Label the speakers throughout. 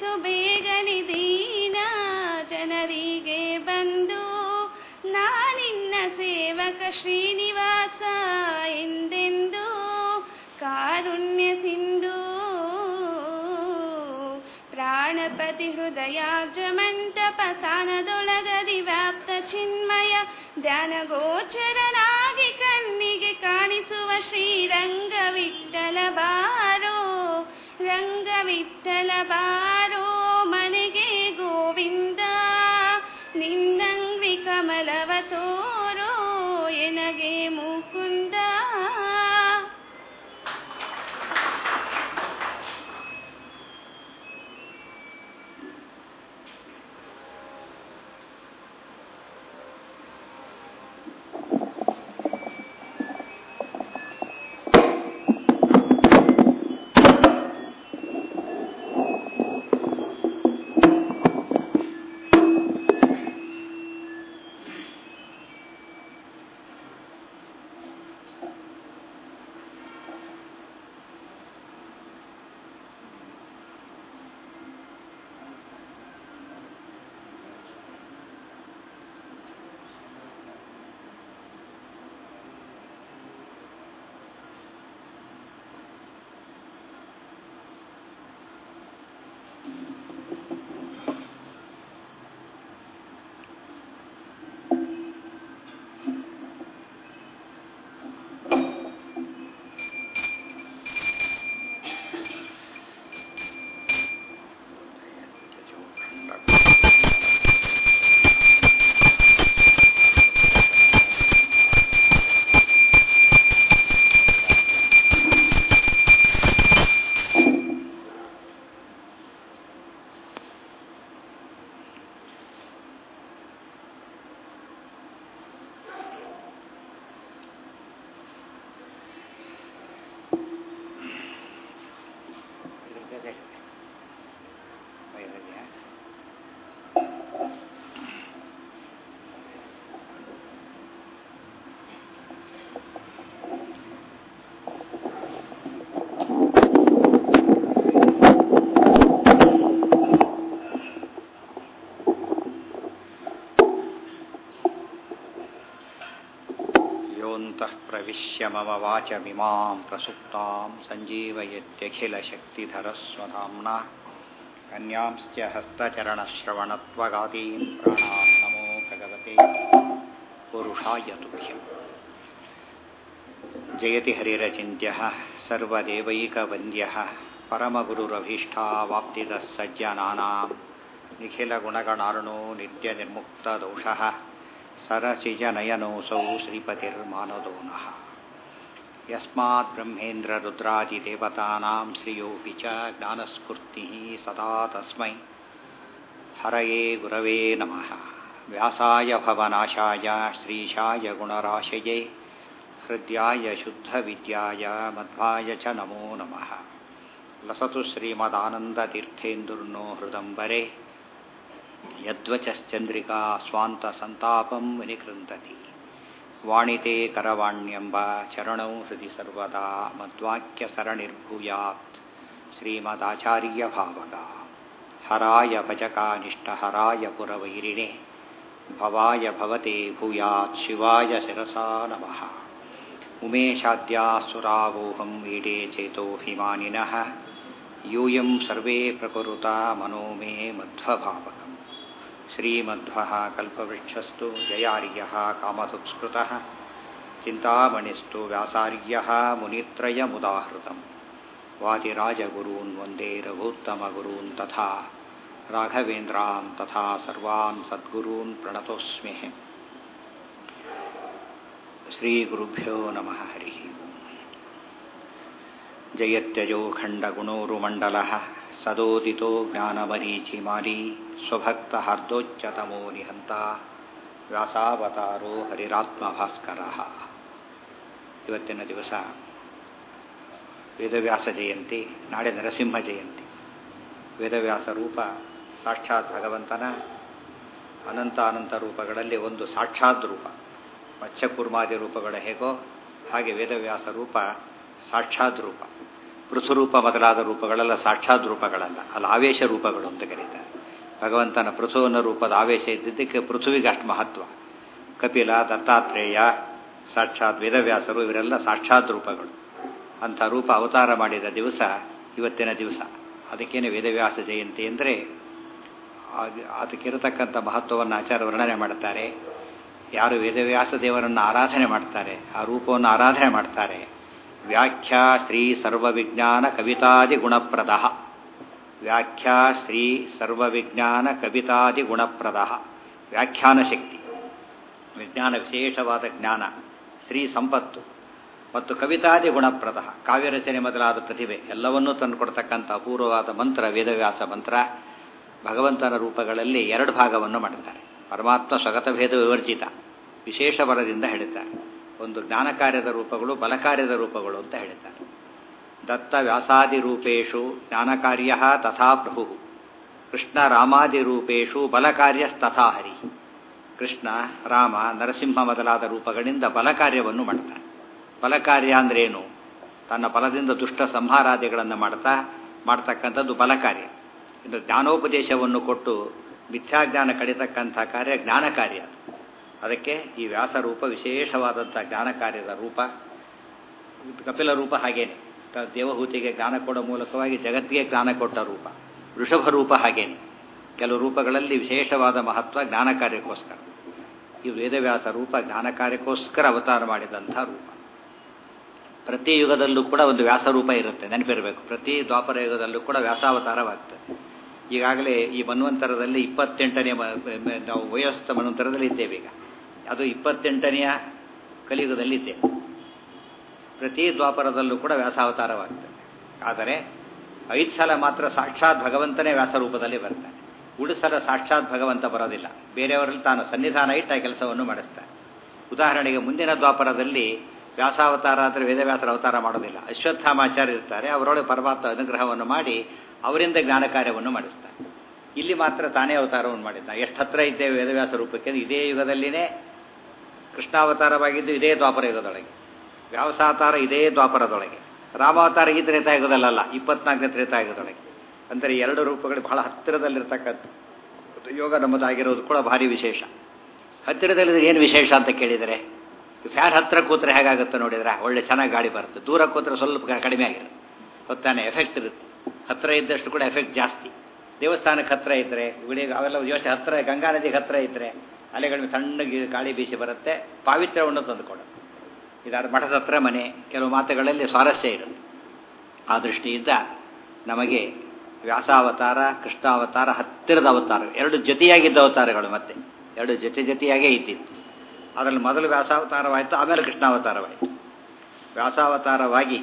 Speaker 1: ನೀನು ಬೇಗನೆ ದೀನ ಜನರಿಗೆ ಬಂದು ನಾನಿನ್ನ ಸೇವಕ ಶ್ರೀನಿವಾಸ ಎಂದೆಂದು ಕಾರುಣ್ಯ ಸಿಂಧು ಪ್ರಾಣಪತಿ ಹೃದಯಾಬ್ಜ ಮಂಟಪ ಸಾನದೊಳಗದಿ ವ್ಯಾಪ್ತ ಚಿನ್ಮಯ ಧ್ಯಾನ ಗೋಚರನಾಗಿ ಕಣ್ಣಿಗೆ ಕಾಣಿಸುವ ಶ್ರೀರಂಗ ವಿಠಲ ಬಾರೋ ರಂಗ ವಿಠಲ ಬಾರೋ ಮನೆಗೆ ಗೋವಿಂದ ನಿನ್ನಂಗ್ರಿ ಕಮಲವ ತೋರೋ ಎನಗೆ ಮುಕುಂದ
Speaker 2: योऽन्तः प्रविश्य मम वाचमिमां प्रसुप्तां सञ्जीवयत्यखिलशक्तिधरस्वधाम्ना अन्यांश्च हस्तचरणश्रवणत्वगादीन् प्राणान् नमो भगवते पुरुषाय तुभ्यम् जयति हरिरचिन्त्यः सर्वदेवैकवन्द्यः परमगुरुरभीष्टावाप्तिदः सज्जनानां निखिलगुणगणार्णो नित्यनिर्मुक्तदोषः सरसिजनयनोऽसौ श्रीपतिर्मानदो नः यस्मात् ब्रह्मेन्द्ररुद्रादिदेवतानां श्रियोऽपि च ज्ञानस्फूर्तिः सदा तस्मै हरये गुरवे नमः व्यासाय भवनाशाय श्रीशाय गुणराशये हृद्याय शुद्धविद्याय मध्वाय च नमो नमः लसतु श्रीमदानन्दतीर्थेन्दुर्नो हृदम्बरे यद्वचश्चन्द्रिका स्वान्तसन्तापं विनिकृन्तति वाणिते करवाण्यम्ब चरणौ हृदि सर्वदा मद्वाक्यसरणिर्भूयात् श्रीमदाचार्यभावगा हराय भजकानिष्टहराय पुरवैरिणे भवाय भवते भूयात् शिवाय शिरसा नमः उमेशाद्यासुरावोहं वीडे चेतोऽभिमानिनः यूयं सर्वे प्रकुरुता मनो मे मध्वभावकम् श्रीमध्वः कल्पवृक्षस्तु जयार्यः कामसुस्कृतः चिन्तामणिस्तु व्यासार्यः मुनित्रयमुदाहृतम् वादिराजगुरून् वन्दे रघूत्तमगुरून् तथा राघवेन्द्रान् तथा सर्वान् सद्गुरून् प्रणतोऽस्म्यहम् श्रीगुरुभ्यो नमः हरिः जयत्यजो खण्डगुणोरुमण्डलः सदोदितो ज्ञानमरीचिमाली स्वभक्तहार्दोच्चतमो निहन्ता ವ್ಯಾಸಾವತಾರೋ ಹರಿರಾತ್ಮಭಾಸ್ಕರ ಇವತ್ತಿನ ದಿವಸ ವೇದವ್ಯಾಸ ಜಯಂತಿ ನಾಳೆ ನರಸಿಂಹ ಜಯಂತಿ ವೇದವ್ಯಾಸ ರೂಪ ಸಾಕ್ಷಾತ್ ಭಗವಂತನ ಅನಂತ ಅನಂತ ರೂಪಗಳಲ್ಲಿ ಒಂದು ಸಾಕ್ಷಾತ್ ರೂಪ ಮತ್ಸ್ಯಕೂರ್ಮಾದಿ ರೂಪಗಳ ಹೇಗೋ ಹಾಗೆ ವೇದವ್ಯಾಸ ರೂಪ ಸಾಕ್ಷಾತ್ ರೂಪ ಪೃಥುರೂಪ ಮೊದಲಾದ ರೂಪಗಳೆಲ್ಲ ಸಾಕ್ಷಾತ್ ರೂಪಗಳಲ್ಲ ಅಲ್ಲಿ ಆವೇಶ ರೂಪಗಳು ಅಂತ ಕರೀತಾರೆ ಭಗವಂತನ ಪೃಥುವನ ರೂಪದ ಆವೇಶ ಇದ್ದಿದ್ದಕ್ಕೆ ಪೃಥುವಿಗೆ ಅಷ್ಟು ಮಹತ್ವ ಕಪಿಲ ದತ್ತಾತ್ರೇಯ ಸಾಕ್ಷಾತ್ ವೇದವ್ಯಾಸರು ಇವರೆಲ್ಲ ಸಾಕ್ಷಾತ್ ರೂಪಗಳು ಅಂಥ ರೂಪ ಅವತಾರ ಮಾಡಿದ ದಿವಸ ಇವತ್ತಿನ ದಿವಸ ಅದಕ್ಕೇನೆ ವೇದವ್ಯಾಸ ಜಯಂತಿ ಅಂದರೆ ಅದಕ್ಕಿರತಕ್ಕಂಥ ಮಹತ್ವವನ್ನು ಆಚಾರ ವರ್ಣನೆ ಮಾಡುತ್ತಾರೆ ಯಾರು ವೇದವ್ಯಾಸ ದೇವರನ್ನು ಆರಾಧನೆ ಮಾಡ್ತಾರೆ ಆ ರೂಪವನ್ನು ಆರಾಧನೆ ಮಾಡ್ತಾರೆ ವ್ಯಾಖ್ಯಾ ಶ್ರೀ ಸರ್ವವಿಜ್ಞಾನ ಕವಿತಾದಿ ಗುಣಪ್ರದ ವ್ಯಾಖ್ಯಾ ಶ್ರೀ ಸರ್ವವಿಜ್ಞಾನ ಕವಿತಾದಿ ಗುಣಪ್ರದ ವ್ಯಾಖ್ಯಾನ ಶಕ್ತಿ ವಿಜ್ಞಾನ ವಿಶೇಷವಾದ ಜ್ಞಾನ ಶ್ರೀ ಸಂಪತ್ತು ಮತ್ತು ಕವಿತಾದಿ ಗುಣಪ್ರದ ಕಾವ್ಯ ರಚನೆ ಮೊದಲಾದ ಪ್ರತಿಭೆ ಎಲ್ಲವನ್ನೂ ತಂದುಕೊಡ್ತಕ್ಕಂಥ ಅಪೂರ್ವವಾದ ಮಂತ್ರ ವೇದವ್ಯಾಸ ಮಂತ್ರ ಭಗವಂತನ ರೂಪಗಳಲ್ಲಿ ಎರಡು ಭಾಗವನ್ನು ಮಾಡುತ್ತಾರೆ ಪರಮಾತ್ಮ ಸ್ವಗತ ಭೇದ ವಿವರ್ಜಿತ ವಿಶೇಷ ಬಲದಿಂದ ಹೇಳುತ್ತಾರೆ ಒಂದು ಜ್ಞಾನ ಕಾರ್ಯದ ರೂಪಗಳು ಬಲಕಾರ್ಯದ ರೂಪಗಳು ಅಂತ ಹೇಳುತ್ತಾರೆ ದತ್ತ ವ್ಯಾಸಾದಿ ರೂಪೇಶು ಜ್ಞಾನಕಾರ್ಯ ತಥಾ ಪ್ರಭು ಕೃಷ್ಣ ರಾಮಾದಿ ರೂಪೇಶು ಬಲಕಾರ್ಯಸ್ತಥಾ ಹರಿ ಕೃಷ್ಣ ರಾಮ ನರಸಿಂಹ ಮೊದಲಾದ ರೂಪಗಳಿಂದ ಬಲಕಾರ್ಯವನ್ನು ಮಾಡ್ತಾನೆ ಬಲಕಾರ್ಯ ಅಂದ್ರೇನು ತನ್ನ ಬಲದಿಂದ ದುಷ್ಟ ಸಂಹಾರಾದಿಗಳನ್ನು ಮಾಡ್ತಾ ಮಾಡ್ತಕ್ಕಂಥದ್ದು ಬಲಕಾರ್ಯ ಇನ್ನು ಜ್ಞಾನೋಪದೇಶವನ್ನು ಕೊಟ್ಟು ಮಿಥ್ಯಾಜ್ಞಾನ ಕಡಿತಕ್ಕಂಥ ಕಾರ್ಯ ಜ್ಞಾನ ಕಾರ್ಯ ಅದು ಅದಕ್ಕೆ ಈ ವ್ಯಾಸ ರೂಪ ವಿಶೇಷವಾದಂಥ ಜ್ಞಾನ ಕಾರ್ಯದ ರೂಪ ಕಪಿಲ ರೂಪ ಹಾಗೇನೆ ದೇವಹೂತಿಗೆ ಜ್ಞಾನ ಕೊಡೋ ಮೂಲಕವಾಗಿ ಜಗತ್ತಿಗೆ ಜ್ಞಾನ ಕೊಟ್ಟ ರೂಪ ವೃಷಭ ರೂಪ ಹಾಗೇನೆ ಕೆಲವು ರೂಪಗಳಲ್ಲಿ ವಿಶೇಷವಾದ ಮಹತ್ವ ಜ್ಞಾನ ಕಾರ್ಯಕ್ಕೋಸ್ಕರ ಈ ವೇದವ್ಯಾಸ ರೂಪ ಜ್ಞಾನ ಕಾರ್ಯಕ್ಕೋಸ್ಕರ ಅವತಾರ ಮಾಡಿದಂಥ ರೂಪ ಪ್ರತಿ ಯುಗದಲ್ಲೂ ಕೂಡ ಒಂದು ವ್ಯಾಸ ರೂಪ ಇರುತ್ತೆ ನೆನಪಿರಬೇಕು ಪ್ರತಿ ದ್ವಾಪರ ಯುಗದಲ್ಲೂ ಕೂಡ ವ್ಯಾಸಾವತಾರವಾಗ್ತದೆ ಈಗಾಗಲೇ ಈ ಮನ್ವಂತರದಲ್ಲಿ ಇಪ್ಪತ್ತೆಂಟನೇ ನಾವು ವಯೋಸ್ಥ ಮನ್ವಂತರದಲ್ಲಿ ಇದ್ದೇವೆ ಈಗ ಅದು ಇಪ್ಪತ್ತೆಂಟನೆಯ ಕಲಿಯುಗದಲ್ಲಿ ಇದ್ದೇವೆ ಪ್ರತಿ ದ್ವಾಪರದಲ್ಲೂ ಕೂಡ ವ್ಯಾಸಾವತಾರವಾಗ್ತದೆ ಆದರೆ ಐದು ಸಲ ಮಾತ್ರ ಸಾಕ್ಷಾತ್ ಭಗವಂತನೇ ವ್ಯಾಸ ರೂಪದಲ್ಲಿ ಬರ್ತಾನೆ ಉಳಿದ ಸಲ ಸಾಕ್ಷಾತ್ ಭಗವಂತ ಬರೋದಿಲ್ಲ ಬೇರೆಯವರಲ್ಲಿ ತಾನು ಸನ್ನಿಧಾನ ಇಟ್ಟು ಆ ಕೆಲಸವನ್ನು ಮಾಡಿಸ್ತಾನೆ ಉದಾಹರಣೆಗೆ ಮುಂದಿನ ದ್ವಾಪರದಲ್ಲಿ ವ್ಯಾಸಾವತಾರ ಅಂದರೆ ವೇದವ್ಯಾಸರ ಅವತಾರ ಮಾಡೋದಿಲ್ಲ ಅಶ್ವತ್ಥಾಮಾಚಾರ್ಯ ಇರ್ತಾರೆ ಅವರೊಳಗೆ ಪರಮಾತ್ಮ ಅನುಗ್ರಹವನ್ನು ಮಾಡಿ ಅವರಿಂದ ಜ್ಞಾನ ಕಾರ್ಯವನ್ನು ಮಾಡಿಸ್ತಾರೆ ಇಲ್ಲಿ ಮಾತ್ರ ತಾನೇ ಅವತಾರವನ್ನು ಮಾಡಿದ್ದ ಎಷ್ಟು ಹತ್ರ ಇದ್ದೇವೆ ವೇದವ್ಯಾಸ ರೂಪಕ್ಕೆ ಇದೇ ಯುಗದಲ್ಲಿನೇ ಕೃಷ್ಣಾವತಾರವಾಗಿದ್ದು ಇದೇ ದ್ವಾಪರ ಯುಗದೊಳಗೆ ವ್ಯಾವಸಾವತಾರ ಇದೇ ದ್ವಾಪರದೊಳಗೆ ರಾಮಾವತಾರ ಈ ತ್ರೇತಾಯುಗದಲ್ಲ ಇಪ್ಪತ್ನಾಲ್ಕನೇ ತ್ರೇತಾಯುಗದೊಳಗೆ ಅಂದರೆ ಎರಡು ರೂಪಗಳು ಬಹಳ ಹತ್ತಿರದಲ್ಲಿರ್ತಕ್ಕಂಥ ಯೋಗ ನಮ್ಮದಾಗಿರೋದು ಕೂಡ ಭಾರಿ ವಿಶೇಷ ಹತ್ತಿರದಲ್ಲಿ ಏನು ವಿಶೇಷ ಅಂತ ಕೇಳಿದರೆ ಫ್ಯಾನ್ ಹತ್ತಿರ ಕೂತ್ರೆ ಹೇಗಾಗುತ್ತೆ ನೋಡಿದ್ರೆ ಒಳ್ಳೆ ಚೆನ್ನಾಗಿ ಗಾಳಿ ಬರುತ್ತೆ ದೂರ ಕೂತ್ರೆ ಸ್ವಲ್ಪ ಕಡಿಮೆ ಆಗಿರುತ್ತೆ ಹೊತ್ತಾನೆ ಎಫೆಕ್ಟ್ ಇರುತ್ತೆ ಹತ್ತಿರ ಇದ್ದಷ್ಟು ಕೂಡ ಎಫೆಕ್ಟ್ ಜಾಸ್ತಿ ದೇವಸ್ಥಾನಕ್ಕೆ ಹತ್ತಿರ ಇದ್ದರೆ ಗುಡಿಗೆ ಅವೆಲ್ಲ ಯೋಚನೆ ಹತ್ತಿರ ಗಂಗಾ ನದಿಗೆ ಹತ್ತಿರ ಇದ್ದರೆ ಅಲೆಗಳ ತಣ್ಣಗೆ ಗಾಳಿ ಬೀಸಿ ಬರುತ್ತೆ ಪಾವಿತ್ರ್ಯವನ್ನು ತಂದುಕೊಡುತ್ತೆ ಇದಾದ ಮಠದ ಹತ್ರ ಮನೆ ಕೆಲವು ಮಾತುಗಳಲ್ಲಿ ಸ್ವಾರಸ್ಯ ಇರುತ್ತೆ ಆ ದೃಷ್ಟಿಯಿಂದ ನಮಗೆ ವ್ಯಾಸಾವತಾರ ಕೃಷ್ಣಾವತಾರ ಹತ್ತಿರದ ಅವತಾರ ಎರಡು ಜೊತೆಯಾಗಿದ್ದ ಅವತಾರಗಳು ಮತ್ತೆ ಎರಡು ಜೊತೆ ಜೊತೆಯಾಗೇ ಇದ್ದಿತ್ತು ಅದರಲ್ಲಿ ಮೊದಲು ವ್ಯಾಸಾವತಾರವಾಯಿತು ಆಮೇಲೆ ಕೃಷ್ಣಾವತಾರವಾಯಿತು ವ್ಯಾಸಾವತಾರವಾಗಿ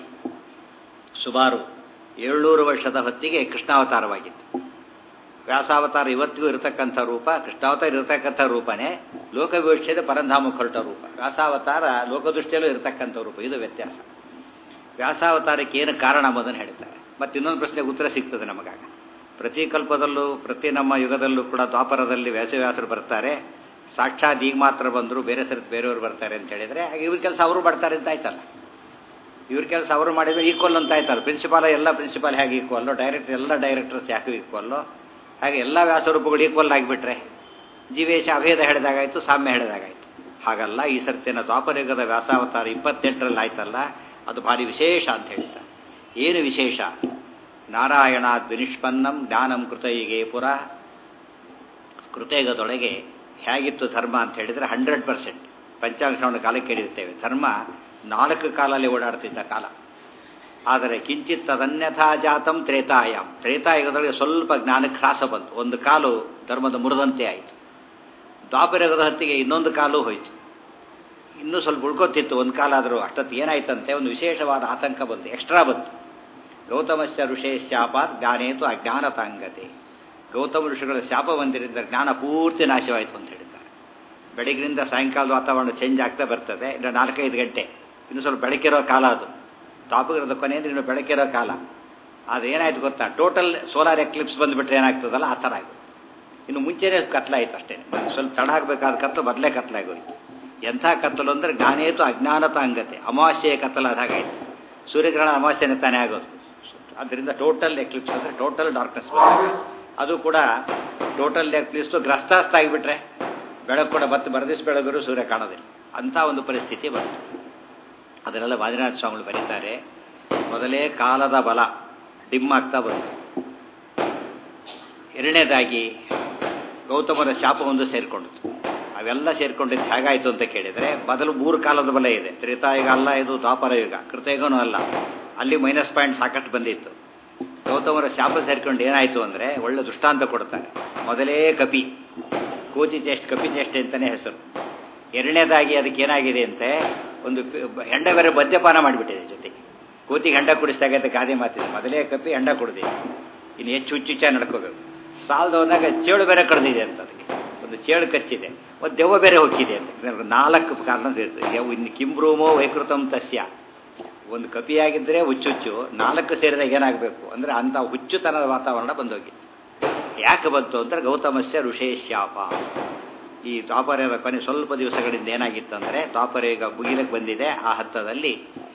Speaker 2: ಸುಮಾರು ಏಳ್ನೂರು ವರ್ಷದ ಹೊತ್ತಿಗೆ ಕೃಷ್ಣಾವತಾರವಾಗಿತ್ತು ವ್ಯಾಸಾವತಾರ ಇವತ್ತಿಗೂ ಇರತಕ್ಕಂಥ ರೂಪ ಕೃಷ್ಣಾವತಾರ ಇರತಕ್ಕಂಥ ರೂಪನೇ ಲೋಕವಿವಕ್ಷೆದ ಪರಂಧಾಮಕ್ಕೆ ಹೊರಟ ರೂಪ ವ್ಯಾಸಾವತಾರ ಲೋಕದೃಷ್ಟಿಯಲ್ಲೂ ಇರತಕ್ಕಂಥ ರೂಪ ಇದು ವ್ಯತ್ಯಾಸ ವ್ಯಾಸಾವತಾರಕ್ಕೆ ಏನು ಕಾರಣ ಎಂಬುದನ್ನು ಹೇಳ್ತಾರೆ ಮತ್ತು ಇನ್ನೊಂದು ಪ್ರಶ್ನೆಗೆ ಉತ್ತರ ಸಿಗ್ತದೆ ನಮಗಾಗ ಪ್ರತಿ ಕಲ್ಪದಲ್ಲೂ ಪ್ರತಿ ನಮ್ಮ ಯುಗದಲ್ಲೂ ಕೂಡ ದ್ವಾಪರದಲ್ಲಿ ವ್ಯಾಸವ್ಯಾಸರು ಬರ್ತಾರೆ ಸಾಕ್ಷಾತ್ ಈಗ ಮಾತ್ರ ಬಂದರು ಬೇರೆ ಸರಿ ಬೇರೆಯವರು ಬರ್ತಾರೆ ಅಂತ ಹೇಳಿದರೆ ಇವ್ರ ಕೆಲಸ ಅವರು ಬರ್ತಾರೆ ಅಂತ ಆಯ್ತಲ್ಲ ಇವ್ರ ಕೆಲಸ ಅವರು ಮಾಡಿದ್ರೆ ಈಕ್ವಲ್ ಅಂತ ಆಯ್ತಲ್ಲ ಪ್ರಿನ್ಸಿಪಾಲ್ ಎಲ್ಲ ಪ್ರಿನ್ಸಿಪಾಲ್ ಹೇಗೆ ಈಕ್ವಲ್ಲು ಡೈರೆಕ್ಟರ್ ಎಲ್ಲ ಡೈರೆಕ್ಟರ್ಸ್ ಯಾಕೆ ಈಕ್ವಲ್ಲು ಹಾಗೆ ಎಲ್ಲ ವ್ಯಾಸರೂಪಗಳು ಈಕ್ವಲ್ ಆಗಿಬಿಟ್ರೆ ಜೀವೇಶ ಅಭೇದ ಹೇಳಿದಾಗಾಯ್ತು ಸಾಮ್ಯ ಹೇಳಿದಾಗಾಯ್ತು ಹಾಗಲ್ಲ ಈ ಸರ್ತಿನ ದ್ವಾಪರಯುಗದ ವ್ಯಾಸಾವತಾರ ಇಪ್ಪತ್ತೆಂಟರಲ್ಲಿ ಆಯ್ತಲ್ಲ ಅದು ಭಾರಿ ವಿಶೇಷ ಅಂತ ಹೇಳ್ತಾರೆ ಏನು ವಿಶೇಷ ನಾರಾಯಣಾದ್ ವಿನಿಷ್ಪನ್ನಂ ಜ್ಞಾನಂ ಕೃತಯಿಗೆ ಪುರ ಕೃತಯುಗದೊಳಗೆ ಹೇಗಿತ್ತು ಧರ್ಮ ಅಂತ ಹೇಳಿದರೆ ಹಂಡ್ರೆಡ್ ಪರ್ಸೆಂಟ್ ಪಂಚಾಂಗ ಶ್ರವಣ ಕಾಲಕ್ಕೆ ಹೇಳಿರ್ತೇವೆ ಧರ್ಮ ನಾಲ್ಕು ಕಾಲಲ್ಲಿ ಓಡಾಡ್ತಿದ್ದ ಕಾಲ ಆದರೆ ಕಿಂಚಿತ್ ತದನ್ಯಥಾ ಜಾತಂ ತ್ರೇತಾಯಾಮ್ ತ್ರೇತಾಯುಗದೊಳಗೆ ಸ್ವಲ್ಪ ಜ್ಞಾನಕ್ಕೆ ಹ್ರಾಸ ಬಂತು ಒಂದು ಕಾಲು ಧರ್ಮದ ಮುರಿದಂತೆ ಆಯಿತು ದ್ವಾಪರಯುಗದ ಹೊತ್ತಿಗೆ ಇನ್ನೊಂದು ಕಾಲು ಹೋಯಿತು ಇನ್ನೂ ಸ್ವಲ್ಪ ಉಳ್ಕೊತಿತ್ತು ಒಂದು ಕಾಲ ಆದರೂ ಅಷ್ಟೊತ್ತು ಏನಾಯ್ತಂತೆ ಒಂದು ವಿಶೇಷವಾದ ಆತಂಕ ಬಂತು ಎಕ್ಸ್ಟ್ರಾ ಬಂತು ಗೌತಮಸ್ಯ ಋಷೇ ಶಾಪಾತ್ ಜ್ಞಾನೇತು ಅಜ್ಞಾನತಾಂಗತೆ ಗೌತಮ ಋಷಿಗಳ ಶಾಪ ಬಂದಿರಿಂದ ಜ್ಞಾನ ಪೂರ್ತಿ ನಾಶವಾಯಿತು ಅಂತ ಹೇಳಿದ್ದಾರೆ ಬೆಳಗಿನಿಂದ ಸಾಯಂಕಾಲದ ವಾತಾವರಣ ಚೇಂಜ್ ಆಗ್ತಾ ಬರ್ತದೆ ಇನ್ನು ನಾಲ್ಕೈದು ಗಂಟೆ ಇನ್ನು ಸ್ವಲ್ಪ ಬೆಳಕಿರೋ ಕಾಲ ಅದು ತಾಪಗಿರದ ಕೊನೆಯಿಂದ ಇನ್ನು ಬೆಳಕಿರೋ ಕಾಲ ಅದೇನಾಯ್ತು ಗೊತ್ತಾ ಟೋಟಲ್ ಸೋಲಾರ್ ಎಕ್ಲಿಪ್ಸ್ ಬಂದುಬಿಟ್ರೆ ಏನಾಗ್ತದಲ್ಲ ಆ ಥರ ಆಗುತ್ತೆ ಇನ್ನು ಮುಂಚೆನೇ ಕತ್ಲಾಯಿತು ಅಷ್ಟೇ ಸ್ವಲ್ಪ ತಡ ಆಗಬೇಕಾದ ಕತ್ತಲು ಮೊದಲೇ ಕತ್ಲಾಗೋಯ್ತು ಎಂಥ ಕತ್ತಲು ಅಂದರೆ ಜ್ಞಾನೇತು ಅಜ್ಞಾನತ ಅಂಗತೆ ಅಮಾವಾಸ್ಯೆಯ ಕತ್ತಲು ಅದಾಗಾಯ್ತು ಸೂರ್ಯಗ್ರಹಣ ಅಮಾವಾಸ್ಯೆನೇ ತಾನೇ ಆಗೋದು ಅದರಿಂದ ಟೋಟಲ್ ಎಕ್ಲಿಪ್ಸ್ ಅಂದರೆ ಟೋಟಲ್ ಡಾರ್ಕ್ನೆಸ್ ಬಂದಾಗ ಅದು ಕೂಡ ಟೋಟಲ್ ಎಕ್ಲಿಪ್ಸು ಗ್ರಸ್ತಾಸ್ತ ಆಗಿಬಿಟ್ರೆ ಬೆಳಕು ಕೂಡ ಮತ್ತೆ ಬರದಿಸ್ ಬೆಳಗರು ಸೂರ್ಯ ಕಾಣೋದಿಲ್ಲ ಅಂಥ ಒಂದು ಪರಿಸ್ಥಿತಿ ಬಂತು ಅದನ್ನೆಲ್ಲ ವಾದಿನಾಥ ಸ್ವಾಮಿಗಳು ಬರೀತಾರೆ ಮೊದಲೇ ಕಾಲದ ಬಲ ಡಿಮ್ ಆಗ್ತಾ ಬಂತು ಎರಡನೇದಾಗಿ ಗೌತಮರ ಶಾಪ ಒಂದು ಸೇರಿಕೊಂಡಿತು ಅವೆಲ್ಲ ಸೇರ್ಕೊಂಡಿದ್ದು ಹೇಗಾಯಿತು ಅಂತ ಕೇಳಿದರೆ ಮೊದಲು ಮೂರು ಕಾಲದ ಬಲ ಇದೆ ತ್ರೇತಾಯುಗ ಅಲ್ಲ ಇದು ದ್ವಾಪರ ಯುಗ ಕೃತಯುಗನೂ ಅಲ್ಲ ಅಲ್ಲಿ ಮೈನಸ್ ಪಾಯಿಂಟ್ ಸಾಕಷ್ಟು ಬಂದಿತ್ತು ಗೌತಮರ ಶಾಪ ಸೇರ್ಕೊಂಡು ಏನಾಯಿತು ಅಂದರೆ ಒಳ್ಳೆ ದೃಷ್ಟಾಂತ ಕೊಡ್ತಾರೆ ಮೊದಲೇ ಕಪಿ ಕೋಚಿ ಚೇಷ್ಟೆ ಕಪಿ ಚೇಷ್ಟೆ ಅಂತಲೇ ಹೆಸರು ಎರಡನೇದಾಗಿ ಅದಕ್ಕೆ ಏನಾಗಿದೆ ಅಂತೆ ಒಂದು ಹೆಂಡ ಬೇರೆ ಮದ್ಯಪಾನ ಮಾಡಿಬಿಟ್ಟಿದೆ ಜೊತೆಗೆ ಕೋತಿಗೆ ಹೆಂಡ ಕುಡಿಸ್ದಾಗತ್ತೆ ಗಾದೆ ಮಾತಿದೆ ಮೊದಲೇ ಕಪಿ ಹೆಂಡ ಕುಡ್ದಿದೆ ಇನ್ನು ಹೆಚ್ಚು ಹುಚ್ಚುಚ್ಚ ನಡ್ಕೋಬೇಕು ಸಾಲದ ಹೋದಾಗ ಚೇಳು ಬೇರೆ ಕಡ್ದಿದೆ ಅಂತ ಅದಕ್ಕೆ ಒಂದು ಚೇಳು ಕಚ್ಚಿದೆ ಒಂದು ದೆವ್ವ ಬೇರೆ ಹೋಗಿದೆ ಅಂತ ನಾಲ್ಕು ಕಾರಣ ಸೇರ್ತದೆ ಇನ್ನು ಕಿಂಬ್ರೂಮೋ ವೈಕೃತಂ ತಸ್ಯ ಒಂದು ಕಪಿಯಾಗಿದ್ದರೆ ಹುಚ್ಚುಚ್ಚು ನಾಲ್ಕು ಸೇರಿದಾಗ ಏನಾಗಬೇಕು ಅಂದರೆ ಅಂಥ ಹುಚ್ಚುತನದ ವಾತಾವರಣ ಬಂದೋಗಿತ್ತು ಯಾಕೆ ಬಂತು ಅಂದರೆ ಗೌತಮಸ್ಯ ಋಷೇಶ್ಯಾಪ ಈ ದ್ವಾಪರ್ಯದ ಕೊನೆ ಸ್ವಲ್ಪ ದಿವಸಗಳಿಂದ ಏನಾಗಿತ್ತಂದರೆ ದ್ವಾಪರ್ಯುಗ ಮುಗಿಲಕ್ಕೆ ಬಂದಿದೆ ಆ ಹಂತದಲ್ಲಿ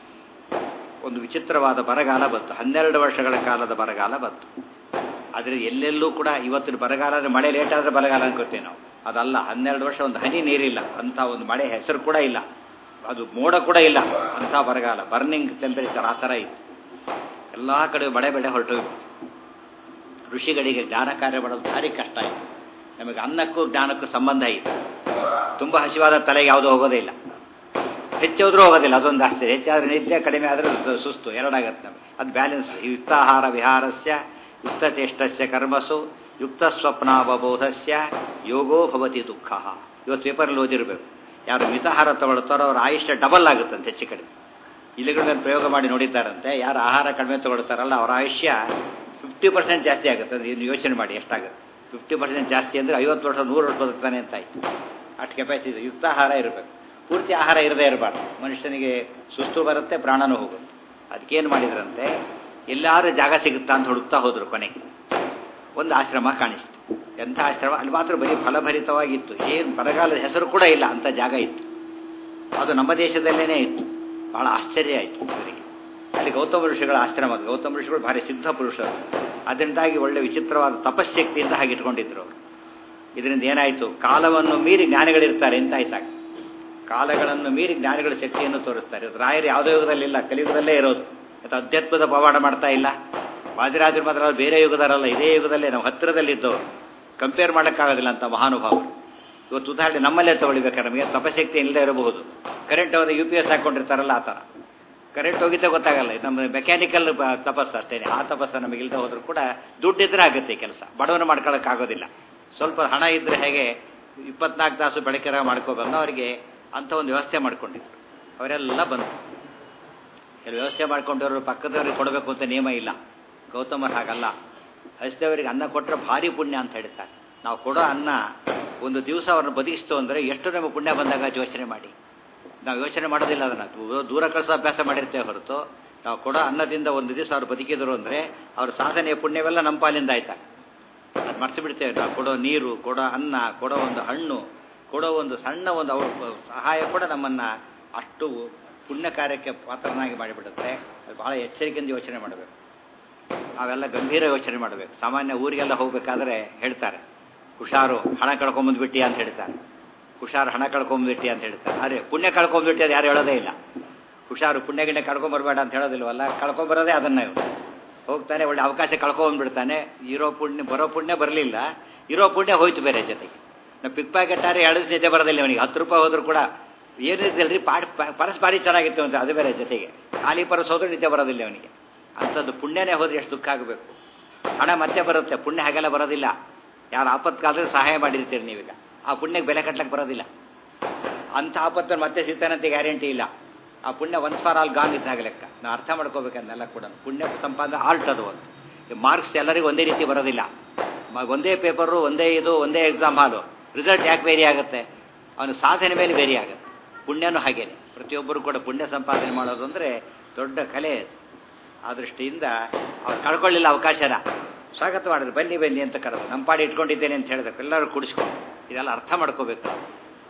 Speaker 2: ಒಂದು ವಿಚಿತ್ರವಾದ ಬರಗಾಲ ಬಂತು ಹನ್ನೆರಡು ವರ್ಷಗಳ ಕಾಲದ ಬರಗಾಲ ಬಂತು ಆದರೆ ಎಲ್ಲೆಲ್ಲೂ ಕೂಡ ಇವತ್ತಿನ ಬರಗಾಲ ಅಂದರೆ ಮಳೆ ಲೇಟ್ ಆದರೆ ಬರಗಾಲ ಅನ್ಕೋತೀವಿ ನಾವು ಅದಲ್ಲ ಹನ್ನೆರಡು ವರ್ಷ ಒಂದು ಹನಿ ನೀರಿಲ್ಲ ಅಂಥ ಒಂದು ಮಳೆ ಹೆಸರು ಕೂಡ ಇಲ್ಲ ಅದು ಮೋಡ ಕೂಡ ಇಲ್ಲ ಅಂಥ ಬರಗಾಲ ಬರ್ನಿಂಗ್ ಟೆಂಪರೇಚರ್ ಆ ಥರ ಇತ್ತು ಎಲ್ಲ ಕಡೆ ಮಳೆ ಬೆಳೆ ಹೊರಟೋಗ್ಬಿಟ್ಟು ಋಷಿಗಳಿಗೆ ಜ್ಞಾನ ಕಾರ್ಯ ಮಾಡೋದು ಭಾರಿ ಕಷ್ಟ ಆಯಿತು ನಮಗೆ ಅನ್ನಕ್ಕೂ ಜ್ಞಾನಕ್ಕೂ ಸಂಬಂಧ ಇತ್ತು ತುಂಬ ಹಸಿವಾದ ತಲೆಗೆ ಯಾವುದೂ ಹೋಗೋದೇ ಇಲ್ಲ ಹೆಚ್ಚೋದ್ರೂ ಹೋಗೋದಿಲ್ಲ ಅದೊಂದು ಆಶ್ಚರ್ಯ ಹೆಚ್ಚಾದ್ರೆ ನಿದ್ದೆ ಕಡಿಮೆ ಆದರೆ ಸುಸ್ತು ಎರಡಾಗತ್ತೆ ನಮಗೆ ಅದು ಬ್ಯಾಲೆನ್ಸ್ ಯುಕ್ತಾಹಾರ ವಿಹಾರಸ್ಯ ಯುಕ್ತಚೇಷ್ಟಸ್ಯ ಕರ್ಮಸು ಯುಕ್ತ ಸ್ವಪ್ನಾವಬೋಧಸ್ಯ ಯೋಗೋ ಭವತಿ ದುಃಖ ಇವತ್ತು ಪೇಪರಲ್ಲಿ ಓದಿರಬೇಕು ಯಾರು ಮಿತಾಹಾರ ತಗೊಳ್ತಾರೋ ಅವ್ರ ಆಯುಷ್ಯ ಡಬಲ್ ಆಗುತ್ತಂತೆ ಹೆಚ್ಚು ಕಡಿಮೆ ಇಲಿಗಳ ಮೇಲೆ ಪ್ರಯೋಗ ಮಾಡಿ ನೋಡಿದ್ದಾರಂತೆ ಯಾರು ಆಹಾರ ಕಡಿಮೆ ತಗೊಳ್ತಾರಲ್ಲ ಅವರ ಆಯುಷ್ಯ ಫಿಫ್ಟಿ ಪರ್ಸೆಂಟ್ ಜಾಸ್ತಿ ಆಗುತ್ತೆ ಅದು ಇನ್ನು ಯೋಚನೆ ಮಾಡಿ ಎಷ್ಟಾಗುತ್ತೆ ಫಿಫ್ಟಿ ಪರ್ಸೆಂಟ್ ಜಾಸ್ತಿ ಅಂದರೆ ಐವತ್ತು ವರ್ಷ ನೂರು ವರ್ಷ ಬದುಕ್ತಾನೆ ಅಂತ ಆಯ್ತು ಅಷ್ಟು ಕೆಪಾಸಿಟಿ ಯುಕ್ತ ಆಹಾರ ಇರಬೇಕು ಪೂರ್ತಿ ಆಹಾರ ಇರದೇ ಇರಬಾರ್ದು ಮನುಷ್ಯನಿಗೆ ಸುಸ್ತು ಬರುತ್ತೆ ಪ್ರಾಣನೂ ಹೋಗುತ್ತೆ ಅದಕ್ಕೇನು ಮಾಡಿದ್ರಂತೆ ಎಲ್ಲಾರು ಜಾಗ ಸಿಗುತ್ತಾ ಅಂತ ಹುಡುಕ್ತಾ ಹೋದ್ರು ಕೊನೆಗೆ ಒಂದು ಆಶ್ರಮ ಕಾಣಿಸ್ತು ಎಂಥ ಆಶ್ರಮ ಅಲ್ಲಿ ಮಾತ್ರ ಬರೀ ಫಲಭರಿತವಾಗಿತ್ತು ಏನು ಬರಗಾಲದ ಹೆಸರು ಕೂಡ ಇಲ್ಲ ಅಂಥ ಜಾಗ ಇತ್ತು ಅದು ನಮ್ಮ ದೇಶದಲ್ಲೇ ಇತ್ತು ಬಹಳ ಆಶ್ಚರ್ಯ ಆಯಿತು ಇವರಿಗೆ ಅಲ್ಲಿ ಗೌತಮ ಋಷಿಗಳ ಆಶ್ರಮ ಅದು ಗೌತಮ ಋಷಿಗಳು ಭಾರಿ ಸಿದ್ಧ ಪುರುಷರು ಅದರಿಂದಾಗಿ ಒಳ್ಳೆ ವಿಚಿತ್ರವಾದ ತಪಶ್ಶಕ್ತಿಯಿಂದ ಹಾಗೆ ಇಟ್ಕೊಂಡಿದ್ರು ಅವರು ಇದರಿಂದ ಏನಾಯಿತು ಕಾಲವನ್ನು ಮೀರಿ ಜ್ಞಾನಿಗಳಿರ್ತಾರೆ ಅಂತ ಆಯ್ತಾಗ ಕಾಲಗಳನ್ನು ಮೀರಿ ಜ್ಞಾನಿಗಳ ಶಕ್ತಿಯನ್ನು ತೋರಿಸ್ತಾರೆ ರಾಯರು ಯಾವುದೇ ಯುಗದಲ್ಲಿಲ್ಲ ಕಲಿಯುಗದಲ್ಲೇ ಇರೋದು ಅಥವಾ ಅಧ್ಯಾತ್ಮದ ಪವಾಡ ಮಾಡ್ತಾ ಇಲ್ಲ ವಾದಿರಾಜರು ಮಾತ್ರ ಬೇರೆ ಯುಗದರಲ್ಲ ಇದೇ ಯುಗದಲ್ಲೇ ನಾವು ಹತ್ತಿರದಲ್ಲಿದ್ದವರು ಕಂಪೇರ್ ಮಾಡೋಕ್ಕಾಗೋದಿಲ್ಲ ಅಂತ ಮಹಾನುಭಾವರು ಇವತ್ತು ಉದಾಹರಣೆ ನಮ್ಮಲ್ಲೇ ತಗೊಳ್ಬೇಕಾದ್ರೆ ನಮಗೆ ತಪಶಕ್ತಿ ಇಲ್ಲದೆ ಇರಬಹುದು ಕರೆಂಟ್ ಹೋದ ಯು ಪಿ ಎಸ್ ಹಾಕೊಂಡಿರ್ತಾರಲ್ಲ ಆ ಥರ ಕರೆಂಟ್ ಹೋಗಿದ್ದೇ ಗೊತ್ತಾಗಲ್ಲ ನಮ್ಮ ಮೆಕ್ಯಾನಿಕಲ್ ತಪಸ್ಸು ಅಷ್ಟೇ ಆ ತಪಸ್ಸು ನಮಗಿಲ್ಲದೆ ಹೋದರೂ ಕೂಡ ದುಡ್ಡಿದ್ರೆ ಆಗುತ್ತೆ ಕೆಲಸ ಬಡವನ ಮಾಡ್ಕೊಳ್ಳೋಕ್ಕಾಗೋದಿಲ್ಲ ಸ್ವಲ್ಪ ಹಣ ಇದ್ದರೆ ಹೇಗೆ ಇಪ್ಪತ್ನಾಲ್ಕು ತಾಸು ಬೆಳಕಿರ ಮಾಡ್ಕೋಬಂದು ಅವರಿಗೆ ಅಂಥ ಒಂದು ವ್ಯವಸ್ಥೆ ಮಾಡ್ಕೊಂಡಿದ್ರು ಅವರೆಲ್ಲ ಬಂದರು ಕೆಲವು ವ್ಯವಸ್ಥೆ ಮಾಡ್ಕೊಂಡವರು ಪಕ್ಕದವ್ರಿಗೆ ಕೊಡಬೇಕು ಅಂತ ನಿಯಮ ಇಲ್ಲ ಗೌತಮರು ಹಾಗಲ್ಲ ಹಸಿದವರಿಗೆ ಅನ್ನ ಕೊಟ್ಟರೆ ಭಾರಿ ಪುಣ್ಯ ಅಂತ ಹೇಳ್ತಾರೆ ನಾವು ಕೊಡೋ ಅನ್ನ ಒಂದು ದಿವಸ ಅವ್ರನ್ನ ಬದುಕಿಸ್ತು ಅಂದರೆ ಎಷ್ಟು ನಮಗೆ ಪುಣ್ಯ ಬಂದಾಗ ಯೋಚನೆ ಮಾಡಿ ನಾವು ಯೋಚನೆ ಮಾಡೋದಿಲ್ಲ ಅದನ್ನು ದೂರ ಕಳಿಸೋ ಅಭ್ಯಾಸ ಮಾಡಿರ್ತೇವೆ ಹೊರತು ನಾವು ಕೊಡೋ ಅನ್ನದಿಂದ ಒಂದು ದಿವಸ ಅವ್ರು ಬದುಕಿದ್ರು ಅಂದರೆ ಅವ್ರ ಸಾಧನೆಯ ಪುಣ್ಯವೆಲ್ಲ ನಮ್ಮ ಪಾಲಿಂದ ಆಯ್ತಾ ಅದು ಮರ್ತು ಬಿಡ್ತೇವೆ ನಾವು ಕೊಡೋ ನೀರು ಕೊಡೋ ಅನ್ನ ಕೊಡೋ ಒಂದು ಹಣ್ಣು ಕೊಡೋ ಒಂದು ಸಣ್ಣ ಒಂದು ಅವ್ರ ಸಹಾಯ ಕೂಡ ನಮ್ಮನ್ನು ಅಷ್ಟು ಪುಣ್ಯ ಕಾರ್ಯಕ್ಕೆ ಪಾತ್ರನಾಗಿ ಮಾಡಿಬಿಡುತ್ತೆ ಅದು ಬಹಳ ಎಚ್ಚರಿಕೆಯಿಂದ ಯೋಚನೆ ಮಾಡಬೇಕು ನಾವೆಲ್ಲ ಗಂಭೀರ ಯೋಚನೆ ಮಾಡಬೇಕು ಸಾಮಾನ್ಯ ಊರಿಗೆಲ್ಲ ಹೋಗಬೇಕಾದ್ರೆ ಹೇಳ್ತಾರೆ ಹುಷಾರು ಹಣ ಕಳ್ಕೊಂಬಂದ್ಬಿಟ್ಟಿ ಅಂತ ಹೇಳ್ತಾರೆ ಹುಷಾರು ಹಣ ಕಳ್ಕೊಂಬಂದ್ಬಿಟ್ಟಿ ಅಂತ ಹೇಳ್ತಾರೆ ಆದರೆ ಪುಣ್ಯ ಕಳ್ಕೊಂಬಂದ್ಬಿಟ್ಟಿ ಅದು ಯಾರು ಹೇಳೋದೇ ಇಲ್ಲ ಹುಷಾರು ಪುಣ್ಯ ಗಿಣ್ಯ ಕಳ್ಕೊಂಬರ್ಬೇಡ ಅಂತ ಹೇಳೋದಿಲ್ವಲ್ಲ ಕಳ್ಕೊಂಬರೋದೇ ಅದನ್ನ ಹೋಗ್ತಾನೆ ಒಳ್ಳೆ ಅವಕಾಶ ಕಳ್ಕೊಂಬಂದ್ಬಿಡ್ತಾನೆ ಇರೋ ಪುಣ್ಯ ಬರೋ ಪುಣ್ಯ ಬರಲಿಲ್ಲ ಇರೋ ಪುಣ್ಯ ಹೋಯ್ತು ಬೇರೆ ಜೊತೆಗೆ ನಾವು ಪಿಕ್ ಪ್ಯಾಕೆಟ್ ಎರಡು ನಿದ್ದೆ ಬರೋದಿಲ್ಲ ಅವನಿಗೆ ಹತ್ತು ರೂಪಾಯಿ ಹೋದ್ರು ಕೂಡ ಏನಿದ್ದಲ್ರಿ ಪಾಟ್ ಪರಸ್ ಭಾರಿ ಚೆನ್ನಾಗಿತ್ತು ಅಂತ ಅದು ಬೇರೆ ಜೊತೆಗೆ ಖಾಲಿ ಪರಸ್ ಹೋದ್ರೆ ನಿದ್ದೆ ಬರೋದಿಲ್ಲ ಅವನಿಗೆ ಅಂಥದ್ದು ಪುಣ್ಯನೇ ಹೋದ್ರೆ ಎಷ್ಟು ದುಃಖ ಆಗಬೇಕು ಹಣ ಮತ್ತೆ ಬರುತ್ತೆ ಪುಣ್ಯ ಹಾಗೆಲ್ಲ ಬರೋದಿಲ್ಲ ಯಾರು ಆಪತ್ಕಾಲದಲ್ಲಿ ಸಹಾಯ ಮಾಡಿರ್ತೀರಿ ನೀವೀಗ ಆ ಪುಣ್ಯಕ್ಕೆ ಬೆಲೆ ಕಟ್ಲಕ್ಕೆ ಬರೋದಿಲ್ಲ ಅಂಥ ಆಪತ್ತನ್ನು ಮತ್ತೆ ಸಿಗ್ತಾನಂತೆ ಗ್ಯಾರಂಟಿ ಇಲ್ಲ ಆ ಪುಣ್ಯ ಒನ್ಸ್ ಫಾರ್ ಆಲ್ ಗಾನ್ ಇದ್ದಾಗ ಲೆಕ್ಕ ನಾವು ಅರ್ಥ ಮಾಡ್ಕೋಬೇಕನ್ನೆಲ್ಲ ಕೂಡ ಪುಣ್ಯ ಸಂಪಾದನೆ ಆಲ್ಟ್ ಅದು ಒಂದು ಮಾರ್ಕ್ಸ್ ಎಲ್ಲರಿಗೂ ಒಂದೇ ರೀತಿ ಬರೋದಿಲ್ಲ ಒಂದೇ ಪೇಪರು ಒಂದೇ ಇದು ಒಂದೇ ಎಕ್ಸಾಮ್ ಹಾಲು ರಿಸಲ್ಟ್ ಯಾಕೆ ವೇರಿ ಆಗುತ್ತೆ ಅವನ ಸಾಧನೆ ಮೇಲೆ ವೇರಿ ಆಗುತ್ತೆ ಪುಣ್ಯನೂ ಹಾಗೇನೆ ಪ್ರತಿಯೊಬ್ಬರು ಕೂಡ ಪುಣ್ಯ ಸಂಪಾದನೆ ಮಾಡೋದು ಅಂದರೆ ದೊಡ್ಡ ಕಲೆ ಅದು ಆ ದೃಷ್ಟಿಯಿಂದ ಅವ್ರು ಕಳ್ಕೊಳ್ಳಿಲ್ಲ ಅವಕಾಶನ ಸ್ವಾಗತ ಮಾಡಿದ್ರು ಬನ್ನಿ ಬನ್ನಿ ಅಂತ ಕರೆದು ನಮ್ಮ ಪಾಡಿ ಇಟ್ಕೊಂಡಿದ್ದೇನೆ ಅಂತ ಹೇಳಿದ್ರೆ ಎಲ್ಲರೂ ಕುಡಿಸ್ಕೊಂಡು ಇದೆಲ್ಲ ಅರ್ಥ ಮಾಡ್ಕೋಬೇಕು ನಾವು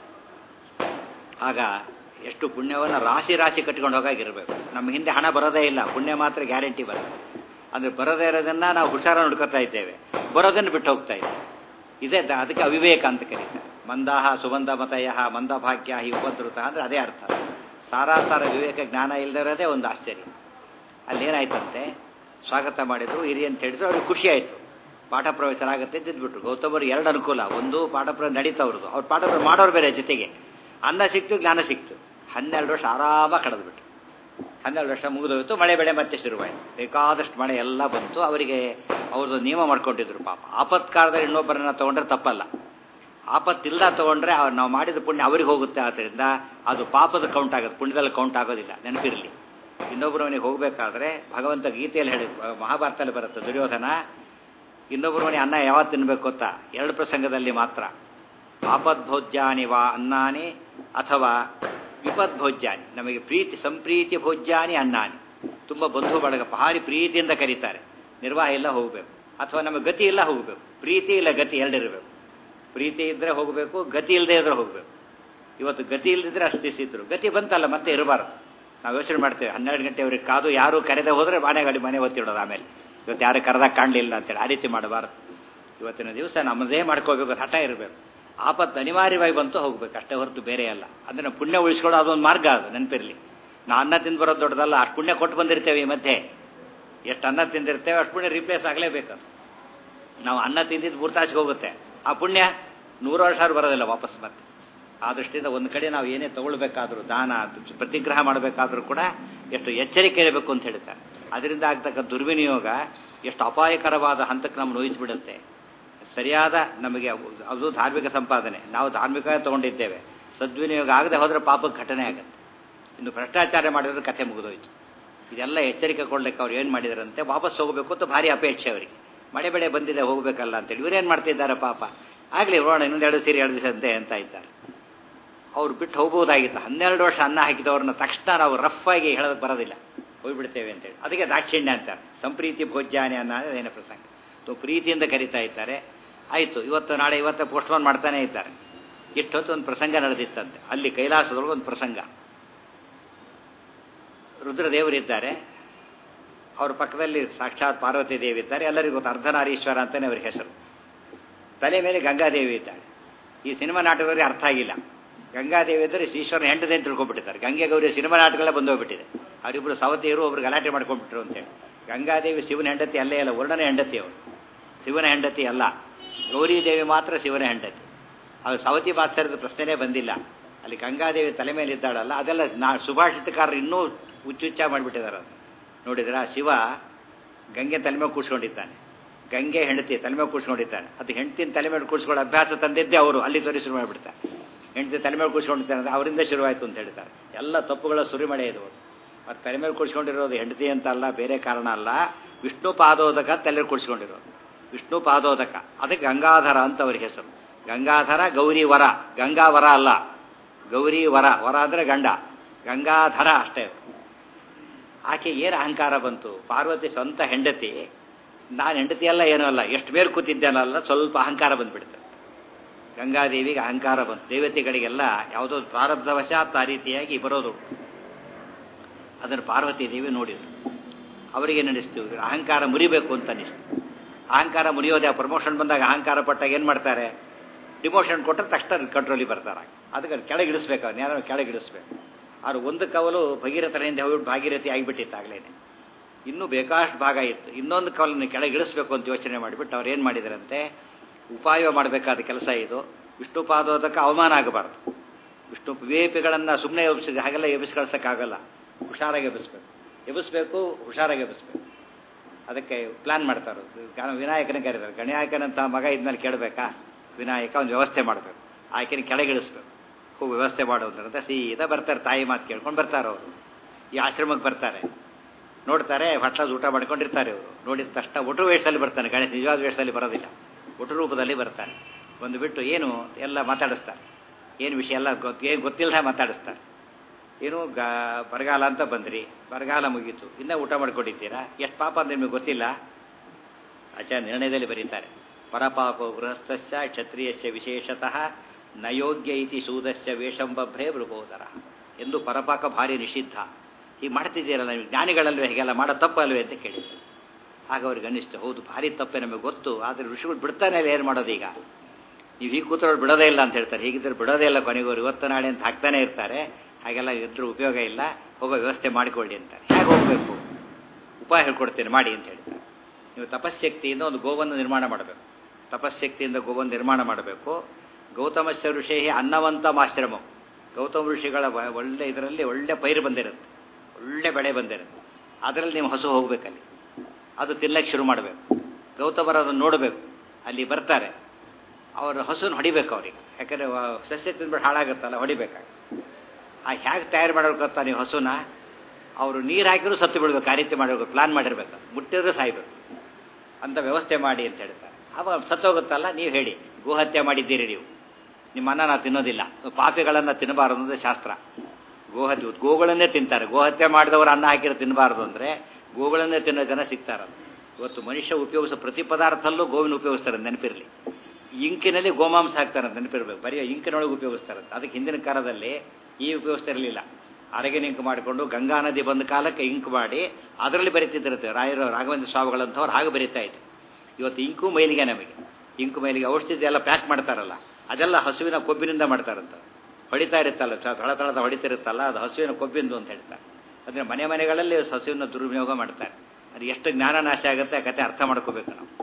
Speaker 2: ಆಗ ಎಷ್ಟು ಪುಣ್ಯವನ್ನು ರಾಶಿ ರಾಶಿ ಕಟ್ಕೊಂಡು ಹೋಗಾಗಿರ್ಬೇಕು ನಮ್ಮ ಹಿಂದೆ ಹಣ ಬರೋದೇ ಇಲ್ಲ ಪುಣ್ಯ ಮಾತ್ರ ಗ್ಯಾರಂಟಿ ಬರುತ್ತೆ ಅಂದರೆ ಬರದೇ ಇರೋದನ್ನು ನಾವು ಹುಷಾರ ನೋಡ್ಕೊತಾ ಇದ್ದೇವೆ ಬರೋದನ್ನು ಬಿಟ್ಟು ಹೋಗ್ತಾ ಇದ್ದೇವೆ ಇದೇ ದ- ಅದಕ್ಕೆ ಅವಿವೇಕ ಅಂತ ಕರೀತಾರೆ ಮಂದಾಹ ಸುಬಂಧ ಮತಯ ಮಂದಭಾಗ್ಯ ಹಿ ಉಪದ್ರುತ ಅಂದರೆ ಅದೇ ಅರ್ಥ ಸಾರಾಸಾರ ವಿವೇಕ ಜ್ಞಾನ ಇಲ್ಲದಿರೋದೇ ಒಂದು ಆಶ್ಚರ್ಯ ಅಲ್ಲೇನಾಯ್ತಂತೆ ಸ್ವಾಗತ ಮಾಡಿದ್ರು ಹಿರಿ ಅಂತ ಹೇಳಿದ್ರು ಅವ್ರಿಗೆ ಖುಷಿ ಆಯಿತು ಪಾಠ ಪ್ರವಚನ ಆಗುತ್ತೆ ತಿದ್ಬಿಟ್ರು ಗೌತಮರು ಎರಡು ಅನುಕೂಲ ಒಂದು ಪಾಠ ಪ್ರವಚನ ನಡೀತಾ ಅವ್ರದ್ದು ಅವ್ರು ಪಾಠ ಪ್ರವಚನ ಮಾಡೋರು ಬೇರೆ ಜೊತೆಗೆ ಅನ್ನ ಸಿಕ್ತು ಜ್ಞಾನ ಸಿಕ್ತು ಹನ್ನೆರಡು ವರ್ಷ ಆರಾಮಾಗಿ ಕಳೆದ್ಬಿಟ್ರು ಹನ್ನೆರಡು ವರ್ಷ ಮುಗಿದೋಯ್ತು ಮಳೆ ಬೆಳೆ ಮತ್ತೆ ಶುರುವಾಯಿತು ಬೇಕಾದಷ್ಟು ಮಳೆ ಎಲ್ಲ ಬಂತು ಅವರಿಗೆ ಅವ್ರದ್ದು ನಿಯಮ ಮಾಡ್ಕೊಂಡಿದ್ರು ಪಾಪ ಆಪತ್ಕಾಲದಲ್ಲಿ ಇನ್ನೊಬ್ಬರನ್ನ ತೊಗೊಂಡ್ರೆ ತಪ್ಪಲ್ಲ ಆಪತ್ತಿಲ್ಲ ತೊಗೊಂಡ್ರೆ ಅವ್ರು ನಾವು ಮಾಡಿದ ಪುಣ್ಯ ಅವ್ರಿಗೆ ಹೋಗುತ್ತೆ ಆದ್ದರಿಂದ ಅದು ಪಾಪದ ಕೌಂಟ್ ಆಗುತ್ತೆ ಪುಣ್ಯದಲ್ಲಿ ಕೌಂಟ್ ಆಗೋದಿಲ್ಲ ನೆನಪಿರಲಿ ಇನ್ನೊಬ್ಬರ ಮನೆಗೆ ಹೋಗಬೇಕಾದ್ರೆ ಭಗವಂತ ಗೀತೆಯಲ್ಲಿ ಹೇಳಿ ಮಹಾಭಾರತದಲ್ಲಿ ಬರುತ್ತೆ ದುರ್ಯೋಧನ ಇನ್ನೊಬ್ಬರ ಮನೆ ಅನ್ನ ಯಾವತ್ತು ತಿನ್ನಬೇಕು ಅಂತ ಎರಡು ಪ್ರಸಂಗದಲ್ಲಿ ಮಾತ್ರ ಆಪದ್ಭೋಜ್ಯಾನಿ ವಾ ಅನ್ನಾನಿ ಅಥವಾ ವಿಪದ್ಭೋಜ್ಯಾನಿ ನಮಗೆ ಪ್ರೀತಿ ಸಂಪ್ರೀತಿ ಭೋಜ್ಯಾನಿ ಅನ್ನಾನಿ ತುಂಬ ಬಂಧು ಬಳಗ ಭಾರಿ ಪ್ರೀತಿಯಿಂದ ಕರೀತಾರೆ ನಿರ್ವಾಹ ಇಲ್ಲ ಹೋಗಬೇಕು ಅಥವಾ ನಮಗೆ ಗತಿ ಇಲ್ಲ ಹೋಗಬೇಕು ಪ್ರೀತಿ ಇಲ್ಲ ಗತಿ ಎರಡಿರಬೇಕು ಪ್ರೀತಿ ಇದ್ದರೆ ಹೋಗಬೇಕು ಗತಿ ಇಲ್ಲದೆ ಇದ್ರೆ ಹೋಗಬೇಕು ಇವತ್ತು ಗತಿ ಇಲ್ಲದಿದ್ರೆ ಅಷ್ಟು ದಿವಸ ಇದ್ರು ಗತಿ ಬಂತಲ್ಲ ಮತ್ತೆ ಇರಬಾರ್ದು ನಾವು ಯೋಚನೆ ಮಾಡ್ತೇವೆ ಹನ್ನೆರಡು ಗಂಟೆವರೆಗೆ ಕಾದು ಯಾರು ಕರೆದೇ ಹೋದರೆ ಮನೆ ಗಾಡಿ ಮನೆ ಒತ್ತಿಡೋದು ಆಮೇಲೆ ಇವತ್ತು ಯಾರು ಕರೆದಾಗ ಕಾಣಲಿಲ್ಲ ಅಂತೇಳಿ ಆ ರೀತಿ ಮಾಡಬಾರ್ದು ಇವತ್ತಿನ ದಿವಸ ನಮ್ಮದೇ ಮಾಡ್ಕೋಬೇಕು ಹಠ ಇರಬೇಕು ಆಪತ್ತು ಅನಿವಾರ್ಯವಾಗಿ ಬಂತು ಹೋಗ್ಬೇಕು ಅಷ್ಟೇ ಹೊರತು ಬೇರೆ ಅಲ್ಲ ಅದನ್ನು ಪುಣ್ಯ ಉಳಿಸ್ಕೊಳ್ಳೋ ಅದೊಂದು ಮಾರ್ಗ ಅದು ನೆನಪಿರಲಿ ನಾ ಅನ್ನ ತಿಂದು ಬರೋದು ದೊಡ್ಡದಲ್ಲ ಅಷ್ಟು ಪುಣ್ಯ ಕೊಟ್ಟು ಬಂದಿರ್ತೇವೆ ಈ ಮಧ್ಯೆ ಎಷ್ಟು ಅನ್ನ ತಿಂದಿರ್ತೇವೆ ಅಷ್ಟು ಪುಣ್ಯ ರಿಪ್ಲೇಸ್ ಆಗಲೇಬೇಕು ನಾವು ಅನ್ನ ತಿಂದಿದ್ದು ಮೂರ್ತಾಚಿಗೆ ಹೋಗುತ್ತೆ ಆ ಪುಣ್ಯ ನೂರು ವರ್ಷ ಬರೋದಿಲ್ಲ ವಾಪಸ್ ಮತ್ತೆ ಆ ದೃಷ್ಟಿಯಿಂದ ಒಂದು ಕಡೆ ನಾವು ಏನೇ ತಗೊಳ್ಬೇಕಾದ್ರೂ ದಾನ ಪ್ರತಿಗ್ರಹ ಮಾಡಬೇಕಾದ್ರೂ ಕೂಡ ಎಷ್ಟು ಎಚ್ಚರಿಕೆ ಇರಬೇಕು ಅಂತ ಹೇಳ್ತಾರೆ ಅದರಿಂದ ಆಗ್ತಕ್ಕ ದುರ್ವಿನಿಯೋಗ ಎಷ್ಟು ಅಪಾಯಕರವಾದ ಹಂತಕ್ಕೆ ನಮ್ಮನ್ನು ನೋಯಿಸಿಬಿಡುತ್ತೆ ಸರಿಯಾದ ನಮಗೆ ಅದು ಧಾರ್ಮಿಕ ಸಂಪಾದನೆ ನಾವು ಧಾರ್ಮಿಕ ತಗೊಂಡಿದ್ದೇವೆ ಸದ್ವಿನಿಯೋಗ ಆಗದೆ ಹೋದರೆ ಪಾಪಕ್ಕೆ ಘಟನೆ ಆಗುತ್ತೆ ಇನ್ನು ಭ್ರಷ್ಟಾಚಾರ ಮಾಡಿದ್ರೆ ಕಥೆ ಮುಗಿದೋಯ್ತು ಇದೆಲ್ಲ ಎಚ್ಚರಿಕೆ ಕೊಡ್ಲಿಕ್ಕೆ ಅವ್ರು ಏನು ಮಾಡಿದಾರಂತೆ ವಾಪಸ್ ಹೋಗಬೇಕು ಅಂತ ಭಾರಿ ಅಪೇಕ್ಷೆ ಅವರಿಗೆ ಮಳೆ ಬೆಳೆ ಬಂದಿದೆ ಹೋಗಬೇಕಲ್ಲ ಅಂತೇಳಿ ಇವರೇನು ಮಾಡ್ತಿದ್ದಾರೆ ಪಾಪ ಆಗಲಿ ಹೋಗೋಣ ಇನ್ನೊಂದು ಎರಡು ಸೀರೆ ಎರಡು ದಿವಸ ಅಂತೆ ಅಂತ ಇದ್ದಾರೆ ಅವ್ರು ಬಿಟ್ಟು ಹೋಗ್ಬೋದಾಗಿತ್ತು ಹನ್ನೆರಡು ವರ್ಷ ಅನ್ನ ಹಾಕಿದವ್ರನ್ನ ತಕ್ಷಣ ನಾವು ರಫ್ ಆಗಿ ಹೇಳೋದಕ್ಕೆ ಬರೋದಿಲ್ಲ ಹೋಗ್ಬಿಡ್ತೇವೆ ಅಂತೇಳಿ ಅದಕ್ಕೆ ದಾಕ್ಷಿಣ್ಯ ಅಂತಾರೆ ಸಂಪ್ರೀತಿ ಭೋಜ್ಯಾನಿ ಅನ್ನೋದೇನ ಪ್ರಸಂಗ ಸೊ ಪ್ರೀತಿಯಿಂದ ಕರಿತಾ ಇದ್ದಾರೆ ಆಯಿತು ಇವತ್ತು ನಾಳೆ ಇವತ್ತು ಪೋಸ್ಟ್ಪೋನ್ ಮಾಡ್ತಾನೆ ಇದ್ದಾರೆ ಇಷ್ಟೊತ್ತು ಒಂದು ಪ್ರಸಂಗ ನಡೆದಿತ್ತಂತೆ ಅಲ್ಲಿ ಕೈಲಾಸದೊಳಗೆ ಒಂದು ಪ್ರಸಂಗ ರುದ್ರದೇವರಿದ್ದಾರೆ ಅವ್ರ ಪಕ್ಕದಲ್ಲಿ ಸಾಕ್ಷಾತ್ ಪಾರ್ವತಿ ದೇವಿ ಇದ್ದಾರೆ ಎಲ್ಲರಿಗೂ ಗೊತ್ತು ಅರ್ಧನಾರೀಶ್ವರ ಅಂತಲೇ ಅವ್ರ ಹೆಸರು ತಲೆ ಮೇಲೆ ಗಂಗಾದೇವಿ ಇದ್ದಾಳೆ ಈ ಸಿನಿಮಾ ನಾಟಕದವರಿಗೆ ಅರ್ಥ ಆಗಿಲ್ಲ ಗಂಗಾದೇವಿ ಇದ್ದರೆ ಈಶ್ವರನ ಹೆಂಡದೆ ಅಂತ ತಿಳ್ಕೊಂಡ್ಬಿಟ್ಟಿದ್ದಾರೆ ಗಂಗೆ ಗೌರಿ ಸಿನಿಮಾ ನಾಟಕಗಳೇ ಬಂದೋಗ್ಬಿಟ್ಟಿದೆ ಅವರಿಬ್ಬರು ಸವತಿಯರು ಒಬ್ರು ಗಲಾಟೆ ಮಾಡ್ಕೊಂಡ್ಬಿಟ್ರು ಅಂತೇಳಿ ಗಂಗಾದೇವಿ ಶಿವನ ಹೆಂಡತಿ ಅಲ್ಲೇ ಅಲ್ಲ ವರ್ಣನೆ ಹೆಂಡತಿ ಅವರು ಶಿವನ ಹೆಂಡತಿ ಅಲ್ಲ ಗೌರಿ ದೇವಿ ಮಾತ್ರ ಶಿವನ ಹೆಂಡತಿ ಅದು ಸವತಿ ಬಾತ್ಸರದ ಪ್ರಶ್ನೆನೇ ಬಂದಿಲ್ಲ ಅಲ್ಲಿ ಗಂಗಾದೇವಿ ತಲೆ ಮೇಲೆ ಇದ್ದಾಳಲ್ಲ ಅದೆಲ್ಲ ನಾ ಸುಭಾಷಿತಕಾರರು ಇನ್ನೂ ಹುಚ್ಚುಚ್ಚ ಮಾಡಿಬಿಟ್ಟಿದ್ದಾರೆ ಅದು ನೋಡಿದ್ರ ಶಿವ ಗಂಗೆ ತಲೆ ಮೇಲೆ ಕೂಡ್ಸ್ಕೊಂಡಿದ್ದಾನೆ ಗಂಗೆ ಹೆಂಡತಿ ತಲೆ ಮೇಲೆ ಕೂಡ್ಸ್ಕೊಂಡಿದ್ದಾನೆ ಅದು ಹೆಂಡತಿನ ತಲೆ ಮೇಲೆ ಕೂಡ್ಸ್ಕೊಳ್ಳೋ ಅಭ್ಯಾಸ ತಂದಿದ್ದೆ ಅವರು ಅಲ್ಲಿ ತೋರಿ ಶುರು ಮಾಡಿಬಿಡ್ತಾರೆ ಹೆಂಡತಿ ತಲೆ ಮೇಲೆ ಕೂಡ್ಸ್ಕೊಂಡಿದ್ದಾನೆ ಅಂದ್ರೆ ಅವರಿಂದ ಶುರುವಾಯಿತು ಅಂತ ಹೇಳ್ತಾರೆ ಎಲ್ಲ ತಪ್ಪುಗಳ ಸುರಿಮಳೆ ಇದು ಅದು ತಲೆ ಮೇಲೆ ಕೂಡ್ಸ್ಕೊಂಡಿರೋದು ಹೆಂಡತಿ ಅಂತ ಅಲ್ಲ ಬೇರೆ ಕಾರಣ ಅಲ್ಲ ವಿಷ್ಣು ಪಾದೋದಕ ತಲೆ ಕೂಡ್ಸ್ಕೊಂಡಿರೋದು ವಿಷ್ಣು ಪಾದೋದಕ ಅದಕ್ಕೆ ಗಂಗಾಧರ ಅಂತ ಅವ್ರಿಗೆ ಹೆಸರು ಗಂಗಾಧರ ಗೌರಿ ವರ ಗಂಗಾವರ ಅಲ್ಲ ಗೌರಿ ವರ ವರ ಅಂದರೆ ಗಂಡ ಗಂಗಾಧರ ಅಷ್ಟೇ ಆಕೆ ಏನು ಅಹಂಕಾರ ಬಂತು ಪಾರ್ವತಿ ಸ್ವಂತ ಹೆಂಡತಿ ನಾನು ಹೆಂಡತಿ ಅಲ್ಲ ಏನೂ ಅಲ್ಲ ಎಷ್ಟು ಬೇರೆ ಕೂತಿದ್ದೇನಲ್ಲ ಸ್ವಲ್ಪ ಅಹಂಕಾರ ಬಂದ್ಬಿಡ್ತು ಗಂಗಾದೇವಿಗೆ ಅಹಂಕಾರ ಬಂತು ದೇವತೆಗಳಿಗೆಲ್ಲ ಯಾವುದೋ ಪ್ರಾರಬ್ಧವಶಾತ್ ಆ ರೀತಿಯಾಗಿ ಬರೋದು ಅದನ್ನು ಪಾರ್ವತಿ ದೇವಿ ನೋಡಿದ್ರು ಅವರಿಗೆ ನಡೆಸ್ತು ಅಹಂಕಾರ ಮುರಿಬೇಕು ಅಂತ ಅನಿಸ್ತು ಅಹಂಕಾರ ಮುರಿಯೋದೇ ಆ ಪ್ರಮೋಷನ್ ಬಂದಾಗ ಅಹಂಕಾರ ಪಟ್ಟಾಗ ಏನು ಮಾಡ್ತಾರೆ ಡಿಮೋಷನ್ ಕೊಟ್ಟರೆ ತಕ್ಷಣ ಕಂಟ್ರೋಲಿಗೆ ಬರ್ತಾರೆ ಅದಕ್ಕೆ ಕೆಳಗಿಡಿಸ್ಬೇಕು ಅವ್ನು ಯಾರು ಕೆಳಗಿಡಿಸ್ಬೇಕು ಆದ್ರೆ ಒಂದು ಕವಲು ಭಗೀರಥನಿಂದ ಹೋಗ್ಬಿಟ್ಟು ಭಾಗೀರಥಿ ಆಗಿಬಿಟ್ಟಿತ್ತು ಆಗಲೇನೆ ಇನ್ನೂ ಬೇಕಾಷ್ಟು ಭಾಗ ಇತ್ತು ಇನ್ನೊಂದು ಕವಲನ್ನು ಕೆಳಗಿಳಿಸ್ಬೇಕು ಅಂತ ಯೋಚನೆ ಮಾಡಿಬಿಟ್ಟು ಅವ್ರು ಏನು ಮಾಡಿದರಂತೆ ಉಪಾಯ ಮಾಡಬೇಕಾದ ಕೆಲಸ ಇದು ವಿಷ್ಣು ಪಾದೋದಕ್ಕೆ ಅವಮಾನ ಆಗಬಾರ್ದು ವಿಷ್ಣು ವಿವೇಪಿಗಳನ್ನು ಸುಮ್ಮನೆ ಎಬ್ಸಿದ ಹಾಗೆಲ್ಲ ಎಬ್ಬಿಸಿ ಕಳ್ಸೋಕ್ಕಾಗಲ್ಲ ಹುಷಾರಾಗಿ ಎಬ್ಬಿಸ್ಬೇಕು ಎಬ್ಬಿಸ್ಬೇಕು ಹುಷಾರಾಗಿ ಎಬ್ಬಿಸ್ಬೇಕು ಅದಕ್ಕೆ ಪ್ಲಾನ್ ಮಾಡ್ತಾರೆ ವಿನಾಯಕನ ಕರೀತಾರೆ ಗಣನಾಯಕನಂತ ಮಗ ಇದ್ಮೇಲೆ ಕೇಳಬೇಕಾ ವಿನಾಯಕ ಒಂದು ವ್ಯವಸ್ಥೆ ಮಾಡಬೇಕು ಆಕೆನ ಕೆಳಗಿಳಿಸ್ಬೇಕು ಹೋಗಿ ವ್ಯವಸ್ಥೆ ಮಾಡೋದ್ರಂತ ಸೀದಾ ಬರ್ತಾರೆ ತಾಯಿ ಮಾತು ಕೇಳ್ಕೊಂಡು ಬರ್ತಾರೆ ಅವರು ಈ ಆಶ್ರಮಕ್ಕೆ ಬರ್ತಾರೆ ನೋಡ್ತಾರೆ ಹೊಟ್ಟದ ಊಟ ಮಾಡ್ಕೊಂಡಿರ್ತಾರೆ ಇವರು ನೋಡಿದ ತಕ್ಷಣ ಒಟ್ಟು ವೇಷದಲ್ಲಿ ಬರ್ತಾನೆ ಗಣೇಶ ನಿಜವಾದ ವೇಷದಲ್ಲಿ ಬರೋದಿಲ್ಲ ಒಟ್ಟು ರೂಪದಲ್ಲಿ ಬರ್ತಾನೆ ಒಂದು ಬಿಟ್ಟು ಏನು ಎಲ್ಲ ಮಾತಾಡಿಸ್ತಾರೆ ಏನು ವಿಷಯ ಎಲ್ಲ ಗೊತ್ತು ಏನು ಗೊತ್ತಿಲ್ಲದೆ ಮಾತಾಡಿಸ್ತಾರೆ ಏನು ಗ ಬರಗಾಲ ಅಂತ ಬಂದ್ರಿ ಬರಗಾಲ ಮುಗೀತು ಇನ್ನೂ ಊಟ ಮಾಡ್ಕೊಂಡಿದ್ದೀರಾ ಎಷ್ಟು ಪಾಪ ಅಂತ ನಿಮಗೆ ಗೊತ್ತಿಲ್ಲ ಆಚಾರ್ಯ ನಿರ್ಣಯದಲ್ಲಿ ಬರೀತಾರೆ ಪರಪಾಪ ಗೃಹಸ್ಥಸ್ಯ ಕ್ಷತ್ರಿಯಸ್ಯ ವಿಶೇಷತಃ ನಯೋಗ್ಯ ಇತಿ ಸೂದಸ್ಯ ವೇಷಂಬಭ್ರೇ ಮೃಗೋದರ ಎಂದು ಪರಪಾಕ ಭಾರಿ ನಿಷಿದ್ಧ ಹೀಗೆ ಮಾಡ್ತಿದ್ದೀರಲ್ಲ ನೀವು ಜ್ಞಾನಿಗಳಲ್ವೇ ಹೀಗೆಲ್ಲ ಮಾಡೋ ತಪ್ಪಲ್ವೇ ಅಂತ ಕೇಳಿದ್ರು ಆಗ ಅವ್ರಿಗೆ ಅನ್ನಿಸ್ತು ಹೌದು ಭಾರಿ ತಪ್ಪೆ ನಮಗೆ ಗೊತ್ತು ಆದರೆ ಋಷಿಗಳು ಬಿಡ್ತಾನೆ ಇಲ್ಲ ಏನು ಮಾಡೋದು ಈಗ ನೀವು ಹೀಗೆ ಕೂತ್ರೋಳು ಬಿಡೋದೇ ಇಲ್ಲ ಅಂತ ಹೇಳ್ತಾರೆ ಹೀಗಿದ್ರೆ ಬಿಡೋದೇ ಇಲ್ಲ ಕೊನೆಗೋರು ಇವತ್ತು ನಾಳೆ ಅಂತ ಹಾಕ್ತಾನೆ ಇರ್ತಾರೆ ಹಾಗೆಲ್ಲ ಇದ್ರೂ ಉಪಯೋಗ ಇಲ್ಲ ಹೋಗೋ ವ್ಯವಸ್ಥೆ ಮಾಡಿಕೊಳ್ಳಿ ಅಂತಾರೆ ಹೇಗೆ ಹೋಗಬೇಕು ಉಪಾಯ ಹೇಳ್ಕೊಡ್ತೇನೆ ಮಾಡಿ ಅಂತ ಹೇಳ್ತಾರೆ ನೀವು ತಪಶ್ಶಕ್ತಿಯಿಂದ ಒಂದು ಗೋವನ್ನು ನಿರ್ಮಾಣ ಮಾಡಬೇಕು ತಪಶ್ಶಕ್ತಿಯಿಂದ ಗೋವನ್ನು ನಿರ್ಮಾಣ ಮಾಡಬೇಕು ಗೌತಮಶ್ಯ ಋಷಿ ಅನ್ನವಂತ ಆಶ್ರಮ ಗೌತಮ ಋಷಿಗಳ ವ- ಒಳ್ಳೆ ಇದರಲ್ಲಿ ಒಳ್ಳೆ ಪೈರು ಬಂದಿರುತ್ತೆ ಒಳ್ಳೆ ಬೆಳೆ ಬಂದಿರುತ್ತೆ ಅದರಲ್ಲಿ ನೀವು ಹಸು ಹೋಗ್ಬೇಕಲ್ಲಿ ಅದು ತಿನ್ನಕ್ಕೆ ಶುರು ಮಾಡಬೇಕು ಗೌತಮರು ಅದನ್ನು ನೋಡಬೇಕು ಅಲ್ಲಿ ಬರ್ತಾರೆ ಅವರು ಹಸುನ ಹೊಡಿಬೇಕು ಅವ್ರಿಗೆ ಯಾಕಂದರೆ ಸಸ್ಯ ತಿಂದ್ಬಿಟ್ಟು ಹಾಳಾಗುತ್ತಲ್ಲ ಹೊಡಿಬೇಕಾಗ ಆ ಹೇಗೆ ತಯಾರು ಮಾಡೋರು ಗೊತ್ತಾ ನೀವು ಹಸುನ ಅವರು ನೀರು ಹಾಕಿದ್ರು ಸತ್ತು ಬಿಡ್ಬೇಕು ಆ ರೀತಿ ಮಾಡಬೇಕು ಪ್ಲಾನ್ ಮಾಡಿರ್ಬೇಕು ಮುಟ್ಟಿದ್ರೆ ಸಾಯ್ಬೇಕು ಅಂತ ವ್ಯವಸ್ಥೆ ಮಾಡಿ ಅಂತ ಹೇಳ್ತಾರೆ ಅವಾಗ ಸತ್ತೋಗುತ್ತಲ್ಲ ನೀವು ಹೇಳಿ ಗೋಹತ್ಯೆ ಮಾಡಿದ್ದೀರಿ ನೀವು ನಿಮ್ಮ ಅನ್ನ ನಾವು ತಿನ್ನೋದಿಲ್ಲ ಪಾಪಿಗಳನ್ನು ತಿನ್ನಬಾರದು ಅಂದರೆ ಶಾಸ್ತ್ರ ಗೋಹತ್ಯೆ ಗೋಗಳನ್ನೇ ತಿಂತಾರೆ ಗೋಹತ್ಯೆ ಮಾಡಿದವರು ಅನ್ನ ಹಾಕಿರೋ ತಿನ್ನಬಾರ್ದು ಅಂದರೆ ಗೋಗಳನ್ನೇ ತಿನ್ನೋ ಜನ ಸಿಗ್ತಾರೆ ಇವತ್ತು ಮನುಷ್ಯ ಉಪಯೋಗಿಸೋ ಪ್ರತಿ ಪದಾರ್ಥಲ್ಲೂ ಗೋವಿನ ಉಪಯೋಗಿಸ್ತಾರೆ ನೆನಪಿರಲಿ ಇಂಕಿನಲ್ಲಿ ಗೋಮಾಂಸ ಹಾಕ್ತಾರೆ ಅಂತ ನೆನಪಿರ್ಬೇಕು ಬರೀ ಇಂಕಿನೊಳಗೆ ಉಪಯೋಗಿಸ್ತಾರೆ ಅದಕ್ಕೆ ಹಿಂದಿನ ಕಾಲದಲ್ಲಿ ಈ ಉಪಯೋಗಿಸ್ತಾ ಇರಲಿಲ್ಲ ಅರಗಿನ ಇಂಕ್ ಮಾಡಿಕೊಂಡು ಗಂಗಾ ನದಿ ಬಂದ ಕಾಲಕ್ಕೆ ಇಂಕ್ ಮಾಡಿ ಅದರಲ್ಲಿ ಬರೀತಿದ್ದಿರುತ್ತೆ ರಾಯರು ರಾಘವೇಂದ್ರ ಸ್ವಾಮಿಗಳಂಥವ್ರು ಹಾಗೆ ಬರೀತಾ ಇದ್ರು ಇವತ್ತು ಇಂಕು ಮೈಲಿಗೆ ನಮಗೆ ಇಂಕು ಮೈಲಿಗೆ ಔಷಧಿ ಎಲ್ಲ ಪ್ಯಾಕ್ ಮಾಡ್ತಾರಲ್ಲ ಅದೆಲ್ಲ ಹಸುವಿನ ಕೊಬ್ಬಿನಿಂದ ಮಾಡ್ತಾರಂತ ಹೊಡಿತಾ ಇರುತ್ತಲ್ಲ ಚ- ತಳ ತಳದ ಹೊಡಿತಿರುತ್ತಲ್ಲ ಅದು ಹಸುವಿನ ಕೊಬ್ಬಿಂದು ಅಂತ ಹೇಳ್ತಾರೆ ಅಂದರೆ ಮನೆ ಮನೆಗಳಲ್ಲಿ ಹಸುವಿನ ದುರ್ವಿನಿಯೋಗ ಮಾಡ್ತಾರೆ ಅದು ಎಷ್ಟು ಜ್ಞಾನ ನಾಶ ಆಗುತ್ತೆ ಆ ಕತೆ ಅರ್ಥ ಮಾಡ್ಕೋಬೇಕು ನಾವು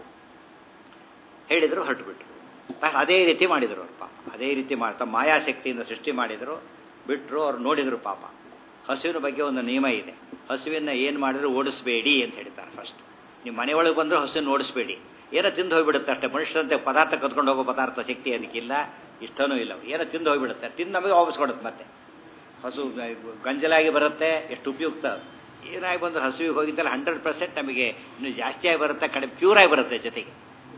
Speaker 2: ಹೇಳಿದರು ಹೊರಟುಬಿಟ್ರು ಅದೇ ರೀತಿ ಮಾಡಿದರು ಅವ್ರು ಪಾಪ ಅದೇ ರೀತಿ ಮಾಡ್ತಾ ಮಾಯಾಶಕ್ತಿಯಿಂದ ಸೃಷ್ಟಿ ಮಾಡಿದರು ಬಿಟ್ಟರು ಅವ್ರು ನೋಡಿದರು ಪಾಪ ಹಸುವಿನ ಬಗ್ಗೆ ಒಂದು ನಿಯಮ ಇದೆ ಹಸುವಿನ ಏನು ಮಾಡಿದ್ರು ಓಡಿಸ್ಬೇಡಿ ಅಂತ ಹೇಳ್ತಾರೆ ಫಸ್ಟ್ ನಿಮ್ಮ ಮನೆಯೊಳಗೆ ಬಂದರೂ ಹಸುವಿನ ಓಡಿಸ್ಬೇಡಿ ಏನೋ ತಿಂದು ಹೋಗ್ಬಿಡುತ್ತೆ ಅಷ್ಟೇ ಮನುಷ್ಯರಂತೆ ಪದಾರ್ಥ ಕದ್ಕೊಂಡು ಹೋಗೋ ಪದಾರ್ಥ ಶಕ್ತಿ ಅದಕ್ಕಿಲ್ಲ ಇಷ್ಟನೂ ಇಲ್ಲ ಏನೋ ತಿಂದು ಹೋಗ್ಬಿಡುತ್ತೆ ತಿಂದು ನಮಗೆ ವಾಪಸ್ ಕೊಡುತ್ತೆ ಮತ್ತೆ ಹಸು ಗಂಜಲಾಗಿ ಬರುತ್ತೆ ಎಷ್ಟು ಉಪಯುಕ್ತ ಅದು ಏನಾಗಿ ಬಂದ್ರೆ ಹಸುವಿಗೆ ಹೋಗಿದ್ದಲ್ಲ ಹಂಡ್ರೆಡ್ ಪರ್ಸೆಂಟ್ ನಮಗೆ ಇನ್ನೂ ಜಾಸ್ತಿಯಾಗಿ ಬರುತ್ತೆ ಕಡಿಮೆ ಪ್ಯೂರಾಗಿ ಬರುತ್ತೆ ಜೊತೆಗೆ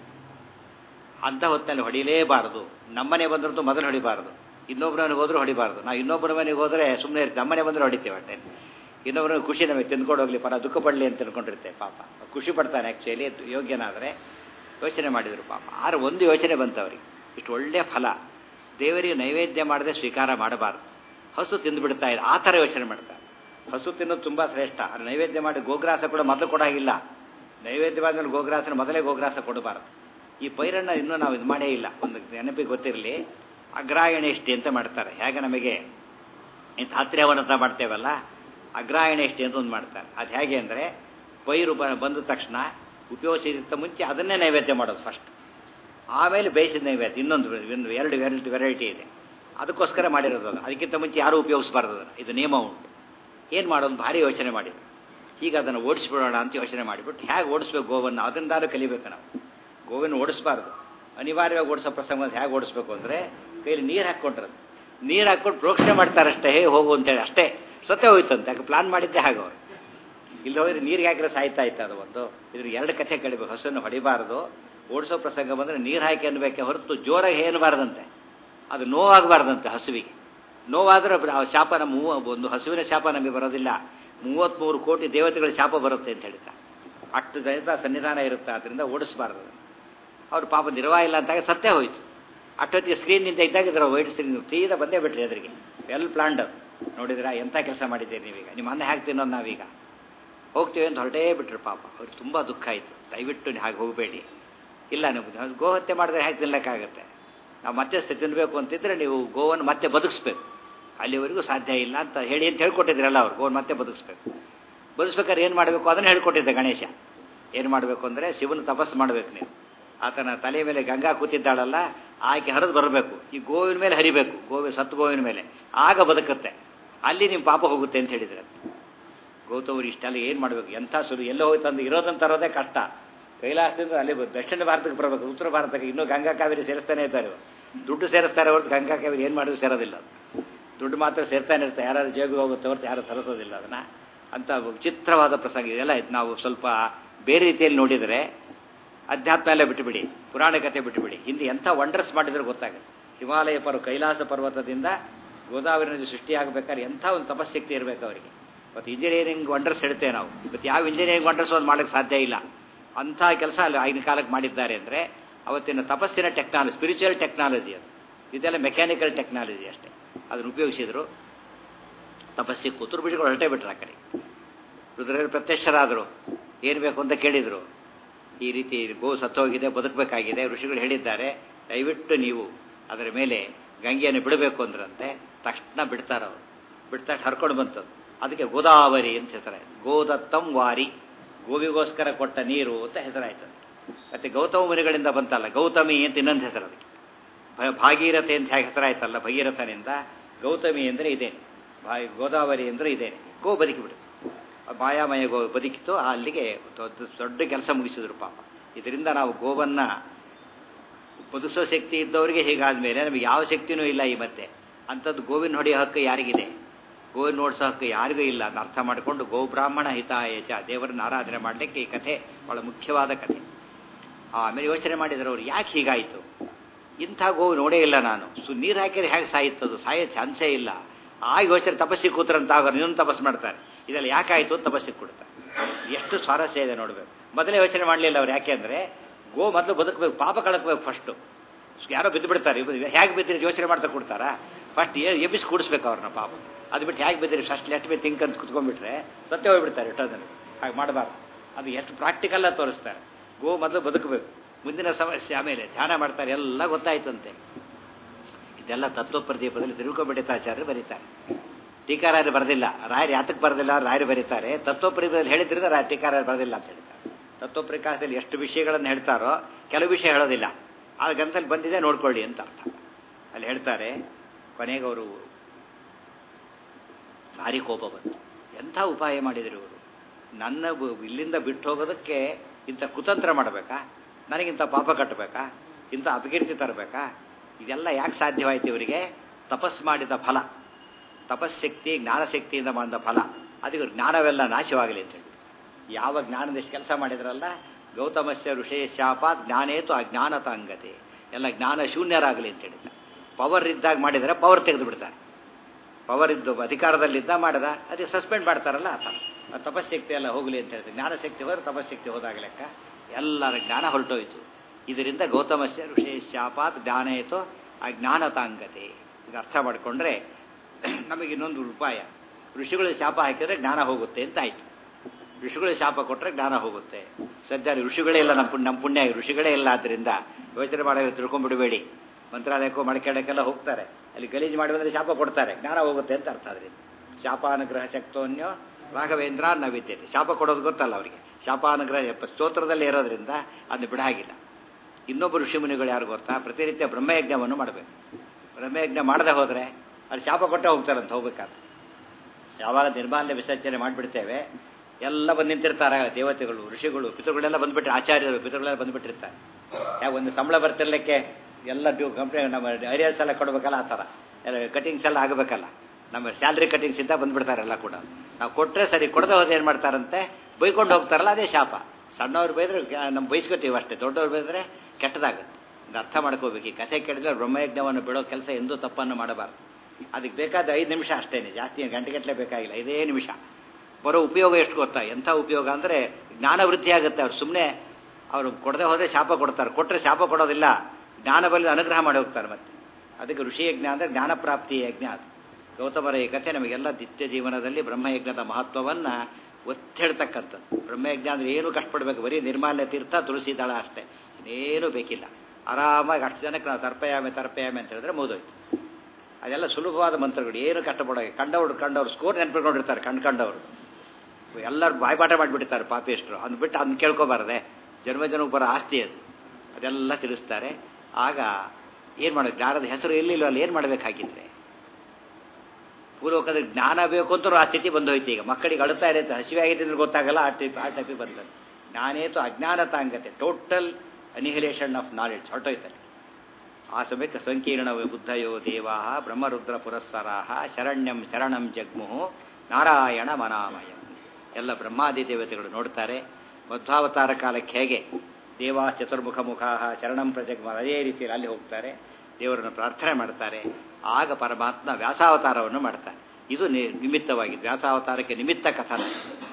Speaker 2: ಅಂಥ ಹೊತ್ತಲ್ಲಿ ಹೊಡಿಲೇಬಾರದು ನಮ್ಮನೆ ಬಂದ್ರಂತೂ ಮೊದಲು ಹೊಡಿಬಾರದು ಇನ್ನೊಬ್ಬರ ಮನೆಗೆ ಹೋದ್ರೂ ಹೊಡಿಬಾರ್ದು ನಾವು ಇನ್ನೊಬ್ಬರ ಮನೆಗೆ ಹೋದರೆ ಸುಮ್ಮನೆ ಇರ್ತೀವಿ ನಮ್ಮನೆ ಬಂದರೆ ಹೊಡಿತೀವಿ ಅಷ್ಟೇ ಇನ್ನೊಬ್ಬರ ಖುಷಿ ನಮಗೆ ತಿಂದ್ಕೊಂಡು ಹೋಗ್ಲಿ ಪರ ದುಃಖ ಪಡಲಿ ಅಂತ ತಿಳ್ಕೊಂಡಿರ್ತೇವೆ ಪಾಪ ಖುಷಿ ಪಡ್ತಾನೆ ಆ್ಯಕ್ಚುಲಿ ಯೋಗ್ಯನಾದರೆ ಯೋಚನೆ ಮಾಡಿದರು ಪಾಪ ಆದ್ರೆ ಒಂದು ಯೋಚನೆ ಬಂತು ಅವರಿಗೆ ಇಷ್ಟು ಒಳ್ಳೆಯ ಫಲ ದೇವರಿಗೆ ನೈವೇದ್ಯ ಮಾಡದೆ ಸ್ವೀಕಾರ ಮಾಡಬಾರ್ದು ಹಸು ತಿಂದುಬಿಡ್ತಾ ಇದೆ ಆ ಥರ ಯೋಚನೆ ಮಾಡ್ತಾರೆ ಹಸು ತಿನ್ನೋದು ತುಂಬ ಶ್ರೇಷ್ಠ ಅದು ನೈವೇದ್ಯ ಮಾಡಿ ಗೋಗ್ರಾಸ ಕೂಡ ಮೊದಲು ಕೊಡಾಗಿಲ್ಲ ನೈವೇದ್ಯವಾದ್ಮೇಲೆ ಗೋಗ್ರಾಸನ ಮೊದಲೇ ಗೋಗ್ರಾಸ ಕೊಡಬಾರ್ದು ಈ ಪೈರನ್ನು ಇನ್ನೂ ನಾವು ಇದು ಮಾಡೇ ಇಲ್ಲ ಒಂದು ನೆನಪಿಗೆ ಗೊತ್ತಿರಲಿ ಅಗ್ರಾಯಣೇಷ್ಟಿ ಅಂತ ಮಾಡ್ತಾರೆ ಹೇಗೆ ನಮಗೆ ಈ ಧಾತ್ರ್ಯವನತ ಮಾಡ್ತೇವಲ್ಲ ಅಗ್ರಾಯಣೇಷ್ಟಿ ಅಂತ ಒಂದು ಮಾಡ್ತಾರೆ ಅದು ಹೇಗೆ ಅಂದರೆ ಪೈರು ಬ ಬಂದ ತಕ್ಷಣ ಉಪಯೋಗಿಸಿದ ಮುಂಚೆ ಅದನ್ನೇ ನೈವೇದ್ಯ ಮಾಡೋದು ಫಸ್ಟ್ ಆಮೇಲೆ ಬೇಯಿಸಿದ ನೈವೇದ್ಯ ಇನ್ನೊಂದು ಒಂದು ಎರಡು ಎರಡು ವೆರೈಟಿ ಇದೆ ಅದಕ್ಕೋಸ್ಕರ ಮಾಡಿರೋದು ಅದು ಅದಕ್ಕಿಂತ ಮುಂಚೆ ಯಾರೂ ಉಪಯೋಗಿಸಬಾರ್ದು ಅದನ್ನು ಇದು ನಿಯಮ ಉಂಟು ಏನು ಮಾಡೋದು ಭಾರಿ ಯೋಚನೆ ಮಾಡಿದ್ರು ಈಗ ಅದನ್ನು ಓಡಿಸ್ಬಿಡೋಣ ಅಂತ ಯೋಚನೆ ಮಾಡಿಬಿಟ್ಟು ಹೇಗೆ ಓಡಿಸ್ಬೇಕು ಗೋವನ್ನು ಅದರಿಂದಾದ್ರೂ ಕಲಿಬೇಕು ನಾವು ಗೋವಿನ ಓಡಿಸ್ಬಾರ್ದು ಅನಿವಾರ್ಯವಾಗಿ ಓಡಿಸೋ ಪ್ರಸಂಗ ಹೇಗೆ ಓಡಿಸ್ಬೇಕು ಅಂದರೆ ಕೈಲಿ ನೀರು ಹಾಕ್ಕೊಂಡ್ರದು ನೀರು ಹಾಕ್ಕೊಂಡು ಪ್ರೋಕ್ಷಣೆ ಮಾಡ್ತಾರಷ್ಟೇ ಹೇ ಹೋಗು ಅಂತೇಳಿ ಅಷ್ಟೇ ಸತ್ತೇ ಹೋಯ್ತಂತೆ ಯಾಕೆ ಪ್ಲಾನ್ ಮಾಡಿದ್ದೆ ಹಾಗೆ ಅವರು ಇಲ್ಲಿ ಹೋದ್ರೆ ನೀರಿಗೆ ಹಾಕಿದ್ರೆ ಸಾಯ್ತಾ ಇತ್ತು ಅದು ಒಂದು ಇದ್ರ ಎರಡು ಕಥೆ ಕೇಳಬೇಕು ಹಸುವನ್ನು ಹೊಡಿಬಾರ್ದು ಓಡಿಸೋ ಪ್ರಸಂಗ ಬಂದರೆ ನೀರು ಹಾಕಿ ಅನ್ಬೇಕೆ ಹೊರತು ಜೋರಾಗಿ ಏನಬಾರ್ದಂತೆ ಅದು ನೋವಾಗಬಾರ್ದಂತೆ ಹಸುವಿಗೆ ನೋವಾದರೆ ಆ ಶಾಪ ನಮ್ಮ ಮೂವ ಒಂದು ಹಸುವಿನ ಶಾಪ ನಮಗೆ ಬರೋದಿಲ್ಲ ಮೂವತ್ತ್ಮೂರು ಕೋಟಿ ದೇವತೆಗಳ ಶಾಪ ಬರುತ್ತೆ ಅಂತ ಹೇಳ್ತಾ ಅಷ್ಟು ದಯದ ಸನ್ನಿಧಾನ ಇರುತ್ತೆ ಅದರಿಂದ ಓಡಿಸಬಾರ್ದು ಅವ್ರು ಪಾಪ ನಿರ್ವಾಹ ಇಲ್ಲ ಅಂತಾಗ ಸತ್ತೇ ಹೋಯ್ತು ಅಷ್ಟೊತ್ತಿಗೆ ಸ್ಕ್ರೀನ್ನಿಂದ ಇದ್ದಾಗ ಇದರ ವೈಟ್ ಸ್ಕ್ರೀನ್ ಸೀದಾ ಬಂದೇ ಬಿಟ್ರಿ ಎದುರಿಗೆ ವೆಲ್ ಪ್ಲಾನ್ಡ್ ನೋಡಿದ್ರಾ ಎಂಥ ಕೆಲಸ ಮಾಡಿದ್ದೀರಿ ನೀವೀಗ ನಿಮ್ಮ ಅನ್ನ ಹಾಕಿ ತಿನ್ನೋದು ನಾವೀಗ ಹೋಗ್ತೀವಿ ಅಂತ ಹೊರಟೇ ಬಿಟ್ರು ಪಾಪ ಅವ್ರಿಗೆ ತುಂಬ ದುಃಖ ಆಯಿತು ದಯವಿಟ್ಟು ಹಾಗೆ ಹೋಗಬೇಡಿ ಇಲ್ಲ ನೀವು ಗೋಹತ್ಯೆ ಮಾಡಿದ್ರೆ ಹೇಗೆ ತಿನ್ನಲಿಕ್ಕಾಗತ್ತೆ ನಾವು ಮತ್ತೆ ಸ- ತಿನ್ನಬೇಕು ಅಂತಿದ್ರೆ ನೀವು ಗೋವನ್ನು ಮತ್ತೆ ಬದುಕಿಸ್ಬೇಕು ಅಲ್ಲಿವರೆಗೂ ಸಾಧ್ಯ ಇಲ್ಲ ಅಂತ ಹೇಳಿ ಅಂತ ಹೇಳ್ಕೊಟ್ಟಿದ್ರಲ್ಲ ಅವ್ರು ಗೋವನ್ನು ಮತ್ತೆ ಬದುಕಿಸ್ಬೇಕು ಬದುಕ್ಬೇಕಾದ್ರೆ ಏನು ಮಾಡಬೇಕು ಅದನ್ನು ಹೇಳ್ಕೊಟ್ಟಿದ್ದೆ ಗಣೇಶ ಏನು ಮಾಡಬೇಕು ಅಂದರೆ ಶಿವನ ತಪಸ್ಸು ಮಾಡಬೇಕು ನೀವು ಆತನ ತಲೆ ಮೇಲೆ ಗಂಗಾ ಕೂತಿದ್ದಾಳಲ್ಲ ಆಕೆ ಹರಿದು ಬರಬೇಕು ಈ ಗೋವಿನ ಮೇಲೆ ಹರಿಬೇಕು ಗೋವಿ ಸತ್ತು ಗೋವಿನ ಮೇಲೆ ಆಗ ಬದುಕುತ್ತೆ ಅಲ್ಲಿ ನಿಮ್ಮ ಪಾಪ ಹೋಗುತ್ತೆ ಅಂತ ಹೇಳಿದ್ರೆ ಗೌತಮರು ಇಷ್ಟೆಲ್ಲ ಏನು ಮಾಡಬೇಕು ಎಂಥ ಸುರು ಎಲ್ಲೋ ಹೋಯ್ತು ಅಂದ್ರೆ ಇರೋದನ್ನು ತರೋದೇ ಕಷ್ಟ ಕೈಲಾಸದಿಂದ ಅಲ್ಲಿ ಬ- ದಕ್ಷಿಣ ಭಾರತಕ್ಕೆ ಬರಬೇಕು ಉತ್ತರ ಭಾರತಕ್ಕೆ ಇನ್ನೂ ಗಂಗಾ ಕಾವೇರಿ ಸೇರಿಸ್ತಾನೆ ಇದ್ದಾರೆ ಇವರು. ದುಡ್ಡು ಸೇರಿಸ್ತಾರೆ ಹೊರತು ಗಂಗಾ ಕಾವೇರಿ ಏನು ಮಾಡಿದ್ರು ಸೇರೋದಿಲ್ಲ ಅದು. ದುಡ್ಡು ಮಾತ್ರ ಸೇರ್ತಾನೆ ಇರ್ತಾರೆ ಯಾರು ಜೇಬಿಗೆ ಹೋಗುತ್ತೆ ಹೊರತು ಯಾರು ತರಿಸೋದಿಲ್ಲ ಅದನ್ನು ಅಂತ ವಿಚಿತ್ರವಾದ ಪ್ರಸಂಗ ಇದೆಲ್ಲ ಇದು ನಾವು ಸ್ವಲ್ಪ ಬೇರೆ ರೀತಿಯಲ್ಲಿ ನೋಡಿದರೆ ಅಧ್ಯಾತ್ಮ ಎಲ್ಲ ಬಿಟ್ಟುಬಿಡಿ ಪುರಾಣ ಕಥೆ ಬಿಟ್ಟುಬಿಡಿ ಹಿಂದೆ ಎಂಥ ವಂಡರ್ಸ್ ಮಾಡಿದ್ರೆ ಗೊತ್ತಾಗುತ್ತೆ ಹಿಮಾಲಯ ಪರ್ವ ಕೈಲಾಸ ಪರ್ವತದಿಂದ ಗೋದಾವರಿ ನದಿ ಸೃಷ್ಟಿಯಾಗಬೇಕಾದ್ರೆ ಎಂಥ ಒಂದು ತಪಸ್ಸಕ್ತಿ ಇರಬೇಕು ಅವರಿಗೆ ಇವತ್ತು ಇಂಜಿನಿಯರಿಂಗ್ ವಂಡರ್ಸ್ ಹೇಳ್ತೇವೆ ನಾವು ಇವತ್ತು ಯಾವ ಇಂಜಿನಿಯರಿಂಗ್ ವಂಡರ್ಸ್ ಒಂದು ಮಾಡೋಕ್ಕೆ ಸಾಧ್ಯ ಇಲ್ಲ ಅಂಥ ಕೆಲಸ ಅಲ್ಲಿ ಆಗಿನ ಕಾಲಕ್ಕೆ ಮಾಡಿದ್ದಾರೆ ಅಂದರೆ ಅವತ್ತಿನ ತಪಸ್ಸಿನ ಟೆಕ್ನಾಲಜಿ ಸ್ಪಿರಿಚುವಲ್ ಟೆಕ್ನಾಲಜಿ ಅದು ಇದೆಲ್ಲ ಮೆಕ್ಯಾನಿಕಲ್ ಟೆಕ್ನಾಲಜಿ ಅಷ್ಟೇ ಅದನ್ನು ಉಪಯೋಗಿಸಿದ್ರು ತಪಸ್ಸಿ ಕೂತರು ಬಿಟ್ಕೊಂಡು ಹೊರಟೇ ಬಿಟ್ರು ಆ ಕಡೆ ರುದ್ರರು ಪ್ರತ್ಯಕ್ಷರಾದರು ಏನು ಬೇಕು ಅಂತ ಕೇಳಿದರು ಈ ರೀತಿ ಗೋ ಸತ್ತೋಗಿದೆ ಬದುಕಬೇಕಾಗಿದೆ ಋಷಿಗಳು ಹೇಳಿದ್ದಾರೆ ದಯವಿಟ್ಟು ನೀವು ಅದರ ಮೇಲೆ ಗಂಗೆಯನ್ನು ಬಿಡಬೇಕು ಅಂದ್ರಂತೆ ತಕ್ಷಣ ಬಿಡ್ತಾರೆ ಅವರು ಬಿಡ್ತಾ ಹರ್ಕೊಂಡು ಬಂತದ್ದು ಅದಕ್ಕೆ ಗೋದಾವರಿ ಅಂತ ಹೆಸರಾಯ್ತು ಗೋದತ್ತಂ ವಾರಿ ಗೋವಿಗೋಸ್ಕರ ಕೊಟ್ಟ ನೀರು ಅಂತ ಹೆಸರಾಯ್ತು ಮತ್ತೆ ಗೌತಮ ಮುನಿಗಳಿಂದ ಬಂತಲ್ಲ ಗೌತಮಿ ಅಂತ ಇನ್ನೊಂದು ಹೆಸರು ಅದಕ್ಕೆ ಭ- ಭಾಗೀರಥೆ ಅಂತ ಹೇಗೆ ಹೆಸರಾಯ್ತಲ್ಲ ಭಗೀರಥನಿಂದ ಗೌತಮಿ ಅಂದರೆ ಇದೇನೆ ಭಾ ಗೋದಾವರಿ ಅಂದರೆ ಇದೇನೆ ಗೋ ಬದುಕಿಬಿಡ್ತು ಮಾಯಾಮಯ ಗೋ ಬದುಕಿತ್ತು ಅಲ್ಲಿಗೆ ದೊಡ್ಡ ದೊಡ್ಡ ಕೆಲಸ ಮುಗಿಸಿದ್ರು ಪಾಪ ಇದರಿಂದ ನಾವು ಗೋವನ್ನು ಬದುಕಿಸೋ ಶಕ್ತಿ ಇದ್ದವರಿಗೆ ಹೀಗಾದ ಮೇಲೆ ನಮಗೆ ಯಾವ ಶಕ್ತಿನೂ ಇಲ್ಲ ಈ ಮತ್ತೆ ಅಂಥದ್ದು ಗೋವಿನ ಹೊಡೆಯೋ ಹಕ್ಕು ಯಾರಿಗಿದೆ ಗೋವಿನ ನೋಡಿಸೋ ಹಕ್ಕು ಯಾರಿಗೂ ಇಲ್ಲ ಅಂತ ಅರ್ಥ ಮಾಡಿಕೊಂಡು ಗೋಬ್ರಾಹ್ಮಣ ಹಿತಾಯಚ ದೇವರನ್ನ ಆರಾಧನೆ ಮಾಡಲಿಕ್ಕೆ ಈ ಕಥೆ ಬಹಳ ಮುಖ್ಯವಾದ ಕಥೆ ಆಮೇಲೆ ಯೋಚನೆ ಮಾಡಿದ್ರು ಅವ್ರು ಯಾಕೆ ಹೀಗಾಯಿತು ಇಂಥ ಗೋವು ನೋಡೇ ಇಲ್ಲ ನಾನು ಸು ನೀರು ಹಾಕಿದ್ರೆ ಹೇಗೆ ಸಾಯುತ್ತದು ಸಾಯೋ ಚಾನ್ಸೇ ಇಲ್ಲ ಆ ಯೋಚನೆ ತಪಸ್ಸಿಗೆ ಕೂತ್ರಂತ ಆಗ ಇನ್ನೊಂದು ತಪಸ್ಸು ಮಾಡ್ತಾರೆ ಇದೆಲ್ಲ ಯಾಕಾಯಿತು ಅಂತ ತಪಸ್ಸಿಗೆ ಕೊಡ್ತಾರೆ ಎಷ್ಟು ಸ್ವಾರಸ್ಯ ಇದೆ ನೋಡಬೇಕು ಮೊದಲೇ ಯೋಚನೆ ಮಾಡಲಿಲ್ಲ ಅವ್ರು ಯಾಕೆ ಅಂದರೆ ಗೋ ಮೊದಲು ಬದುಕಬೇಕು ಪಾಪ ಕಳಕ್ಬೇಕು ಫಸ್ಟು ಯಾರೋ ಬಿದ್ದು ಬಿಡ್ತಾರೆ ಇವ್ರು ಹೇಗೆ ಬಿದ್ದರೆ ಯೋಚನೆ ಮಾಡ್ತಾ ಕೊಡ್ತಾರಾ ಫಸ್ಟ್ ಎಬ್ಬಿಸಿ ಕೂಡಿಸ್ಬೇಕು ಅವ್ರನ್ನ ಪಾಪ ಅದು ಬಿಟ್ಟು ಹೇಗೆ ಬಿದ್ದರೆ ಫಸ್ಟ್ ಲೆಟ್ ಬಿ ಥಿಂಕ್ ಅಂತ ಕುತ್ಕೊಂಡ್ಬಿಟ್ರೆ ಸತ್ಯ ಹೋಗ್ಬಿಡ್ತಾರೆ ಎಷ್ಟೋದನ್ನು ಹಾಗೆ ಮಾಡಬಾರ್ದು ಅದು ಎಷ್ಟು ಪ್ರಾಕ್ಟಿಕಲ್ಲ ತೋರಿಸ್ತಾರೆ ಗೋ ಮೊದಲು ಬದುಕಬೇಕು ಮುಂದಿನ ಸಮಸ್ಯೆ ಆಮೇಲೆ ಧ್ಯಾನ ಮಾಡ್ತಾರೆ ಎಲ್ಲ ಗೊತ್ತಾಯ್ತಂತೆ ಇದೆಲ್ಲ ತತ್ವಪ್ರದೀಪದಲ್ಲಿ ತಿರುಕೋಬಿಡಿತಾಚಾರ್ಯರು ಬರೀತಾರೆ ಟೀಕಾರಾಯರು ಬರೆದಿಲ್ಲ ರಾಯರು ಯಾತಕ್ಕೆ ಬರೆದಿಲ್ಲ ರಾಯರು ಬರೀತಾರೆ ತತ್ವಪ್ರದೀಪದಲ್ಲಿ ಹೇಳಿದ್ರಿಂದ ರಾಯ ಟೀಕಾರಾಯರು ಬರೆದಿಲ್ಲ ಅಂತ ಹೇಳ್ತಾರೆ ತತ್ವಪ್ರಕಾಶದಲ್ಲಿ ಎಷ್ಟು ವಿಷಯಗಳನ್ನು ಹೇಳ್ತಾರೋ ಕೆಲವು ವಿಷಯ ಹೇಳೋದಿಲ್ಲ ಆ ಗ್ರಂಥದಲ್ಲಿ ಬಂದಿದೆ ನೋಡ್ಕೊಳ್ಳಿ ಅಂತ ಅರ್ಥ ಅಲ್ಲಿ ಹೇಳ್ತಾರೆ ಕೊನೆಗೆ ಅವರು ಭಾರಿ ಕೋಪ ಬಂತು ಎಂಥ ಉಪಾಯ ಮಾಡಿದರು ಇವರು ನನ್ನ ಬ- ಇಲ್ಲಿಂದ ಬಿಟ್ಟು ಹೋಗೋದಕ್ಕೆ ಇಂಥ ಕುತಂತ್ರ ಮಾಡಬೇಕಾ ನನಗಿಂತ ಪಾಪ ಕಟ್ಟಬೇಕಾ ಇಂಥ ಅಪಕೀರ್ತಿ ತರಬೇಕಾ ಇದೆಲ್ಲ ಯಾಕೆ ಸಾಧ್ಯವಾಯಿತು ಇವರಿಗೆ ತಪಸ್ ಮಾಡಿದ ಫಲ ತಪಸ್ಶಕ್ತಿ ಜ್ಞಾನಶಕ್ತಿಯಿಂದ ಮಾಡಿದ ಫಲ ಅದಕ್ಕೆ ಜ್ಞಾನವೆಲ್ಲ ನಾಶವಾಗಲಿ ಅಂತ ಹೇಳಿ ಯಾವ ಜ್ಞಾನದಷ್ಟು ಕೆಲಸ ಮಾಡಿದ್ರಲ್ಲ ಗೌತಮಸ್ಯ ಋಷಯ ಶಾಪ ಜ್ಞಾನೇತು ಅಜ್ಞಾನತ ಅಂಗತೆ ಎಲ್ಲ ಜ್ಞಾನ ಶೂನ್ಯರಾಗಲಿ ಅಂತ ಹೇಳಿದ್ದ ಪವರ್ ಇದ್ದಾಗ ಮಾಡಿದರೆ ಪವರ್ ತೆಗೆದು ಬಿಡ್ತಾರೆ ಪವರ್ ಇದ್ದು ಅಧಿಕಾರದಲ್ಲಿದ್ದ ಮಾಡಿದ ಅದಕ್ಕೆ ಸಸ್ಪೆಂಡ್ ಮಾಡ್ತಾರಲ್ಲ ಆ ಥರ ಆ ತಪಸ್ಶಕ್ತಿ ಎಲ್ಲ ಹೋಗಲಿ ಅಂತ ಹೇಳ್ತಾರೆ ಜ್ಞಾನಶಕ್ತಿ ಹೋದ್ರೆ ತಪಸ್ಶಕ್ತಿ ಹೋದಾಗ ಲೆಕ್ಕ ಎಲ್ಲರ ಜ್ಞಾನ ಹೊರಟೋಯ್ತು ಇದರಿಂದ ಗೌತಮಸ್ಯ ಋಷಿ ಶಾಪಾತ್ ಜ್ಞಾನೇತು ಅಜ್ಞಾನತಾಂಗತೆ ಇದು ಅರ್ಥ ಮಾಡಿಕೊಂಡ್ರೆ ನಮಗೆ ಇನ್ನೊಂದು ಉಪಾಯ ಋಷಿಗಳು ಶಾಪ ಹಾಕಿದ್ರೆ ಜ್ಞಾನ ಹೋಗುತ್ತೆ ಅಂತ ಆಯ್ತು ಋಷಿಗಳು ಶಾಪ ಕೊಟ್ಟರೆ ಜ್ಞಾನ ಹೋಗುತ್ತೆ ಸದ್ಯ ಋಷಿಗಳೇ ಇಲ್ಲ ನಮ್ಮ ಪುಣ್ಯ ನಮ್ಮ ಪುಣ್ಯ ಋಷಿಗಳೇ ಇಲ್ಲ ಆದ್ದರಿಂದ ಯೋಚನೆ ಮಾಡೋ ತಿಳ್ಕೊಂಡ್ಬಿಡಬೇಡಿ ಮಂತ್ರಾಲಯಕ್ಕೂ ಮಡಿಕೆಡಕ್ಕೆಲ್ಲ ಹೋಗ್ತಾರೆ ಅಲ್ಲಿ ಗಲೀಜು ಮಾಡಿ ಬಂದರೆ ಶಾಪ ಕೊಡ್ತಾರೆ ಜ್ಞಾನ ಹೋಗುತ್ತೆ ಅಂತ ಅರ್ಥ ಅದರಿಂದ ಶಾಪಾನುಗ್ರಹ ಶಕ್ತೋನ್ಯೋ ರಾಘವೇಂದ್ರ ನವಿದ್ಯತೆ ಶಾಪ ಕೊಡೋದು ಗೊತ್ತಲ್ಲ ಅವರಿಗೆ ಶಾಪಾನುಗ್ರಹ ಯಪ್ಪ ಸ್ತೋತ್ರದಲ್ಲಿ ಇರೋದ್ರಿಂದ ಅದನ್ನ ಬಿಡಾಗಿಲ್ಲ ಇನ್ನೊಬ್ಬ ಋಷಿಮುನಿಗಳು ಯಾರು ಗೊತ್ತಾ ಪ್ರತಿನಿತ್ಯ ಬ್ರಹ್ಮಯಜ್ಞವನ್ನು ಮಾಡಬೇಕು ಬ್ರಹ್ಮಯಜ್ಞ ಮಾಡದೆ ಹೋದರೆ ಅಲ್ಲಿ ಶಾಪ ಕೊಟ್ಟೆ ಹೋಗ್ತಾರಂತ ಹೋಗ್ಬೇಕಾದ್ರೆ ಯಾವಾಗ ನಿರ್ಮಾಲ್ಯ ವಿಸರ್ಜನೆ ಮಾಡಿಬಿಡ್ತೇವೆ ಎಲ್ಲ ಬಂದು ನಿಂತಿರ್ತಾರೆ ದೇವತೆಗಳು ಋಷಿಗಳು ಪಿತೃಗಳೆಲ್ಲ ಬಂದ್ಬಿಟ್ಟು ಆಚಾರ್ಯರು ಪಿತೃಗಳೆಲ್ಲ ಬಂದ್ಬಿಟ್ಟಿರ್ತಾರೆ ಯಾವ ಒಂದು ಸಂಬಳ ಬರ್ತಿರ್ಲಿಕ್ಕೆ ಎಲ್ಲ ಡ್ಯೂ ಕಂಪ್ನಿ ನಮ್ಮ ಐರಿಯರ್ಸ್ ಎಲ್ಲ ಕೊಡಬೇಕಲ್ಲ ಆ ಥರ ಎಲ್ಲ ಕಟಿಂಗ್ಸ್ ಎಲ್ಲ ಆಗಬೇಕಲ್ಲ ನಮ್ಮ ಸ್ಯಾಲ್ರಿ ಕಟಿಂಗ್ಸ್ ಇಂದ ಬಂದ್ಬಿಡ್ತಾರೆ ಎಲ್ಲ ಕೂಡ ನಾವು ಕೊಟ್ಟರೆ ಸರಿ ಕೊಡದೆ ಹೋದ್ರೆ ಏನು ಮಾಡ್ತಾರಂತೆ ಬೈಕೊಂಡು ಹೋಗ್ತಾರಲ್ಲ ಅದೇ ಶಾಪ ಸಣ್ಣವ್ರು ಬೈದ್ರೆ ನಮ್ಮ ಬೈಸ್ಕೊತೀವಿ ಅಷ್ಟೇ ದೊಡ್ಡವ್ರು ಬೈದ್ರೆ ಕೆಟ್ಟದಾಗುತ್ತೆ ಇದು ಅರ್ಥ ಮಾಡ್ಕೋಬೇಕು ಈ ಕಥೆ ಕೇಳಿದ್ರೆ ಬ್ರಹ್ಮಯಜ್ಞವನ್ನು ಬಿಡೋ ಕೆಲಸ ಎಂದೂ ತಪ್ಪನ್ನು ಮಾಡಬಾರ್ದು ಅದಕ್ಕೆ ಬೇಕಾದ ಐದು ನಿಮಿಷ ಅಷ್ಟೇನೆ ಜಾಸ್ತಿ ಗಂಟೆಗಟ್ಟಲೆ ಬೇಕಾಗಿಲ್ಲ ಐದೇ ನಿಮಿಷ ಬರೋ ಉಪಯೋಗ ಎಷ್ಟು ಗೊತ್ತಾ ಎಂಥ ಉಪಯೋಗ ಅಂದರೆ ಜ್ಞಾನ ವೃದ್ಧಿ ಆಗುತ್ತೆ ಅವ್ರು ಸುಮ್ಮನೆ ಅವರು ಕೊಡದೆ ಹೋದರೆ ಶಾಪ ಕೊಡ್ತಾರೆ ಕೊಟ್ಟರೆ ಶಾಪ ಕೊಡೋದಿಲ್ಲ ಜ್ಞಾನ ಬಲ್ಲಿ ಅನುಗ್ರಹ ಮಾಡಿ ಹೋಗ್ತಾರೆ ಮತ್ತೆ ಅದಕ್ಕೆ ಋಷಿ ಯಜ್ಞ ಅಂದರೆ ಜ್ಞಾನ ಪ್ರಾಪ್ತಿ ಯಜ್ಞ ಅದು ಗೌತಮರ ಈ ಕಥೆ ನಮಗೆಲ್ಲ ನಿತ್ಯ ಜೀವನದಲ್ಲಿ ಬ್ರಹ್ಮಯಜ್ಞದ ಮಹತ್ವವನ್ನು ಒತ್ತಿಡ್ತಕ್ಕಂಥದ್ದು ಬ್ರಹ್ಮಯಜ್ಞ ಅಂದರೆ ಏನು ಕಷ್ಟಪಡಬೇಕು ಬರೀ ನಿರ್ಮಾಲ್ಯ ತೀರ್ಥ ತುಳಸಿ ದಳ ಅಷ್ಟೇ ಇನ್ನೇನು ಬೇಕಿಲ್ಲ ಆರಾಮಾಗಿ ಅಷ್ಟು ಜನಕ್ಕೆ ನಾವು ತರ್ಪಯಾಮೆ ತರ್ಪಯಾಮೆ ಅಂತ ಹೇಳಿದ್ರೆ ಮುಗಿದೋಯ್ತು ಅದೆಲ್ಲ ಸುಲಭವಾದ ಮಂತ್ರಗಳು ಏನು ಕಷ್ಟಪಡೋಕೆ ಕಂಡವರು ಕಂಡವ್ರು ಸ್ಕೋರ್ ನೆನಪಿಕೊಂಡಿರ್ತಾರೆ ಕಂಡು ಕಂಡವರು ಎಲ್ಲರೂ ಬಾಯ್ಪಾಠ ಮಾಡಿಬಿಡ್ತಾರೆ ಪಾಪಿಯಷ್ಟರು ಅದನ್ನ ಬಿಟ್ಟು ಅದನ್ನ ಕೇಳ್ಕೊಬಾರದೆ ಜನ್ಮ ಜನ್ಮಕ್ಕೆ ಬರೋ ಆಸ್ತಿ ಅದು ಅದೆಲ್ಲ ತಿಳಿಸ್ತಾರೆ ಆಗ ಏನು ಮಾಡೋದು ಜ್ಞಾನದ ಹೆಸರು ಎಲ್ಲಿಲ್ಲ ಅಲ್ಲಿ ಏನು ಮಾಡಬೇಕಾಗಿದ್ರೆ ಪೂರ್ವಕದ ಜ್ಞಾನ ಬೇಕು ಅಂತೂ ಆ ಸ್ಥಿತಿ ಬಂದೋಯ್ತು ಈಗ ಮಕ್ಕಳಿಗೆ ಅಳುತ್ತಾ ಇರುತ್ತೆ ಹಸಿವೆ ಆಗಿದೆ ಅಂದ್ರೆ ಗೊತ್ತಾಗಲ್ಲ ಆ ಟೈಪ್ ಆ ಟೈಪಿಗೆ ಬಂದದ್ದು ಜ್ಞಾನೇತು ಅಜ್ಞಾನತಾಂಗತೆ ಟೋಟಲ್ ಅನಿಹಿಲೇಷನ್ ಆಫ್ ನಾಲೆಡ್ಜ್ ಹೊರಟೋಯ್ತಾರೆ ಆ ಸಮಯಕ್ಕೆ ಸಂಕೀರ್ಣ ಬುದ್ಧಯೋ ದೇವಾ ಬ್ರಹ್ಮರುದ್ರ ಪುರಸ್ಸರಾ ಶರಣ್ಯಂ ಶರಣಂ ಜಗ್ಮುಹು ನಾರಾಯಣ ಮನಾಮಯ ಎಲ್ಲ ಬ್ರಹ್ಮಾದಿ ದೇವತೆಗಳು ನೋಡ್ತಾರೆ ಮಧ್ವಾವತಾರ ಕಾಲಕ್ಕೆ ಹೇಗೆ ದೇವಾ ಚತುರ್ಮುಖ ಮುಖ ಶರಣಂ ಪ್ರಜಗ್ಮ ಅದೇ ರೀತಿಯಲ್ಲಿ ಅಲ್ಲಿ ಹೋಗ್ತಾರೆ ದೇವರನ್ನು ಪ್ರಾರ್ಥನೆ ಮಾಡ್ತಾರೆ ಆಗ ಪರಮಾತ್ಮ ವ್ಯಾಸಾವತಾರವನ್ನು ಮಾಡ್ತಾರೆ ಇದು ನಿ- ನಿಮಿತ್ತವಾಗಿದೆ ವ್ಯಾಸಾವತಾರಕ್ಕೆ ನಿಮಿತ್ತ ಕಥನ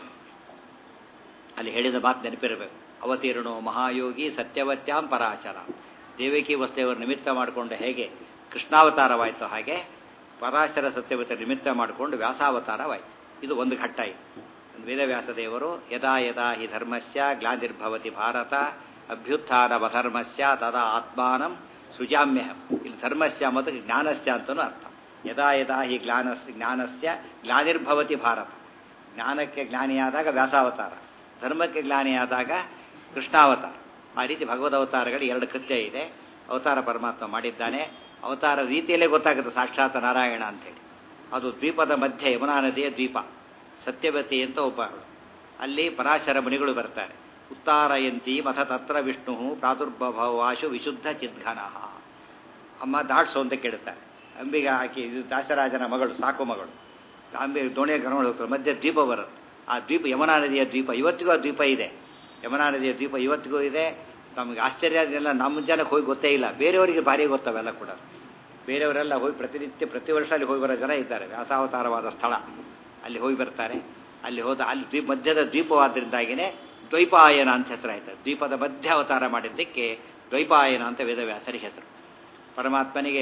Speaker 2: ಅಲ್ಲಿ ಹೇಳಿದ ಮಾತು ನೆನಪಿರಬೇಕು ಅವತೀರ್ಣೋ ಮಹಾಯೋಗಿ ಸತ್ಯವತ್ಯಾಂ ಪರಾಶರ ದೇವಕಿ ವಸ್ತುವರ ನಿಮಿತ್ತ ಮಾಡಿಕೊಂಡು ಹೇಗೆ ಕೃಷ್ಣಾವತಾರವಾಯಿತು ಹಾಗೆ ಪರಾಶರ ಸತ್ಯವತ ನಿಮಿತ್ತ ಮಾಡಿಕೊಂಡು ವ್ಯಾಸಾವತಾರವಾಯಿತು ಇದು ಒಂದು ಘಟ್ಟ ಇದು ವೇದವ್ಯಾಸ ದೇವರು ಯದಾ ಯದಾ ಹಿ ಧರ್ಮಸ್ಯ ಗ್ಲಾನಿರ್ಭವತಿ ಭಾರತ ಅಭ್ಯುತ್ಥಾನವಧರ್ಮಸ್ಯ ತದಾ ಆತ್ಮಾನಂ ಸೃಜಾಮ್ಯಹಂ ಇಲ್ಲಿ ಧರ್ಮಸ್ಯ ಮತ್ತು ಜ್ಞಾನಸ್ಯ ಅಂತಲೂ ಅರ್ಥ ಯದಾ ಯದಾ ಹಿ ಜ್ಞಾನಸ್ ಜ್ಞಾನಸ್ಯ ಗ್ಲಾನಿರ್ಭವತಿ ಭಾರತ ಜ್ಞಾನಕ್ಕೆ ಜ್ಞಾನಿಯಾದಾಗ ವ್ಯಾಸಾವತಾರ ಧರ್ಮಕ್ಕೆ ಜ್ಞಾನಿಯಾದಾಗ ಕೃಷ್ಣಾವತಾರ ಆ ರೀತಿ ಭಗವದ್ ಅವತಾರಗಳು ಎರಡು ಕೃತ್ಯ ಇದೆ ಅವತಾರ ಪರಮಾತ್ಮ ಮಾಡಿದ್ದಾನೆ ಅವತಾರ ರೀತಿಯಲ್ಲೇ ಗೊತ್ತಾಗುತ್ತೆ ಸಾಕ್ಷಾತ್ ನಾರಾಯಣ ಅಂತೇಳಿ ಅದು ದ್ವೀಪದ ಮಧ್ಯೆ ಯಮುನಾ ನದಿಯ ದ್ವೀಪ ಸತ್ಯವತಿ ಅಂತ ಒಬ್ಬ ಅಲ್ಲಿ ಪರಾಶರ ಮುನಿಗಳು ಬರ್ತಾರೆ ಉತ್ತಾರಯಂತಿ ಮಥ ತತ್ರ ವಿಷ್ಣು ಪ್ರಾದುರ್ಭವಾಶು ವಿಶುದ್ಧ ಚಿದ್ಘನ ಅಮ್ಮ ದಾಟ್ಸು ಅಂತ ಕೇಳ್ತಾರೆ ಅಂಬಿಗ ಆಕೆ ಇದು ದಾಸರಾಜನ ಮಗಳು ಸಾಕು ಮಗಳು ಅಂಬಿ ದೋಣಿಯ ಕರ್ಕೊಂಡು ಹೋಗ್ತಾರೆ ಮಧ್ಯೆ ದ್ವೀಪ ಬರುತ್ತೆ ಆ ದ್ವೀಪ ಯಮುನಾ ನದಿಯ ದ್ವೀಪ ಇವತ್ತಿಗೂ ಆ ದ್ವೀಪ ಇದೆ ಯಮುನಾ ನದಿಯ ದ್ವೀಪ ಇವತ್ತಿಗೂ ಇದೆ ನಮಗೆ ಆಶ್ಚರ್ಯ ಅದೆಲ್ಲ ನಮ್ಮ ಜನಕ್ಕೆ ಹೋಗಿ ಗೊತ್ತೇ ಇಲ್ಲ ಬೇರೆಯವರಿಗೆ ಭಾರಿ ಗೊತ್ತವೆಲ್ಲ ಕೂಡ ಬೇರೆಯವರೆಲ್ಲ ಹೋಗಿ ಪ್ರತಿನಿತ್ಯ ಪ್ರತಿ ವರ್ಷ ಅಲ್ಲಿ ಹೋಗಿ ಬರೋ ಜನ ಇದ್ದಾರೆ ವ್ಯಾಸಾವತಾರವಾದ ಸ್ಥಳ ಅಲ್ಲಿ ಹೋಗಿ ಬರ್ತಾರೆ ಅಲ್ಲಿ ಹೋದ ಅಲ್ಲಿ ದ್ವೀಪ ಮಧ್ಯದ ದ್ವೀಪವಾದ್ದರಿಂದಾಗಿಯೇ ದ್ವೈಪಾಯನ ಅಂತ ಹೆಸರಾಯ್ತು ದ್ವೀಪದ ಮಧ್ಯ ಅವತಾರ ಮಾಡಿದ್ದಕ್ಕೆ ದ್ವೈಪಾಯನ ಅಂತ ವೇದವ್ಯಾಸರಿಗೆ ಹೆಸರು ಪರಮಾತ್ಮನಿಗೆ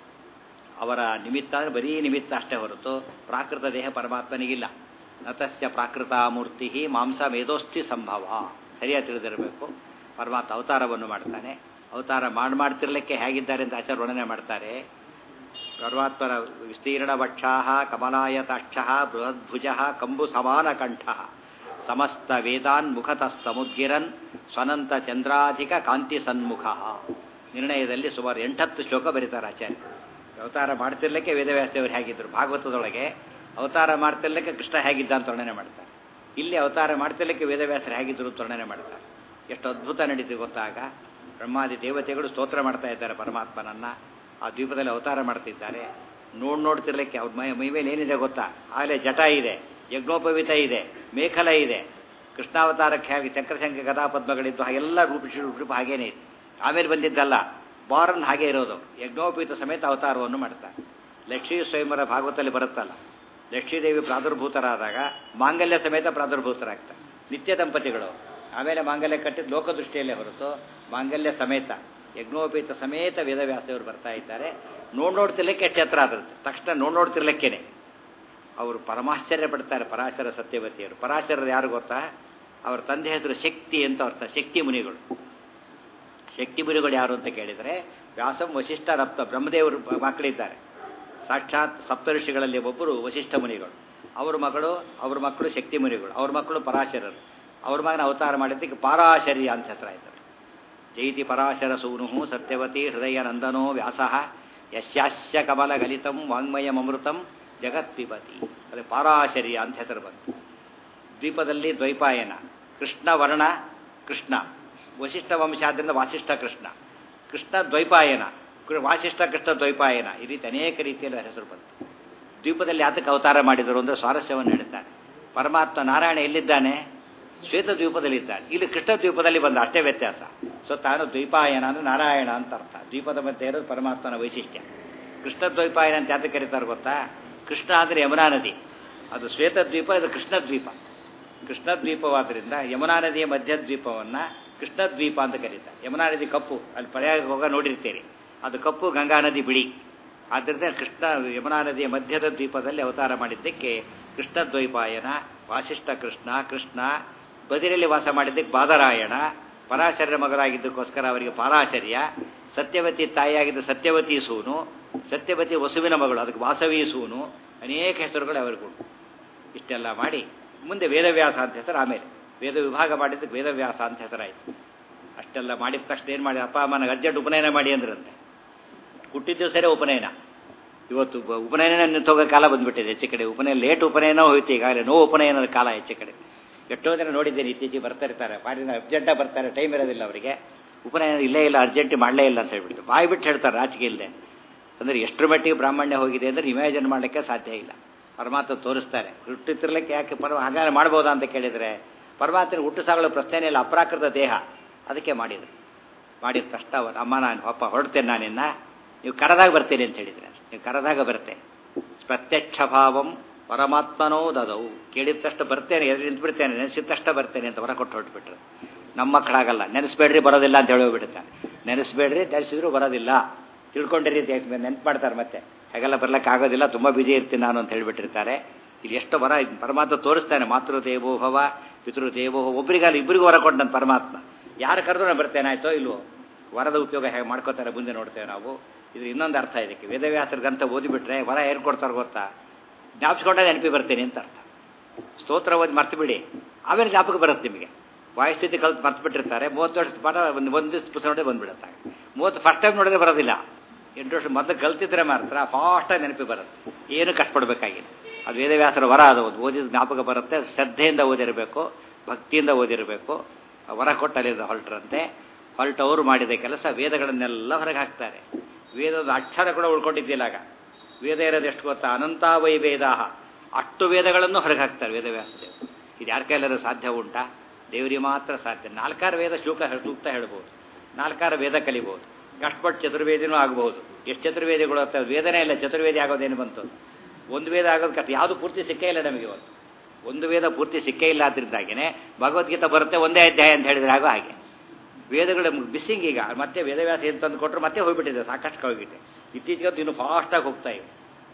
Speaker 2: ಅವರ ನಿಮಿತ್ತ ಅಂದರೆ ಬರೀ ನಿಮಿತ್ತ ಅಷ್ಟೇ ಹೊರತು ಪ್ರಾಕೃತ ದೇಹ ಪರಮಾತ್ಮನಿಗಿಲ್ಲ ನತಸ್ಯ ಪ್ರಾಕೃತ ಮೂರ್ತಿ ಮಾಂಸ ಮೇಧೋಸ್ಥಿ ಸಂಭವ ಸರಿಯಾಗಿ ತಿಳಿದಿರಬೇಕು ಪರಮಾತ್ಮ ಅವತಾರವನ್ನು ಮಾಡ್ತಾನೆ ಅವತಾರ ಮಾಡಿ ಮಾಡ್ತಿರ್ಲಿಕ್ಕೆ ಹೇಗಿದ್ದಾರೆ ಅಂತ ಆಚಾರ ವರ್ಣನೆ ಮಾಡ್ತಾರೆ ಪರಮಾತ್ಮರ ವಿಸ್ತೀರ್ಣ ವಕ್ಷಾ ಕಮಲಾಯತಾಕ್ಷ ಬೃಹದ್ಭುಜ ಕಂಬು ಸಮಾನ ಕಂಠ ಸಮಸ್ತ ವೇದಾನ್ ಮುಖತಃ ಸಮುದ್ಗಿರನ್ ಸ್ವನಂತ ಚಂದ್ರಾಧಿಕ ಕಾಂತಿ ಸನ್ಮುಖ ನಿರ್ಣಯದಲ್ಲಿ ಸುಮಾರು ಎಂಟತ್ತು ಶ್ಲೋಕ ಬರೀತಾರೆ ಆಚಾರ್ಯ ಅವತಾರ ಮಾಡ್ತಿರ್ಲಿಕ್ಕೆ ವೇದವ್ಯಾಸದೇವರು ಹೇಗಿದ್ದರು ಭಾಗವತದೊಳಗೆ ಅವತಾರ ಮಾಡ್ತಿರ್ಲಿಕ್ಕೆ ಕೃಷ್ಣ ಹೇಗಿದ್ದ ಅಂತ ವರ್ಣನೆ ಮಾಡ್ತಾರೆ ಇಲ್ಲಿ ಅವತಾರ ಮಾಡ್ತಿರ್ಲಿಕ್ಕೆ ವೇದವ್ಯಾಸರು ಹೇಗಿದ್ದರು ಅಂತ ವರ್ಣನೆ ಮಾಡ್ತಾರೆ ಎಷ್ಟು ಅದ್ಭುತ ನಡೀತು ಗೊತ್ತಾಗ ಬ್ರಹ್ಮಾದಿ ದೇವತೆಗಳು ಸ್ತೋತ್ರ ಮಾಡ್ತಾ ಇದ್ದಾರೆ ಪರಮಾತ್ಮನನ್ನ ಆ ದ್ವೀಪದಲ್ಲಿ ಅವತಾರ ಮಾಡ್ತಿದ್ದಾರೆ ನೋಡ್ ನೋಡ್ತಿರ್ಲಿಕ್ಕೆ ಅವ್ರ ಮೈ ಮೈ ಮೇಲೆ ಏನಿದೆ ಗೊತ್ತಾ ಆಗಲೇ ಜಟ ಇದೆ ಯಜ್ಞೋಪವಿತ ಇದೆ ಮೇಖಲ ಇದೆ ಕೃಷ್ಣಾವತಾರಕ್ಕೆ ಹಾಗೆ ಚಕ್ರಶಂಕ ಕಥಾಪದ್ಮಗಳಿದ್ದು ಹಾಗೆಲ್ಲ ರೂಪ ರೂಪ ಹಾಗೇನೇ ಇದೆ ಆಮೇಲೆ ಬಂದಿದ್ದಲ್ಲ ಬಾರನ್ ಹಾಗೆ ಇರೋದು ಯಜ್ಞೋಪವೀತ ಸಮೇತ ಅವತಾರವನ್ನು ಮಾಡ್ತಾರೆ ಲಕ್ಷ್ಮೀ ಸ್ವಯಂವರ ಭಾಗವತಲ್ಲಿ ಬರುತ್ತಲ್ಲ ಲಕ್ಷ್ಮೀದೇವಿ ಪ್ರಾದುರ್ಭೂತರಾದಾಗ ಮಾಂಗಲ್ಯ ಸಮೇತ ಪ್ರಾದುರ್ಭೂತರಾಗ್ತಾರೆ ನಿತ್ಯ ದಂಪತಿಗಳು ಆಮೇಲೆ ಮಾಂಗಲ್ಯ ಕಟ್ಟಿದ ಲೋಕದೃಷ್ಟಿಯಲ್ಲೇ ಹೊರತು ಮಾಂಗಲ್ಯ ಸಮೇತ ಯಜ್ಞೋಪೇತ ಸಮೇತ ವೇದವ್ಯಾಸದೇವರು ಬರ್ತಾ ಇದ್ದಾರೆ ನೋಡ್ ನೋಡ್ತಿರ್ಲಿಕ್ಕೆ ಎಷ್ಟು ಎತ್ತರ ಆದಿರುತ್ತೆ ತಕ್ಷಣ ನೋಡ್ ನೋಡ್ತಿರ್ಲಿಕ್ಕೇನೆ ಅವರು ಪರಮಾಶ್ಚರ್ಯ ಪಡ್ತಾರೆ ಪರಾಶರ ಸತ್ಯವತಿಯರು ಪರಾಶರರು ಯಾರು ಗೊತ್ತಾ ಅವರ ತಂದೆ ಹೆಸರು ಶಕ್ತಿ ಅಂತ ಅರ್ಥ ಶಕ್ತಿ ಮುನಿಗಳು ಶಕ್ತಿ ಮುನಿಗಳು ಯಾರು ಅಂತ ಕೇಳಿದರೆ ವ್ಯಾಸಂ ವಶಿಷ್ಠ ರಪ್ತ ಬ್ರಹ್ಮದೇವರು ಮಕ್ಕಳಿದ್ದಾರೆ ಸಾಕ್ಷಾತ್ ಸಪ್ತಋಷಿಗಳಲ್ಲಿ ಒಬ್ಬರು ವಶಿಷ್ಠ ಮುನಿಗಳು ಅವ್ರ ಮಗಳು ಅವ್ರ ಮಕ್ಕಳು ಶಕ್ತಿ ಮುನಿಗಳು ಅವ್ರ ಮಕ್ಕಳು ಪರಾಶರರು ಅವ್ರ ಮಗನ ಅವತಾರ ಮಾಡಿದ್ದಕ್ಕೆ ಪಾರಾಶರಿ ಅಂತ ಹೆಸರಾಯ್ತಾರೆ ಜೈತಿ ಪರಾಶರ ಸೂನು ಸತ್ಯವತಿ ಹೃದಯ ನಂದನೋ ವ್ಯಾಸ ಯಶ್ಯಾಶ್ಯ ಕಮಲ ಗಲಿತಂ ವಾಂಗ್ಮಯಮೃತಂ ಜಗತ್ಪಿಬತಿ ಅದೇ ಪಾರಾಶರಿ ಅಂತ ಹೆಸರು ಬಂತು ದ್ವೀಪದಲ್ಲಿ ದ್ವೈಪಾಯನ ಕೃಷ್ಣ ವರ್ಣ ಕೃಷ್ಣ ವಶಿಷ್ಠ ವಂಶ ಆದ್ದರಿಂದ ವಾಸಿಷ್ಠ ಕೃಷ್ಣ ಕೃಷ್ಣ ದ್ವೈಪಾಯನ ವಾಸಿಷ್ಠ ಕೃಷ್ಣ ದ್ವೈಪಾಯನ ಈ ರೀತಿ ಅನೇಕ ರೀತಿಯಲ್ಲಿ ಹೆಸರು ಬಂತು ದ್ವೀಪದಲ್ಲಿ ಯಾತಕ್ಕೆ ಅವತಾರ ಮಾಡಿದರು ಅಂದರೆ ಸ್ವಾರಸ್ಯವನ್ನು ಹೇಳ್ತಾರೆ ಪರಮಾತ್ಮ ನಾರಾಯಣ ಎಲ್ಲಿದ್ದಾನೆ ಶ್ವೇತ ದ್ವೀಪದಲ್ಲಿದ್ದಾನೆ ಇಲ್ಲಿ ಕೃಷ್ಣ ದ್ವೀಪದಲ್ಲಿ ಬಂದ ಅಷ್ಟೇ ವ್ಯತ್ಯಾಸ ಸೊ ತಾನು ದ್ವೈಪಾಯನ ಅಂದರೆ ನಾರಾಯಣ ಅಂತ ಅರ್ಥ ದ್ವೀಪದ ಮಧ್ಯೆ ಇರೋದು ಪರಮಾತ್ಮನ ವೈಶಿಷ್ಟ್ಯ ಕೃಷ್ಣ ದ್ವೈಪಾಯನ ಅಂತ ಯಾತಕ್ಕೆ ಕರೀತಾರೆ ಗೊತ್ತಾ ಕೃಷ್ಣ ಅಂದರೆ ಯಮುನಾ ನದಿ ಅದು ಶ್ವೇತ ದ್ವೀಪ ಇದು ಕೃಷ್ಣ ದ್ವೀಪ ಕೃಷ್ಣ ದ್ವೀಪವಾದ್ದರಿಂದ ಯಮುನಾ ನದಿಯ ಮಧ್ಯ ದ್ವೀಪವನ್ನು ಕೃಷ್ಣ ದ್ವೀಪ ಅಂತ ಕರೀತಾರೆ ಯಮುನಾ ನದಿ ಕಪ್ಪು ಅಲ್ಲಿ ಪರ್ಯಾಯ ಹೋಗ ನೋಡಿರ್ತೀರಿ ಅದು ಕಪ್ಪು ಗಂಗಾ ನದಿ ಬಿಳಿ ಆದ್ದರಿಂದ ಕೃಷ್ಣ ಯಮುನಾ ನದಿಯ ಮಧ್ಯದ ದ್ವೀಪದಲ್ಲಿ ಅವತಾರ ಮಾಡಿದ್ದಕ್ಕೆ ಕೃಷ್ಣ ದ್ವೈಪಾಯನ ವಾಸಿಷ್ಠ ಕೃಷ್ಣ ಕೃಷ್ಣ ಬದಿರಲ್ಲಿ ವಾಸ ಮಾಡಿದ್ದಕ್ಕೆ ಬಾದರಾಯಣ ಪರಾಶರ್ಯ ಮಗರಾಗಿದ್ದಕ್ಕೋಸ್ಕರ ಅವರಿಗೆ ಪಾರಾಶರ್ಯ ಸತ್ಯವತಿ ತಾಯಿಯಾಗಿದ್ದ ಸತ್ಯವತಿ ಸೂನು ಸತ್ಯವತಿ ವಸುವಿನ ಮಗಳು ಅದಕ್ಕೆ ವಾಸವಿ ಸೂನು ಅನೇಕ ಹೆಸರುಗಳು ಅವರಿಗೂ ಇಷ್ಟೆಲ್ಲ ಮಾಡಿ ಮುಂದೆ ವೇದವ್ಯಾಸ ಅಂತ ಹೆಸರು ಆಮೇಲೆ ವೇದ ವಿಭಾಗ ಮಾಡಿದ್ದಕ್ಕೆ ವೇದವ್ಯಾಸ ಅಂತ ಹೆಸರಾಯಿತು ಅಷ್ಟೆಲ್ಲ ಮಾಡಿದ ತಕ್ಷಣ ಏನು ಮಾಡಿ ಅಪ್ಪ ಅಮ್ಮನ ಅರ್ಜೆಂಟ್ ಉಪನಯನ ಮಾಡಿ ಅಂದ್ರಂತೆ ಹುಟ್ಟಿದ್ದು ಸರಿ ಉಪನಯನ ಇವತ್ತು ಉಪನಯನ ನಿಂತೋಗೋ ಕಾಲ ಬಂದ್ಬಿಟ್ಟಿದೆ ಹೆಚ್ಚು ಕಡೆ ಉಪನಯನ ಲೇಟ್ ಉಪನಯನ ಹೋಯ್ತು ಈಗಾಗಲೇ ನೋ ಉಪನಯನದ ಕಾಲ ಹೆಚ್ಚು ಕಡೆ ಎಷ್ಟೋ ಜನ ನೋಡಿದ್ದೇನೆ ಇತ್ತೀಚೆಗೆ ಬರ್ತಾ ಇರ್ತಾರೆ ಪಾಡಿನ ಅರ್ಜೆಂಟಾಗಿ ಬರ್ತಾರೆ ಟೈಮ್ ಇರೋದಿಲ್ಲ ಅವರಿಗೆ ಉಪನಯನ ಇಲ್ಲೇ ಇಲ್ಲ ಅರ್ಜೆಂಟ್ ಮಾಡಲೇ ಇಲ್ಲ ಅಂತ ಹೇಳ್ಬಿಟ್ಟು ಬಾಯಿ ಬಿಟ್ಟು ಹೇಳ್ತಾರೆ ರಾಜಕೀಯ ಇಲ್ಲದೆ ಅಂದರೆ ಎಷ್ಟರ ಮಟ್ಟಿಗೆ ಬ್ರಾಹ್ಮಣ್ಯ ಹೋಗಿದೆ ಅಂದರೆ ಇಮ್ಯಾಜಿನ್ ಮಾಡಲಿಕ್ಕೆ ಸಾಧ್ಯ ಇಲ್ಲ ಪರಮಾತ್ಮ ತೋರಿಸ್ತಾರೆ ಹುಟ್ಟುತ್ತಿರ್ಲಿಕ್ಕೆ ಯಾಕೆ ಪರಮ ಹಾಗಾದ್ರೆ ಮಾಡ್ಬೋದಾ ಅಂತ ಕೇಳಿದರೆ ಪರಮಾತ್ಮನ ಹುಟ್ಟು ಸಾಗಲು ಪ್ರಶ್ನೆನೇ ಇಲ್ಲ ಅಪ್ರಾಕೃತ ದೇಹ ಅದಕ್ಕೆ ಮಾಡಿದರು ಮಾಡಿದ ತಕ್ಷಣ ಅವರು ಅಮ್ಮ ನಾನು ಪಾಪ ಹೊರಡ್ತೇನೆ ನಾನಿನ್ನ ನೀವು ಕರೆದಾಗ ಬರ್ತೇನೆ ಅಂತ ಹೇಳಿದ್ರೆ ನೀವು ಕರೆದಾಗ ಬರ್ತೇನೆ ಪ್ರತ್ಯಕ್ಷ ಭಾವಂ ಪರಮಾತ್ಮನೋ ದದವು ಕೇಳಿದ ತಕ್ಷಣ ಬರ್ತೇನೆ ಎದುರು ನಿಂತ್ಬಿಡ್ತೇನೆ ನೆನೆಸಿದ ತಕ್ಷಣ ಬರ್ತೇನೆ ಅಂತ ಹೊರ ಕೊಟ್ಟು ಹೊರಟ್ಬಿಟ್ರು ನಮ್ಮ ಮಕ್ಕಳಾಗಲ್ಲ ನೆನೆಸ್ಬೇಡ್ರಿ ಬರೋದಿಲ್ಲ ಅಂತ ಹೇಳೋಗ್ಬಿಡುತ್ತಾರೆ ನೆನೆಸ್ಬೇಡ್ರಿ ನೆನೆಸಿದ್ರು ಬರೋದಿಲ್ಲ ತಿಳ್ಕೊಂಡಿರಿ ನೆನ್ಪು ಮಾಡ್ತಾರೆ ಮತ್ತೆ ಹಾಗೆಲ್ಲ ಬರ್ಲಿಕ್ಕೆ ಆಗೋದಿಲ್ಲ ತುಂಬ ಬಿಜಿ ಇರ್ತೀನಿ ನಾನು ಅಂತ ಹೇಳಿಬಿಟ್ಟಿರ್ತಾರೆ ಇಲ್ಲಿ ಎಷ್ಟು ವರ ಇದ್ ಪರಮಾತ್ಮ ತೋರಿಸ್ತಾನೆ ಮಾತೃದೇವೋಭವ ಪಿತೃದೇವೋ ಒಬ್ಬರಿಗಲ್ಲ ಇಬ್ಬರಿಗೂ ವರ ಕೊಟ್ಟಂತ ಪರಮಾತ್ಮ ಯಾರು ಕರೆದ್ರು ನಾನು ಬರ್ತೇನೆ ಆಯ್ತೋ ಇಲ್ವೋ ವರದ ಉಪಯೋಗ ಹೇಗೆ ಮಾಡ್ಕೋತಾರೆ ಮುಂದೆ ನೋಡ್ತೇವೆ ನಾವು ಇದು ಇನ್ನೊಂದು ಅರ್ಥ ಇದಕ್ಕೆ ವೇದವ್ಯಾಸರ ಗ್ರಂಥ ಓದಿಬಿಟ್ರೆ ವರ ಏನು ಕೊಡ್ತಾರೆ ಗೊತ್ತಾ ಜ್ಞಾಪಿಸ್ಕೊಂಡೆ ನೆನಪಿ ಬರ್ತೇನೆ ಅಂತ ಅರ್ಥ ಸ್ತೋತ್ರ ಓದಿ ಮರ್ತು ಬಿಡಿ ಆಮೇಲೆ ಜ್ಞಾಪಕ ಬರುತ್ತೆ ನಿಮಗೆ ವಾಯುಸ್ಥಿತಿ ಕಲ್ತು ಮರ್ತು ಬಿಟ್ಟಿರ್ತಾರೆ ಮೂವತ್ತು ವರ್ಷದ ಪಾಠ ಒಂದು ಒಂದು ದಿವಸ ಪುಸ್ತಕ ನೋಡೇ ಬಂದ್ಬಿಡುತ್ತೆ ಮೂವತ್ತು ಫಸ್ಟ್ ಟೈಮ್ ನೋಡಿದ್ರೆ ಬರೋದಿಲ್ಲ ಎಂಟು ವರ್ಷ ಮೊದಲು ಕಲ್ತಿದ್ರೆ ಮಾತ್ರ ಫಾಸ್ಟಾಗಿ ನೆನಪಿ ಬರುತ್ತೆ ಏನು ಕಷ್ಟಪಡಬೇಕಾಗಿಲ್ಲ ಅದು ವೇದವ್ಯಾಸರ ವರ ಅದು ಒಂದು ಓದಿದ ಜ್ಞಾಪಕ ಬರುತ್ತೆ ಶ್ರದ್ಧೆಯಿಂದ ಓದಿರಬೇಕು ಭಕ್ತಿಯಿಂದ ಓದಿರಬೇಕು ವರ ಕೊಟ್ಟಲ್ಲಿಂದ ಹೊರಟ್ರಂತೆ ಹೊರಟವರು ಮಾಡಿದ ಕೆಲಸ ವೇದಗಳನ್ನೆಲ್ಲ ಹೊರಗೆ ಹಾಕ್ತಾರೆ ವೇದದ ಅಕ್ಷರ ಕೂಡ ಉಳ್ಕೊಂಡಿದ್ದಿಲ್ಲ ಆಗ ವೇದ ಇರೋದು ಎಷ್ಟು ಗೊತ್ತಾ ಅನಂತಾವೈ ವೇದಾಹ ಅಷ್ಟು ವೇದಗಳನ್ನು ಹೊರಗೆ ಹಾಕ್ತಾರೆ ವೇದವ್ಯಾಸದೇವ್ ಇದು ಯಾರ ಕೈಲಾದ್ರೂ ಸಾಧ್ಯ ಉಂಟಾ ದೇವರಿಗೆ ಮಾತ್ರ ಸಾಧ್ಯ ನಾಲ್ಕಾರು ವೇದ ಶ್ಲೋಕ ಸೂಕ್ತ ಹೇಳ್ಬೋದು ನಾಲ್ಕಾರು ವೇದ ಕಲಿಬೋದು ಕಷ್ಟಪಟ್ಟು ಚತುರ್ವೇದಿನೂ ಆಗಬಹುದು ಎಷ್ಟು ಚತುರ್ವೇದಿಗಳು ಆಗ್ತವೆ ವೇದನೇ ಇಲ್ಲ ಚತುರ್ವೇದಿ ಆಗೋದೇನು ಬಂತು ಒಂದು ವೇದ ಆಗೋದು ಕಷ್ಟ ಯಾವುದು ಪೂರ್ತಿ ಸಿಕ್ಕೇ ಇಲ್ಲ ನಮಗೆ ಇವತ್ತು ಒಂದು ವೇದ ಪೂರ್ತಿ ಸಿಕ್ಕೇ ಇಲ್ಲ ಆದ್ರಿಂದಾಗಿನೇ ಭಗವದ್ಗೀತೆ ಬರುತ್ತೆ ಒಂದೇ ಅಧ್ಯಾಯ ಅಂತ ಹೇಳಿದ್ರೆ ಆಗೋ ಹಾಗೆ ವೇದಗಳು ಮಿಸ್ಸಿಂಗ್ ಈಗ ಮತ್ತೆ ವೇದವ್ಯಾಸ ಏನು ತಂದು ಕೊಟ್ಟರು ಮತ್ತೆ ಹೋಗ್ಬಿಟ್ಟಿದೆ ಸಾಕಷ್ಟು ಹೋಗಿದೆ ಇತ್ತೀಚೆಗೆ ಇನ್ನು ಫಾಸ್ಟಾಗಿ ಹೋಗ್ತಾ ಇವೆ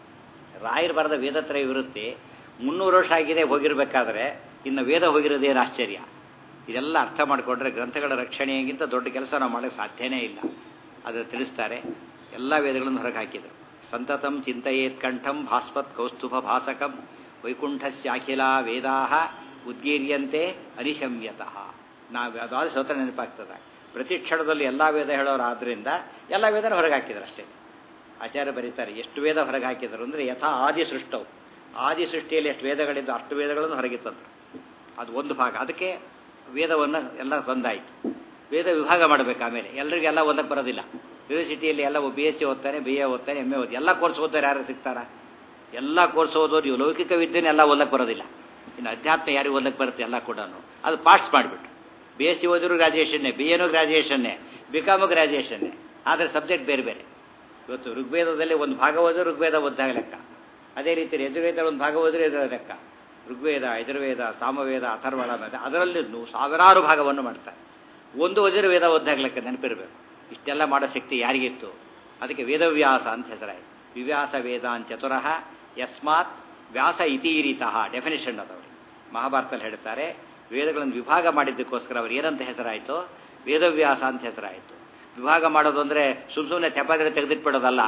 Speaker 2: ರಾಯರು ಬರೆದ ವೇದತ್ರಯ ವಿವೃತ್ತಿ ಮುನ್ನೂರು ವರ್ಷ ಆಗಿದೆ ಹೋಗಿರ್ಬೇಕಾದ್ರೆ ಇನ್ನು ವೇದ ಹೋಗಿರೋದೇನು ಆಶ್ಚರ್ಯ ಇದೆಲ್ಲ ಅರ್ಥ ಮಾಡಿಕೊಂಡ್ರೆ ಗ್ರಂಥಗಳ ರಕ್ಷಣೆಗಿಂತ ದೊಡ್ಡ ಕೆಲಸ ನಾವು ಮಾಡೋಕ್ಕೆ ಸಾಧ್ಯನೇ ಇಲ್ಲ ಅದು ತಿಳಿಸ್ತಾರೆ ಎಲ್ಲ ವೇದಗಳನ್ನು ಹೊರಗೆ ಹಾಕಿದರು ಸಂತತಂ ಚಿಂತೆಯೇತ್ ಕಂಠಂ ಭಾಸ್ವತ್ ಕೌಸ್ತುಭ ಭಾಸಕಂ ವೈಕುಂಠಸ್ಯಾಖಿಲ ವೇದಾ ಉದ್ಗೀರ್ಯಂತೆ ಅನಿಶಮ್ಯತಃ ನಾವು ಅದಾದ ಸ್ವತಃ ನೆನಪಾಗ್ತದೆ ಪ್ರತಿ ಕ್ಷಣದಲ್ಲಿ ಎಲ್ಲ ವೇದ ಹೇಳೋರಾದ್ರಿಂದ ಎಲ್ಲ ವೇದನ ಹೊರಗೆ ಹಾಕಿದ್ರು ಅಷ್ಟೇ ಆಚಾರ್ಯ ಬರೀತಾರೆ ಎಷ್ಟು ವೇದ ಹೊರಗೆ ಹಾಕಿದರು ಅಂದರೆ ಯಥಾ ಆದಿ ಸೃಷ್ಟವು ಆದಿ ಸೃಷ್ಟಿಯಲ್ಲಿ ಎಷ್ಟು ವೇದಗಳಿದ್ದು ಅಷ್ಟು ವೇದಗಳನ್ನು ಹೊರಗೆ ತಂದರು ಅದು ಒಂದು ಭಾಗ ಅದಕ್ಕೆ ವೇದವನ್ನು ಎಲ್ಲ ತಂದಾಯಿತು ವೇದ ವಿಭಾಗ ಮಾಡಬೇಕು ಆಮೇಲೆ ಎಲ್ಲರಿಗೆಲ್ಲ ಓದಕ್ಕೆ ಬರೋದಿಲ್ಲ ಯೂನಿವರ್ಸಿಟಿಯಲ್ಲಿ ಎಲ್ಲ ಬಿ ಎಸ್ ಸಿ ಓದ್ತಾನೆ ಬಿ ಎ ಓದ್ತಾನೆ ಎಮ್ ಎ ಓದಿ ಎಲ್ಲ ಕೋರ್ಸ್ ಓದ್ತಾರೆ ಯಾರು ಸಿಗ್ತಾರ ಎಲ್ಲ ಕೋರ್ಸ್ ಓದೋರು ಇವು ಲೌಕಿಕ ವಿದ್ಯೆನೇ ಎಲ್ಲ ಓದಕ್ಕೆ ಬರೋದಿಲ್ಲ ಇನ್ನು ಅಧ್ಯಾತ್ಮ ಯಾರಿಗೆ ಓದಕ್ಕೆ ಬರುತ್ತೆ ಎಲ್ಲ ಕೂಡ ಅದು ಪಾರ್ಟ್ಸ್ ಮಾಡಿಬಿಟ್ಟು ಬಿ ಎಸ್ ಸಿ ಓದಿದ್ರು ಗ್ರಾಜುಯೇಷನ್ನೇ ಬಿ ಎನೂ ಗ್ರಾಜುಯೇಷನ್ನೇ ಬಿ ಕಾಮು ಗ್ರಾಜುಯೇಷನ್ನೇ ಆದರೆ ಸಬ್ಜೆಕ್ಟ್ ಬೇರೆ ಬೇರೆ ಇವತ್ತು ಋಗ್ವೇದದಲ್ಲಿ ಒಂದು ಭಾಗ ಓದಿದ್ರೆ ಋಗ್ವೇದ ಓದ್ದಾಗ ಲೆಕ್ಕ ಅದೇ ರೀತಿ ಯಜುರ್ವೇದ ಒಂದು ಭಾಗ ಓದಿದ್ರೆ ಎದುರ ಲೆಕ್ಕ ಋಗ್ವೇದ ಯಜುರ್ವೇದ ಸಾಮವೇದ ಅಥರ್ವಣ ವೇದ ಅದರಲ್ಲಿ ನೂ- ಸಾವಿರಾರು ಭಾಗವನ್ನು ಮಾಡ್ತಾರೆ ಒಂದು ಓದಿದ್ರೆ ವೇದ ಓದ್ದಾಗ ಲೆಕ್ಕ ನೆನಪಿರಬೇಕು ಇಷ್ಟೆಲ್ಲ ಮಾಡೋ ಶಕ್ತಿ ಯಾರಿಗಿತ್ತು ಅದಕ್ಕೆ ವೇದವ್ಯಾಸ ಅಂತ ಹೆಸರಾಯಿತು ವಿವ್ಯಾಸ ವೇದಾನ್ ಚತುರಃ ಯಸ್ಮಾತ್ ವ್ಯಾಸ ಇತೀರಿತಃ ಡೆಫಿನೇಷನ್ ಅದವರು ಮಹಾಭಾರತದಲ್ಲಿ ಹೇಳ್ತಾರೆ ವೇದಗಳನ್ನು ವಿಭಾಗ ಮಾಡಿದ್ದಕ್ಕೋಸ್ಕರ ಅವ್ರು ಏನಂತ ಹೆಸರಾಯಿತು ವೇದವ್ಯಾಸ ಅಂತ ಹೆಸರಾಯಿತು ವಿಭಾಗ ಮಾಡೋದು ಅಂದರೆ ಸುಮ್ ಸುಮ್ಮನೆ ಚಪಾತಿ ತೆಗೆದಿಟ್ಬಿಡೋದಲ್ಲ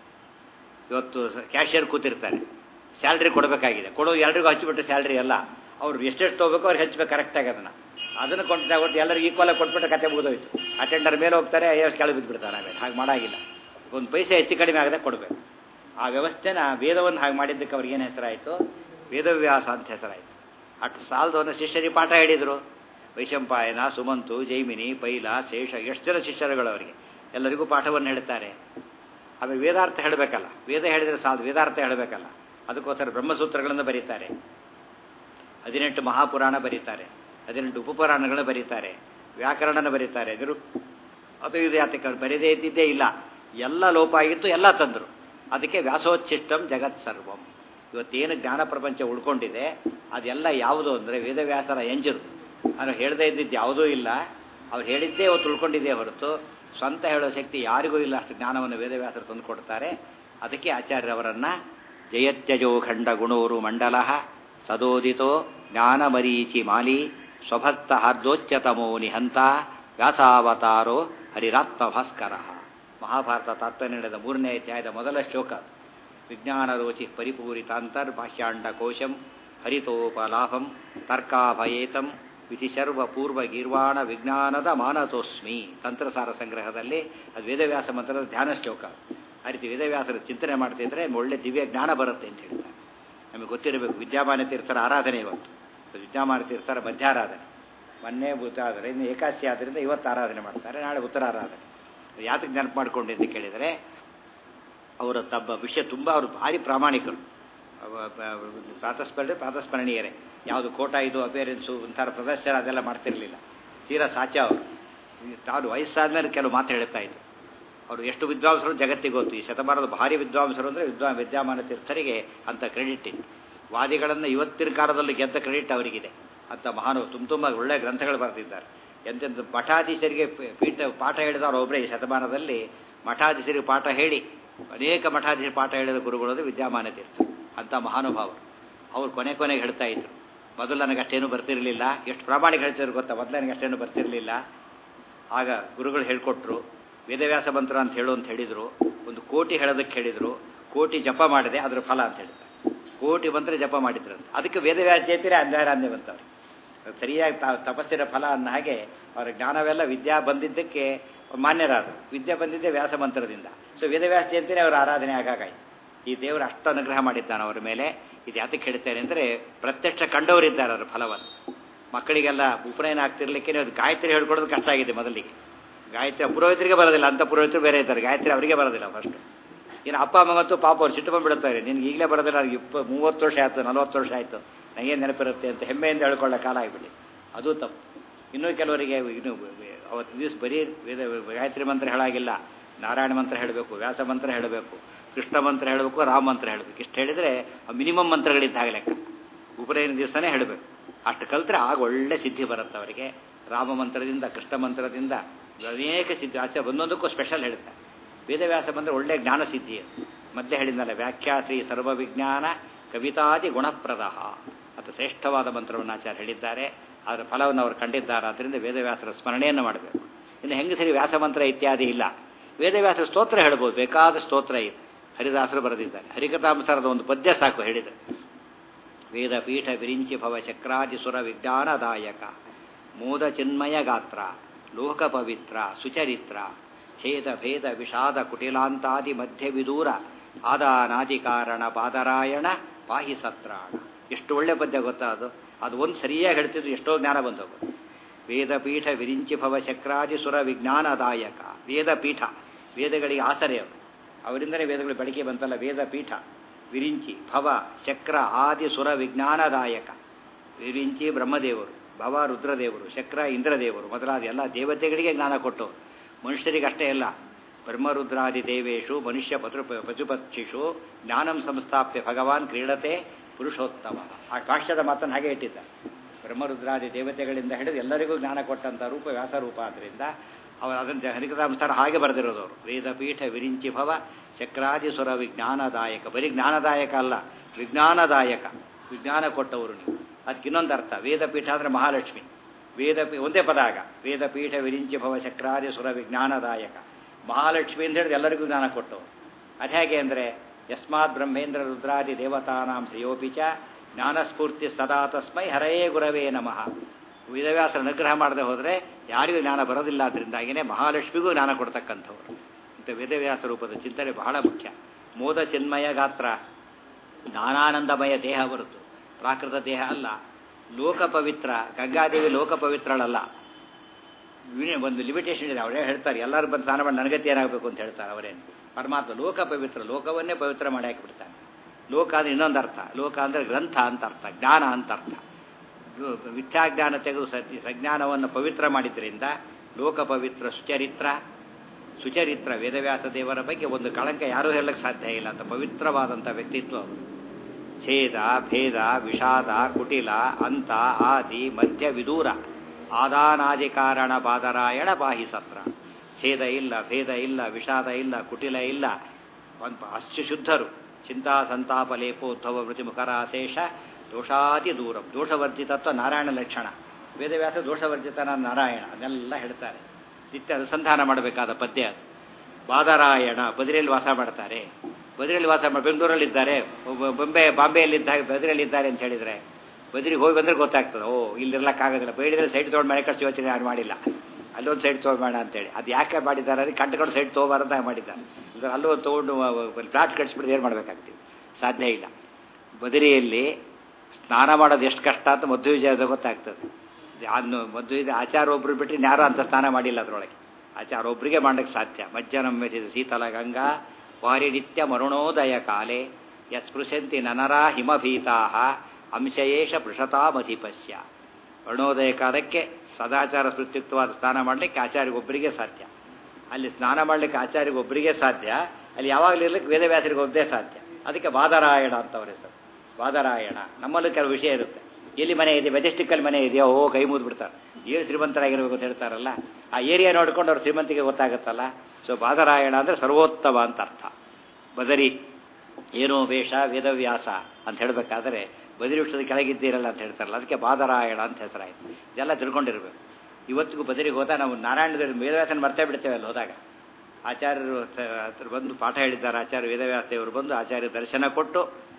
Speaker 2: ಇವತ್ತು ಕ್ಯಾಶಿಯರ್ ಕೂತಿರ್ತಾರೆ ಸ್ಯಾಲ್ರಿ ಕೊಡಬೇಕಾಗಿದೆ ಕೊಡೋದು ಎಲ್ರಿಗೂ ಹಚ್ಚಿಬಿಟ್ಟು ಸ್ಯಾಲ್ರಿ ಅಲ್ಲ ಅವ್ರು ಎಷ್ಟೆಷ್ಟು ತೊಗೋಬೇಕು ಅವ್ರಿಗೆ ಹಚ್ಬೇಕು ಕರೆಕ್ಟಾಗಿ ಅದನ್ನು ಅದನ್ನು ಕೊಟ್ಟು ಕೊಟ್ಟು ಎಲ್ಲರಿಗೂ ಈಕ್ವಲಾಗಿ ಕೊಟ್ಬಿಟ್ಟು ಕತೆ ಮುಗಿದೋಯ್ತು ಅಟೆಂಡರ್ ಮೇಲೆ ಹೋಗ್ತಾರೆ ಎಷ್ಟು ಕೆಳಗೆ ಬಿದ್ದುಬಿಡ್ತಾರೆ ಆಮೇಲೆ ಹಾಗೆ ಮಾಡಾಗಿಲ್ಲ ಒಂದು ಪೈಸೆ ಹೆಚ್ಚು ಕಡಿಮೆ ಆಗದೆ ಕೊಡಬೇಕು ಆ ವ್ಯವಸ್ಥೆನ ವೇದವನ್ನು ಹಾಗೆ ಮಾಡಿದ್ದಕ್ಕೆ ಅವ್ರಿಗೆ ಏನು ಹೆಸರಾಯಿತು ವೇದವ್ಯಾಸ ಅಂತ ಹೆಸರಾಯಿತು ಅಷ್ಟು ಸಾಲದವನ್ನ ಶಿಷ್ಯರಿಗೆ ಪಾಠ ಹೇಳಿದರು ವೈಶಂಪಾಯನ ಸುಮಂತು ಜೈಮಿನಿ ಪೈಲ ಶೇಷ ಎಷ್ಟು ಜನ ಶಿಷ್ಯರುಗಳು ಅವರಿಗೆ ಎಲ್ಲರಿಗೂ ಪಾಠವನ್ನು ಹೇಳ್ತಾರೆ ಆಮೇಲೆ ವೇದಾರ್ಥ ಹೇಳಬೇಕಲ್ಲ ವೇದ ಹೇಳಿದರೆ ಸಾಲದು ವೇದಾರ್ಥ ಹೇಳಬೇಕಲ್ಲ ಅದಕ್ಕೋಸ್ಕರ ಬ್ರಹ್ಮಸೂತ್ರಗಳನ್ನು ಬರೀತಾರೆ ಹದಿನೆಂಟು ಮಹಾಪುರಾಣ ಬರೀತಾರೆ ಹದಿನೆಂಟು ಉಪಪುರಾಣಗಳನ್ನು ಬರೀತಾರೆ ವ್ಯಾಕರಣನ ಬರೀತಾರೆ ನಿರು ಅದು ಇದು ಯಾತಕ್ಕೆ ಅವ್ರು ಬರೀದೇ ಇದ್ದಿದ್ದೇ ಇಲ್ಲ ಎಲ್ಲ ಲೋಪ ಆಗಿತ್ತು ಎಲ್ಲ ತಂದರು ಅದಕ್ಕೆ ವ್ಯಾಸೋಚ್ಛಿಷ್ಟಂ ಜಗತ್ ಸರ್ವಂ ಇವತ್ತೇನು ಜ್ಞಾನ ಪ್ರಪಂಚ ಉಳ್ಕೊಂಡಿದೆ ಅದೆಲ್ಲ ಯಾವುದು ಅಂದರೆ ವೇದವ್ಯಾಸರ ಎಂಜರು ನಾನು ಹೇಳದೇ ಇದ್ದಿದ್ದು ಯಾವುದೂ ಇಲ್ಲ ಅವ್ರು ಹೇಳಿದ್ದೇ ಇವತ್ತು ಉಳ್ಕೊಂಡಿದೆ ಹೊರತು ಸ್ವಂತ ಹೇಳೋ ಶಕ್ತಿ ಯಾರಿಗೂ ಇಲ್ಲ ಅಷ್ಟು ಜ್ಞಾನವನ್ನು ವೇದವ್ಯಾಸರು ತಂದು ಕೊಡ್ತಾರೆ ಅದಕ್ಕೆ ಆಚಾರ್ಯರವರನ್ನು ಜಯತ್ಯಜೋ ಖಂಡ ಗುಣೋರು ಮಂಡಲ ಸದೋದಿತೋ ಜ್ಞಾನಮರೀಚಿ ಮಾಲಿ ಸ್ವಭಕ್ತ ಹಾರ್ದೋಚ್ಯತಮೋ ನಿಹಂತ ವ್ಯಾಸಾವತಾರೋ ಹರಿರಾತ್ಮ ಭಾಸ್ಕರ ಮಹಾಭಾರತ ತಾತ್ಪರ್ಯದ ಮೂರನೇ ಅಧ್ಯಾಯದ ಮೊದಲ ಶ್ಲೋಕ ಅದು. ವಿಜ್ಞಾನ ರೋಚಿ ಪರಿಪೂರಿತಾಂತರ್ ಬಾಹ್ಯಾಂಡ ಕೋಶಂ ಹರಿತೋಪಲಾಭಂ ತರ್ಕಾಭಯೇತಂ ವಿಧಿ ಸರ್ವ ಪೂರ್ವ ಗೀರ್ವಾಣ ವಿಜ್ಞಾನದ ಮಾನತೋಸ್ಮಿ ತಂತ್ರಸಾರ ಸಂಗ್ರಹದಲ್ಲಿ ಅದು ವೇದವ್ಯಾಸ ಮಂತ್ರದ ಧ್ಯಾನ ಶ್ಲೋಕ ಆ ರೀತಿ ವೇದವ್ಯಾಸರ ಚಿಂತನೆ ಮಾಡ್ತಿದ್ರೆ ಒಳ್ಳೆ ದಿವ್ಯ ಜ್ಞಾನ ಬರುತ್ತೆ ಅಂತ ಹೇಳ್ತಾರೆ ನಮಗೆ ಗೊತ್ತಿರಬೇಕು ವಿದ್ಯಾಮಾನ ತೀರ್ಥರ ಆರಾಧನೆ ಇವತ್ತು ವಿದ್ಯಾಮಾನ ತೀರ್ಥರ ಮಧ್ಯಾರಾಧನೆ ಮೊನ್ನೆ ಬುದ್ಧ ಆದರೆ ಇನ್ನು ಏಕಾದಶಿ ಆದ್ದರಿಂದ ಇವತ್ತು ಆರಾಧನೆ ಮಾಡ್ತಾರೆ ನಾಳೆ ಉತ್ತರ ಆರಾಧನೆ ಯಾತಕ್ಕೆ ನೆನಪು ಮಾಡ್ಕೊಂಡು ಅಂತ ಕೇಳಿದರೆ ಅವರ ತಬ್ಬ ವಿಷಯ ತುಂಬ ಅವರು ಭಾರಿ ಪ್ರಾಮಾಣಿಕರು ಅವ- ಬ- ಪ್ರಾತಸ್ಮರಣೆ ಪ್ರಾತಸ್ಮರಣೀಯರೇ ಯಾವುದು ಕೋಟ ಇದು ಅಪೇರೆನ್ಸು ಒಂಥರ ಪ್ರದರ್ಶನ ಅದೆಲ್ಲ ಮಾಡ್ತಿರಲಿಲ್ಲ ತೀರಾ ಸಾಚ ಅವರು ತಾನು ವಯಸ್ಸಾದ್ಮೇಲೆ ಕೆಲವು ಮಾತು ಹೇಳ್ತಾ ಇದ್ರು ಅವರು ಎಷ್ಟು ವಿದ್ವಾಂಸರು ಜಗತ್ತಿಗೆ ಗೊತ್ತು ಈ ಶತಮಾನದ ಭಾರಿ ವಿದ್ವಾಂಸರು ಅಂದರೆ ವಿದ್ವಾ ವಿದ್ಯಾಮಾನ ತೀರ್ಥರಿಗೆ ಅಂತ ಕ್ರೆಡಿಟ್ ಇತ್ತು ವಾದಿಗಳನ್ನು ಇವತ್ತಿನ ಕಾಲದಲ್ಲಿ ಗೆದ್ದ ಕ್ರೆಡಿಟ್ ಅವರಿಗಿದೆ ಅಂತ ಮಹಾನು ತುಂಬ ತುಂಬ ಒಳ್ಳೆಯ ಗ್ರಂಥಗಳು ಬರೆದಿದ್ದಾರೆ ಎಂತೆಂಥ ಮಠಾಧೀಶರಿಗೆ ಪೀ- ಪೀಠ ಪಾಠ ಹೇಳಿದವರು ಒಬ್ಬರೇ ಈ ಶತಮಾನದಲ್ಲಿ ಮಠಾಧೀಶರಿಗೆ ಪಾಠ ಹೇಳಿ ಅನೇಕ ಮಠಾಧೀಶರು ಪಾಠ ಹೇಳಿದ ಗುರುಗಳದು ವಿದ್ಯಾಮಾನ ತೀರ್ಥ ಅಂತ ಮಹಾನುಭಾವರು ಅವ್ರು ಕೊನೆ ಕೊನೆಗೆ ಹೇಳ್ತಾ ಇದ್ರು ಮೊದಲು ನನಗೆ ಅಷ್ಟೇನು ಬರ್ತಿರಲಿಲ್ಲ ಎಷ್ಟು ಪ್ರಾಮಾಣಿಕ ಹೇಳ್ತಿದ್ರು ಗೊತ್ತಾ ಮೊದಲು ನನಗೆ ಅಷ್ಟೇನು ಬರ್ತಿರಲಿಲ್ಲ ಆಗ ಗುರುಗಳು ಹೇಳ್ಕೊಟ್ರು ವೇದವ್ಯಾಸ ಮಂತ್ರ ಅಂತ ಹೇಳು ಅಂತ ಹೇಳಿದರು ಒಂದು ಕೋಟಿ ಹೇಳೋದಕ್ಕೆ ಹೇಳಿದರು ಕೋಟಿ ಜಪ ಮಾಡಿದೆ ಅದರ ಫಲ ಅಂತ ಹೇಳಿದ್ರು ಕೋಟಿ ಮಂತ್ರ ಜಪ ಮಾಡಿದ್ರಂತೆ ಅದಕ್ಕೆ ವೇದವ್ಯಾಸ ಜಯಂತಿರೇ ಅಂಧಾರಾನ್ಯ ಬಂತವ್ರು ಸರಿಯಾಗಿ ತ ತಪಸ್ಸಿನ ಫಲ ಅನ್ನ ಹಾಗೆ ಅವರ ಜ್ಞಾನವೆಲ್ಲ ವಿದ್ಯಾ ಬಂದಿದ್ದಕ್ಕೆ ಮಾನ್ಯರಾದರು ವಿದ್ಯೆ ಬಂದಿದ್ದೆ ವ್ಯಾಸ ಮಂತ್ರದಿಂದ ಸೊ ವೇದವ್ಯಾಸ ಜಯಂತಿನೇ ಅವರ ಆರಾಧನೆ ಆಗಾಗಾಯ್ತು ಈ ದೇವರು ಅಷ್ಟು ಅನುಗ್ರಹ ಮಾಡಿದ್ದಾನೆ ಅವರ ಮೇಲೆ ಇದು ಯಾತಕ್ಕೆ ಹೇಳ್ತೇನೆ ಅಂದರೆ ಪ್ರತ್ಯಕ್ಷ ಕಂಡವರಿದ್ದಾರೆ ಅದರ ಫಲವನ್ನು ಮಕ್ಕಳಿಗೆಲ್ಲ ಉಪನಯನ ಆಗ್ತಿರ್ಲಿಕ್ಕೆ ಅದು ಗಾಯತ್ರಿ ಹೇಳ್ಕೊಡೋದು ಕಷ್ಟ ಆಗಿದೆ ಮೊದಲಿಗೆ ಗಾಯತ್ರಿ ಪುರೋಹಿತರಿಗೆ ಬರೋದಿಲ್ಲ ಅಂತ ಪುರೋಹಿತರು ಬೇರೆ ಇದ್ದಾರೆ ಗಾಯತ್ರಿ ಅವರಿಗೆ ಬರೋದಿಲ್ಲ ಫಸ್ಟ್ ಇನ್ನು ಅಪ್ಪ ಅಮ್ಮ ಮತ್ತು ಪಾಪ ಅವ್ರು ಸಿಟ್ಟು ಬಂದ್ಬಿಡ್ತಾರೆ ನಿನ್ಗೆ ಈಗಲೇ ಬರೋದಿಲ್ಲ ನನಗೆ ಇಪ್ಪ ಮೂವತ್ತು ವರ್ಷ ಆಯಿತು ನಲ್ವತ್ತು ವರ್ಷ ಆಯಿತು ನನಗೇನು ನೆನಪಿರುತ್ತೆ ಅಂತ ಹೆಮ್ಮೆಯಿಂದ ಹೇಳ್ಕೊಳ್ಳೋ ಕಾಲ ಆಗಿಬಿಡಿ ಅದು ತಪ್ಪು ಇನ್ನೂ ಕೆಲವರಿಗೆ ಇನ್ನು ಅವತ್ತು ದಿವಸ ಬರೀ ವೇದ ಗಾಯತ್ರಿ ಮಂತ್ರ ಹೇಳಾಗಿಲ್ಲ ನಾರಾಯಣ ಮಂತ್ರ ಹೇಳಬೇಕು ವ್ಯಾಸ ಮಂತ್ರ ಹೇಳಬೇಕು ಕೃಷ್ಣ ಮಂತ್ರ ಹೇಳಬೇಕು ರಾಮ ಮಂತ್ರ ಹೇಳಬೇಕು ಇಷ್ಟು ಹೇಳಿದರೆ ಮಿನಿಮಮ್ ಮಂತ್ರಗಳಿದ್ದಾಗ ಲೆಕ್ಕ ಉಪನಯನ ದಿವಸನೇ ಹೇಳಬೇಕು ಅಷ್ಟು ಕಲ್ತ್ರೆ ಆಗ ಒಳ್ಳೆ ಸಿದ್ಧಿ ಬರುತ್ತೆ ಅವರಿಗೆ ರಾಮ ಮಂತ್ರದಿಂದ ಕೃಷ್ಣ ಮಂತ್ರದಿಂದ ಅನೇಕ ಸಿದ್ಧಿ ಆಚೆ ಒಂದೊಂದಕ್ಕೂ ಸ್ಪೆಷಲ್ ಹೇಳುತ್ತೆ ವೇದವ್ಯಾಸ ಬಂದರೆ ಒಳ್ಳೆ ಜ್ಞಾನ ಸಿದ್ಧಿ ಅದು ಮಧ್ಯೆ ಹೇಳಿದ್ನಲ್ಲ ವ್ಯಾಖ್ಯಾಶ್ರೀ ಸರ್ವವಿಜ್ಞಾನ ಕವಿತಾದಿ ಗುಣಪ್ರದ ಅದು ಶ್ರೇಷ್ಠವಾದ ಮಂತ್ರವನ್ನು ಆಚಾರ್ಯ ಹೇಳಿದ್ದಾರೆ ಅದರ ಫಲವನ್ನು ಅವರು ಕಂಡಿದ್ದಾರೆ ಆದ್ದರಿಂದ ವೇದವ್ಯಾಸರ ಸ್ಮರಣೆಯನ್ನು ಮಾಡಬೇಕು ಇನ್ನು ಹೆಂಗಸರಿ ವ್ಯಾಸ ಮಂತ್ರ ಇತ್ಯಾದಿ ಇಲ್ಲ ವೇದವ್ಯಾಸ ಸ್ತೋತ್ರ ಹೇಳ್ಬೋದು ಬೇಕಾದ ಸ್ತೋತ್ರ ಇದೆ ಹರಿದಾಸರು ಬರೆದಿದ್ದಾರೆ ಹರಿಕಥಾಂಸರದ ಒಂದು ಪದ್ಯ ಸಾಕು ಹೇಳಿದರು ವೇದ ಪೀಠ ವಿರಿಂಚಿ ಭವ ಚಕ್ರಾದಿ ಸುರ ವಿಜ್ಞಾನದಾಯಕ ಮೋದ ಚಿನ್ಮಯ ಗಾತ್ರ ಲೋಕ ಪವಿತ್ರ ಸುಚರಿತ್ರ ಛೇದ ಭೇದ ವಿಷಾದ ಕುಟಿಲಾಂತಾದಿ ಮಧ್ಯ ವಿದೂರ ಆದಾನಾದಿ ಕಾರಣ ಬಾದರಾಯಣ ಪಾಹಿ ಸತ್ರಾಣ ಎಷ್ಟು ಒಳ್ಳೆ ಪದ್ಯ ಗೊತ್ತಾ ಅದು ಅದು ಒಂದು ಸರಿಯಾಗಿ ಹೇಳ್ತಿದ್ರು ಎಷ್ಟೋ ಜ್ಞಾನ ಬಂದವು ವೇದಪೀಠ ವಿರಿಂಚಿ ಭವ ಚಕ್ರಾದಿ ಸುರ ವಿಜ್ಞಾನದಾಯಕ ವೇದಪೀಠ ವೇದಗಳಿಗೆ ಆಸರೆಯವರು ಅವರಿಂದಲೇ ವೇದಗಳು ಬೆಳಗ್ಗೆ ಬಂತಲ್ಲ ವೇದಪೀಠ ವಿರಿಂಚಿ ಭವ ಚಕ್ರ ಆದಿ ಸುರ ವಿಜ್ಞಾನದಾಯಕ ವಿರಿಂಚಿ ಬ್ರಹ್ಮದೇವರು ಭವ ರುದ್ರದೇವರು ಚಕ್ರ ಇಂದ್ರದೇವರು ಮೊದಲಾದ ಎಲ್ಲ ದೇವತೆಗಳಿಗೆ ಜ್ಞಾನ ಕೊಟ್ಟವರು ಮನುಷ್ಯರಿಗಷ್ಟೇ ಇಲ್ಲ ಬ್ರಹ್ಮರುದ್ರಾದಿ ದೇವೇಶು ಮನುಷ್ಯ ಪತೃ ಪಶುಪಕ್ಷಿಷು ಜ್ಞಾನಂ ಸಂಸ್ಥಾಪ್ಯ ಭಗವಾನ್ ಕ್ರೀಡತೆ ಪುರುಷೋತ್ತಮ ಆ ಕಾಶ್ಯದ ಮಾತನ್ನು ಹಾಗೆ ಇಟ್ಟಿದ್ದ ಬ್ರಹ್ಮರುದ್ರಾದಿ ದೇವತೆಗಳಿಂದ ಹಿಡಿದು ಎಲ್ಲರಿಗೂ ಜ್ಞಾನ ಕೊಟ್ಟಂಥ ರೂಪ ವ್ಯಾಸರೂಪ ಆದ್ದರಿಂದ ಅವರು ಅದನ್ನು ಹರಿಕಥಾಂಸಾರ ಹಾಗೆ ಬರೆದಿರೋದು ಅವರು ವೇದಪೀಠ ವಿರಿಂಚಿ ಭವ ಚಕ್ರಾದಿ ಸುರ ವಿಜ್ಞಾನದಾಯಕ ಬರೀ ಜ್ಞಾನದಾಯಕ ಅಲ್ಲ ವಿಜ್ಞಾನದಾಯಕ ವಿಜ್ಞಾನ ಕೊಟ್ಟವರು ನೀವು ಅದಕ್ಕೆ ಇನ್ನೊಂದು ಅರ್ಥ ವೇದಪೀಠ ಅಂದರೆ ಮಹಾಲಕ್ಷ್ಮಿ ವೇದಪೀ ಒಂದೇ ಪದ ಆಗ ವೇದಪೀಠ ವಿರಿಂಚಿ ಭವ ಚಕ್ರಾದಿ ಸುರ ವಿಜ್ಞಾನದಾಯಕ ಮಹಾಲಕ್ಷ್ಮಿ ಅಂತ ಹೇಳಿದ್ರೆ ಎಲ್ಲರಿಗೂ ಜ್ಞಾನ ಕೊಟ್ಟವರು ಅದು ಹೇಗೆ ಅಂದರೆ ಯಸ್ಮಾತ್ ಬ್ರಹ್ಮೇಂದ್ರ ರುದ್ರಾದಿ ದೇವತಾನಾಂ ಶ್ರೇಯೋಪಿ ಚ ಜ್ಞಾನಸ್ಫೂರ್ತಿ ಸದಾ ತಸ್ಮೈ ಹರೇ ಗುರವೇ ನಮಃ ವೇದವ್ಯಾಸರ ಅನುಗ್ರಹ ಮಾಡದೆ ಹೋದರೆ ಯಾರಿಗೂ ಜ್ಞಾನ ಬರೋದಿಲ್ಲ ಅದರಿಂದಾಗಿಯೇ ಮಹಾಲಕ್ಷ್ಮಿಗೂ ಜ್ಞಾನ ಕೊಡ್ತಕ್ಕಂಥವ್ರು ಇಂಥ ವೇದವ್ಯಾಸ ರೂಪದ ಚಿಂತನೆ ಬಹಳ ಮುಖ್ಯ ಮೋದ ಚಿನ್ಮಯ ಗಾತ್ರ ಜ್ಞಾನಾನಂದಮಯ ದೇಹ ಹೊರತು ಪ್ರಾಕೃತ ದೇಹ ಅಲ್ಲ ಲೋಕ ಪವಿತ್ರ ಗಂಗಾದೇವಿ ಲೋಕ ಪವಿತ್ರಳಲ್ಲ ಒಂದು ಲಿಮಿಟೇಷನ್ ಇದೆ ಅವರೇ ಹೇಳ್ತಾರೆ ಎಲ್ಲರೂ ಬಂದು ಸ್ನಾನ ಮಾಡಿ ನನಗತಿ ಏನಾಗಬೇಕು ಅಂತ ಹೇಳ್ತಾರೆ ಅವರೇನು ಪರಮಾತ್ಮ ಲೋಕ ಪವಿತ್ರ ಲೋಕವನ್ನೇ ಪವಿತ್ರ ಮಾಡಿ ಹಾಕಿಬಿಡ್ತಾನೆ ಲೋಕ ಅಂದರೆ ಇನ್ನೊಂದು ಅರ್ಥ ಲೋಕ ಅಂದರೆ ಗ್ರಂಥ ಅಂತ ಅರ್ಥ ಜ್ಞಾನ ಅಂತ ಅರ್ಥ ಮಿಥ್ಯಾಜ್ಞಾನ ತೆಗೆದು ಸತ್ಯ ಸಜ್ಞಾನವನ್ನು ಪವಿತ್ರ ಮಾಡಿದ್ರಿಂದ ಲೋಕ ಪವಿತ್ರ ಸುಚರಿತ್ರ ಸುಚರಿತ್ರ ವೇದವ್ಯಾಸ ದೇವರ ಬಗ್ಗೆ ಒಂದು ಕಳಂಕ ಯಾರೂ ಹೇಳಕ್ಕೆ ಸಾಧ್ಯ ಇಲ್ಲ ಅಂತ ಪವಿತ್ರವಾದಂಥ ವ್ಯಕ್ತಿತ್ವ ಅವರು ಛೇದ ಭೇದ ವಿಷಾದ ಕುಟಿಲ ಅಂತ ಆದಿ ಮಧ್ಯ ವಿದೂರ ಆದಾನಾದಿ ಕಾರಣ ಬಾದರಾಯಣ ಬಾಹಿ ಸತ್ರ ಛೇದ ಇಲ್ಲ ಭೇದ ಇಲ್ಲ ವಿಷಾದ ಇಲ್ಲ ಕುಟಿಲ ಇಲ್ಲ ಒಂದು ಅಷ್ಟು ಶುದ್ಧರು ಚಿಂತಾ ಸಂತಾಪ ಲೇಪೋದ್ಭವ ಮೃತಿಮುಖರಾಶೇಷ ದೋಷಾತಿ ದೂರ ದೋಷವರ್ಜಿತತ್ವ ನಾರಾಯಣ ಲಕ್ಷಣ ವೇದವ್ಯಾಸ ದೋಷವರ್ಜಿತನ ನಾರಾಯಣ ಅದನ್ನೆಲ್ಲ ಹೇಳ್ತಾರೆ ನಿತ್ಯ ಅನುಸಂಧಾನ ಮಾಡಬೇಕಾದ ಪದ್ಯ ಅದು ಬಾದರಾಯಣ ಬದಿರಿಯಲ್ಲಿ ವಾಸ ಮಾಡ್ತಾರೆ ಬದಿರಿಯಲ್ಲಿ ವಾಸ ಮಾಡಿ ಬೆಂಗಳೂರಲ್ಲಿದ್ದಾರೆ ಬೊಂಬೆ ಬಾಂಬೆಯಲ್ಲಿದ್ದಾಗ ಬದಿರಿಯಲ್ಲಿದ್ದಾರೆ ಅಂತ ಹೇಳಿದರೆ ಬದಿರಿಗೆ ಹೋಗಿ ಬಂದರೆ ಗೊತ್ತಾಗ್ತದೆ ಓ ಇಲ್ಲಿರ್ಲಕ್ಕಾಗೋದಿಲ್ಲ ಬೇಡಿದ್ರೆ ಸೈಡ್ ತೊಗೊಂಡು ಮನೆ ಕಳಿಸಿ ಯೋಚನೆ ಯಾರು ಮಾಡಿಲ್ಲ ಅಲ್ಲೊಂದು ಸೈಡ್ ತೊಗೊಂಬೇಡ ಅಂತೇಳಿ ಅದು ಯಾಕೆ ಮಾಡಿದ್ದಾರೆ ಅಂದರೆ ಕಂಡುಕೊಂಡು ಸೈಡ್ ತೊಗೋಬಾರ್ದ ಮಾಡಿದ್ದಾರೆ ಇದು ಅಲ್ಲೂ ತೊಗೊಂಡು ಫ್ಲಾಟ್ ಕಳಿಸ್ಬಿಟ್ಟು ಏನು ಮಾಡಬೇಕಾಗ್ತೀವಿ ಸಾಧ್ಯ ಇಲ್ಲ ಬದಿರಿಯಲ್ಲಿ ಸ್ನಾನ ಮಾಡೋದು ಎಷ್ಟು ಕಷ್ಟ ಅಂತ ಮಧ್ವ ವಿಜಯದ ಗೊತ್ತಾಗ್ತದೆ ಅದನ್ನು ಮಧ್ವ ವಿಜಯ ಆಚಾರ ಒಬ್ರು ಬಿಟ್ಟು ಯಾರು ಅಂತ ಸ್ನಾನ ಮಾಡಿಲ್ಲ ಅದರೊಳಗೆ ಆಚಾರ ಒಬ್ಬರಿಗೆ ಮಾಡೋಕ್ಕೆ ಸಾಧ್ಯ ಮಜ್ಜನಂ ಮೆಸಿದ ಶೀತಲ ಗಂಗಾ ವಾರಿ ನಿತ್ಯ ಮರುಣೋದಯ ಕಾಲೆ ಯಸ್ಪೃಶಂತಿ ನನರಾ ಹಿಮಭೀತಾ ಅಂಶಯೇಷ ಪೃಷತಾಮಧಿಪಸ್ಯ ಅರುಣೋದಯ ಕಾಲಕ್ಕೆ ಸದಾಚಾರ ಸ್ಮೃತ್ಯುಕ್ತವಾದ ಸ್ನಾನ ಮಾಡಲಿಕ್ಕೆ ಆಚಾರ್ಯಗೊಬ್ಬರಿಗೆ ಸಾಧ್ಯ ಅಲ್ಲಿ ಸ್ನಾನ ಮಾಡಲಿಕ್ಕೆ ಆಚಾರ್ಯಗೊಬ್ಬರಿಗೆ ಸಾಧ್ಯ ಅಲ್ಲಿ ಯಾವಾಗಲೂ ಇರ್ಲಿಕ್ಕೆ ವೇದವ್ಯಾಸರಿಗೆ ಒಬ್ಬದೇ ಸಾಧ್ಯ ಅದಕ್ಕೆ ವಾದರಾಯಣ ಅಂತವ್ರ ಹೆಸರು ವಾದರಾಯಣ ನಮ್ಮಲ್ಲೂ ಕೆಲವು ವಿಷಯ ಇರುತ್ತೆ ಎಲ್ಲಿ ಮನೆ ಇದೆ ಮೆಜೆಸ್ಟಿಕ್ಕಲ್ಲಿ ಮನೆ ಇದೆಯೋ ಓ ಕೈ ಮುದ್ದು ಬಿಡ್ತಾರೆ ಏನು ಶ್ರೀಮಂತರಾಗಿರ್ಬೇಕು ಅಂತ ಹೇಳ್ತಾರಲ್ಲ ಆ ಏರಿಯಾ ನೋಡ್ಕೊಂಡು ಅವ್ರ ಶ್ರೀಮಂತಿಗೆ ಗೊತ್ತಾಗುತ್ತಲ್ಲ ಸೊ ಬಾದರಾಯಣ ಅಂದರೆ ಸರ್ವೋತ್ತಮ ಅಂತ ಅರ್ಥ ಬದರಿ ಏನೋ ವೇಷ ವೇದವ್ಯಾಸ ಅಂತ ಹೇಳಬೇಕಾದ್ರೆ ಬದಿರಿ ವೃಕ್ಷದ ಕೆಳಗಿದ್ದೀರಲ್ಲ ಅಂತ ಹೇಳ್ತಾರಲ್ಲ ಅದಕ್ಕೆ ಬಾದರಾಯಣ ಅಂತ ಹೆಸರಾಯಿತು ಇದೆಲ್ಲ ತಿಳ್ಕೊಂಡಿರ್ಬೇಕು ಇವತ್ತಿಗೂ ಬದಿರಿಗೆ ಹೋದಾಗ ನಾವು ನಾರಾಯಣದ ವೇದವ್ಯಾಸನ ಮರ್ತೇ ಬಿಡ್ತೇವೆ ಅಲ್ಲಿ ಹೋದಾಗ ಆಚಾರ್ಯರು ತ- ಹತ್ರ ಬಂದು ಪಾಠ ಹೇಳಿದ್ದಾರೆ ಆಚಾರ್ಯ ವೇದವ್ಯಾಸ ದೇವರು ಬಂದು ಆಚಾರ್ಯ ದರ್ಶನ ಕೊಟ್ಟು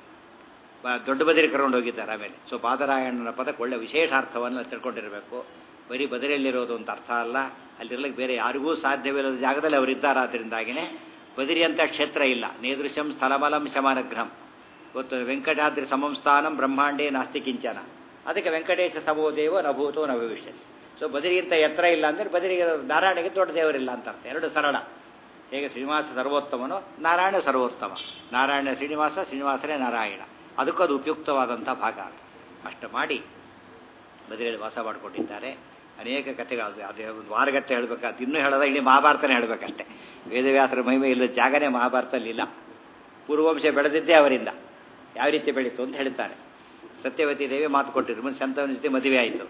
Speaker 2: ಬ- ದೊಡ್ಡ ಬದಿರಿ ಕರ್ಕೊಂಡು ಹೋಗಿದ್ದಾರೆ ಆಮೇಲೆ ಸೊ ಬಾದರಾಯಣನ ಪದಕ್ಕೆ ಒಳ್ಳೆ ವಿಶೇಷ ಅರ್ಥವನ್ನು ತಿಳ್ಕೊಂಡಿರಬೇಕು ಬರೀ ಬದರಿಯಲ್ಲಿರೋದು ಅಂತ ಅರ್ಥ ಅಲ್ಲ ಅಲ್ಲಿರ್ಲಿಕ್ಕೆ ಬೇರೆ ಯಾರಿಗೂ ಸಾಧ್ಯವಿಲ್ಲದ ಜಾಗದಲ್ಲಿ ಅವರಿದ್ದಾರೆ ಆದ್ದರಿಂದಾಗಿನೇ ಬದಿರಿ ಅಂತ ಕ್ಷೇತ್ರ ಇಲ್ಲ ನೇದೃಶಂ ಸ್ಥಳಮಲಂ ಶಮನಗ್ರಹಂ ಇವತ್ತು ವೆಂಕಟಾದ್ರಿ ಸಮಂ ಸ್ಥಾನಂ ಬ್ರಹ್ಮಾಂಡೇ ನಾಸ್ತಿ ಕಿಂಚನ ಅದಕ್ಕೆ ವೆಂಕಟೇಶ ಸಮೋದೇವ ನಭೂತೋ ನ ಭವಿಷ್ಯತಿ ಸೊ ಬದರಿಗಿಂತ ಎತ್ತರ ಇಲ್ಲ ಅಂದರೆ ಬದರಿಗೆ ನಾರಾಯಣಿಗೆ ದೊಡ್ಡ ದೇವರಿಲ್ಲ ಅಂತ ಅರ್ಥ ಎರಡು ಸರಳ ಹೇಗೆ ಶ್ರೀನಿವಾಸ ಸರ್ವೋತ್ತಮನೋ ನಾರಾಯಣ ಸರ್ವೋತ್ತಮ ನಾರಾಯಣ ಶ್ರೀನಿವಾಸ ಶ್ರೀನಿವಾಸನೇ ನಾರಾಯಣ ಅದಕ್ಕೂ ಅದು ಉಪಯುಕ್ತವಾದಂಥ ಭಾಗ ಅದು ಅಷ್ಟು ಮಾಡಿ ಬದಿರಲ್ಲಿ ವಾಸ ಮಾಡಿಕೊಂಡಿದ್ದಾರೆ ಅನೇಕ ಕಥೆಗಳು ಅದು ಒಂದು ವಾರಗಟ್ಟೆ ಹೇಳಬೇಕಾದ್ರೆ ಇನ್ನೂ ಹೇಳೋದ ಇಡೀ ಮಹಾಭಾರತನೇ ಹೇಳಬೇಕಷ್ಟೇ ವೇದವ್ಯಾಸರ ಮಹಿಮೆ ಇಲ್ಲದ ಜಾಗನೇ ಮಹಾಭಾರತದಲ್ಲಿ ಇಲ್ಲ ಪೂರ್ವಂಶ ಬೆಳೆದಿದ್ದೇ ಅವರಿಂದ ಯಾವ ರೀತಿ ಬೆಳೀತು ಅಂತ ಹೇಳ್ತಾರೆ ಸತ್ಯವತಿ ದೇವಿ ಮಾತು ಕೊಟ್ಟಿದ್ರು ಮುಂದೆ ಸಂತವನ ಜೊತೆ ಮದುವೆ ಆಯಿತು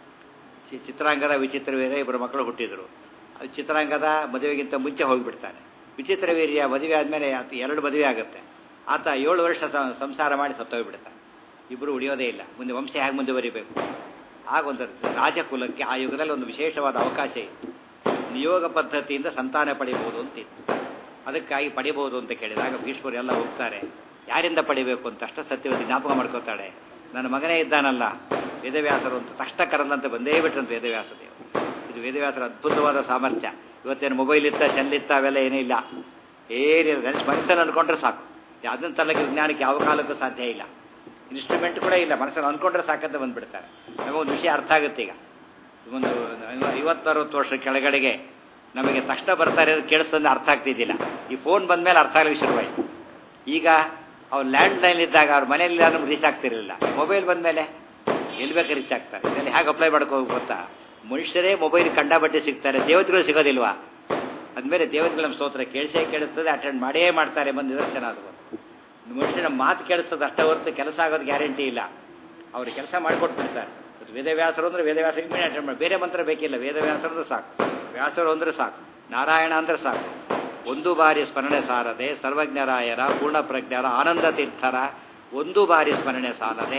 Speaker 2: ಚಿ- ಚಿತ್ರಾಂಗದ ವಿಚಿತ್ರ ವೀರ್ಯ ಇಬ್ಬರು ಮಕ್ಕಳು ಹುಟ್ಟಿದರು ಅದು ಚಿತ್ರಾಂಗದ ಮದುವೆಗಿಂತ ಮುಂಚೆ ಹೋಗಿಬಿಡ್ತಾನೆ ವಿಚಿತ್ರ ವೀರ್ಯ ಮದುವೆ ಆದಮೇಲೆ ಆತ ಎರಡು ಮದುವೆ ಆಗುತ್ತೆ ಆತ ಏಳು ವರ್ಷ ಸ- ಸಂಸಾರ ಮಾಡಿ ಸತ್ತೋಗ್ಬಿಡ್ತಾನೆ ಇಬ್ಬರು ಉಳಿಯೋದೇ ಇಲ್ಲ ಮುಂದೆ ವಂಶ ಹೇಗೆ ಮುಂದುವರಿಬೇಕು ಆಗ ಒಂದು ರಾಜಕುಲಕ್ಕೆ ಆ ಯುಗದಲ್ಲಿ ಒಂದು ವಿಶೇಷವಾದ ಅವಕಾಶ ಇತ್ತು ನಿಯೋಗ ಪದ್ಧತಿಯಿಂದ ಸಂತಾನ ಪಡಿಬೋದು ಅಂತಿತ್ತು ಅದಕ್ಕಾಗಿ ಪಡಿಬೋದು ಅಂತ ಕೇಳಿದಾಗ ಭೀಷ್ಮರು ಎಲ್ಲ ಹೋಗ್ತಾರೆ ಯಾರಿಂದ ಪಡಿಬೇಕು ಅಂತ ಅಷ್ಟ ಸತ್ಯವತಿ ಜ್ಞಾಪಕ ಮಾಡ್ಕೋತಾಳೆ ನನ್ನ ಮಗನೇ ಇದ್ದಾನಲ್ಲ ವೇದವ್ಯಾಸರು ಅಂತ ತಕ್ಷಣ ಕರೆದಂತೆ ಬಂದೇ ಬಿಟ್ರಂತೆ ವೇದವ್ಯಾಸ ದೇವರು ಇದು ವೇದವ್ಯಾಸರ ಅದ್ಭುತವಾದ ಸಾಮರ್ಥ್ಯ ಇವತ್ತೇನು ಮೊಬೈಲ್ ಇತ್ತ ಸೆಲ್ಲಿತ್ತ ಅವೆಲ್ಲ ಏನೂ ಇಲ್ಲ ಏನಿಲ್ಲ ನೆನೆಸ್ ಮನಸ್ಸನ್ನು ಅಂದ್ಕೊಂಡ್ರೆ ಸಾಕು ಅದನ್ನ ತಲಕ್ಕೆ ವಿಜ್ಞಾನಕ್ಕೆ ಯಾವ ಕಾಲಕ್ಕೂ ಸಾಧ್ಯ ಇಲ್ಲ ಇನ್ಸ್ಟ್ರೂಮೆಂಟ್ ಕೂಡ ಇಲ್ಲ ಮನಸ್ಸಲ್ಲಿ ಅಂದ್ಕೊಂಡ್ರೆ ಸಾಕಂತ ಬಂದ್ಬಿಡ್ತಾರೆ ನಮಗೊಂದು ವಿಷಯ ಅರ್ಥ ಆಗುತ್ತೆ ಈಗ ಒಂದು ಐವತ್ತರವತ್ತು ವರ್ಷ ಕೆಳಗಡೆಗೆ ನಮಗೆ ತಕ್ಷಣ ಬರ್ತಾರೆ ಅಂತ ಕೇಳಿಸ್ತಂದ್ರೆ ಅರ್ಥ ಆಗ್ತಿದ್ದಿಲ್ಲ ಈ ಫೋನ್ ಬಂದಮೇಲೆ ಅರ್ಥ ಆಗಲಿಕ್ಕೆ ಶುರುವಾಯಿತು ಈಗ ಅವ್ರು ಲ್ಯಾಂಡ್ ಲೈನ್ ಇದ್ದಾಗ ಅವ್ರ ಮನೆಯಲ್ಲಿ ನಮ್ಗೆ ರೀಚ್ ಆಗ್ತಿರಲಿಲ್ಲ ಮೊಬೈಲ್ ಬಂದಮೇಲೆ ಎಲ್ಲಿ ಬೇಕಾದ್ರೆ ರೀಚ್ ಆಗ್ತಾರೆ ಇದರಲ್ಲಿ ಹೇಗೆ ಅಪ್ಲೈ ಮಾಡ್ಕೋಬೇಕು ಗೊತ್ತಾ ಮನುಷ್ಯರೇ ಮೊಬೈಲ್ ಕಂಡಾಬಟ್ಟೆ ಸಿಗ್ತಾರೆ ದೇವತೆಗಳು ಸಿಗೋದಿಲ್ವಾ ಅಂದಮೇಲೆ ದೇವತೆಗಳ ನಮ್ಮ ಸ್ತೋತ್ರ ಕೇಳಿಸೇ ಕೇಳಿಸ್ತದೆ ಅಟೆಂಡ್ ಮಾಡೇ ಮಾಡ್ತಾರೆ ಬಂದು ನಿದರ್ಶನ ಅದು ಮನುಷ್ಯನ ಮಾತು ಕೇಳಿಸ್ತದೆ ಅಷ್ಟೇ ಹೊರತು ಕೆಲಸ ಆಗೋದು ಗ್ಯಾರಂಟಿ ಇಲ್ಲ ಅವ್ರು ಕೆಲಸ ಮಾಡಿಕೊಟ್ಬಿಡ್ತಾರೆ ಇವತ್ತು ವೇದವ್ಯಾಸರು ಅಂದ್ರೆ ವೇದವ್ಯಾಸರಿಗೆ ಮೇಲೆ ಅಟೆಂಡ್ ಮಾಡಿ ಬೇರೆ ಮಂತ್ರ ಬೇಕಿಲ್ಲ ವೇದವ್ಯಾಸರು ಅಂದ್ರೆ ಸಾಕು ವ್ಯಾಸರು ಅಂದ್ರೆ ಸಾಕು ನಾರಾಯಣ ಅಂದ್ರೆ ಸಾಕು ಒಂದು ಬಾರಿ ಸ್ಮರಣೆ ಸಾರದೆ ಸರ್ವಜ್ಞರಾಯರ ಪೂರ್ಣ ಪ್ರಜ್ಞರ ಆನಂದ ತೀರ್ಥರ ಒಂದು ಬಾರಿ ಸ್ಮರಣೆ ಸಾಲದೆ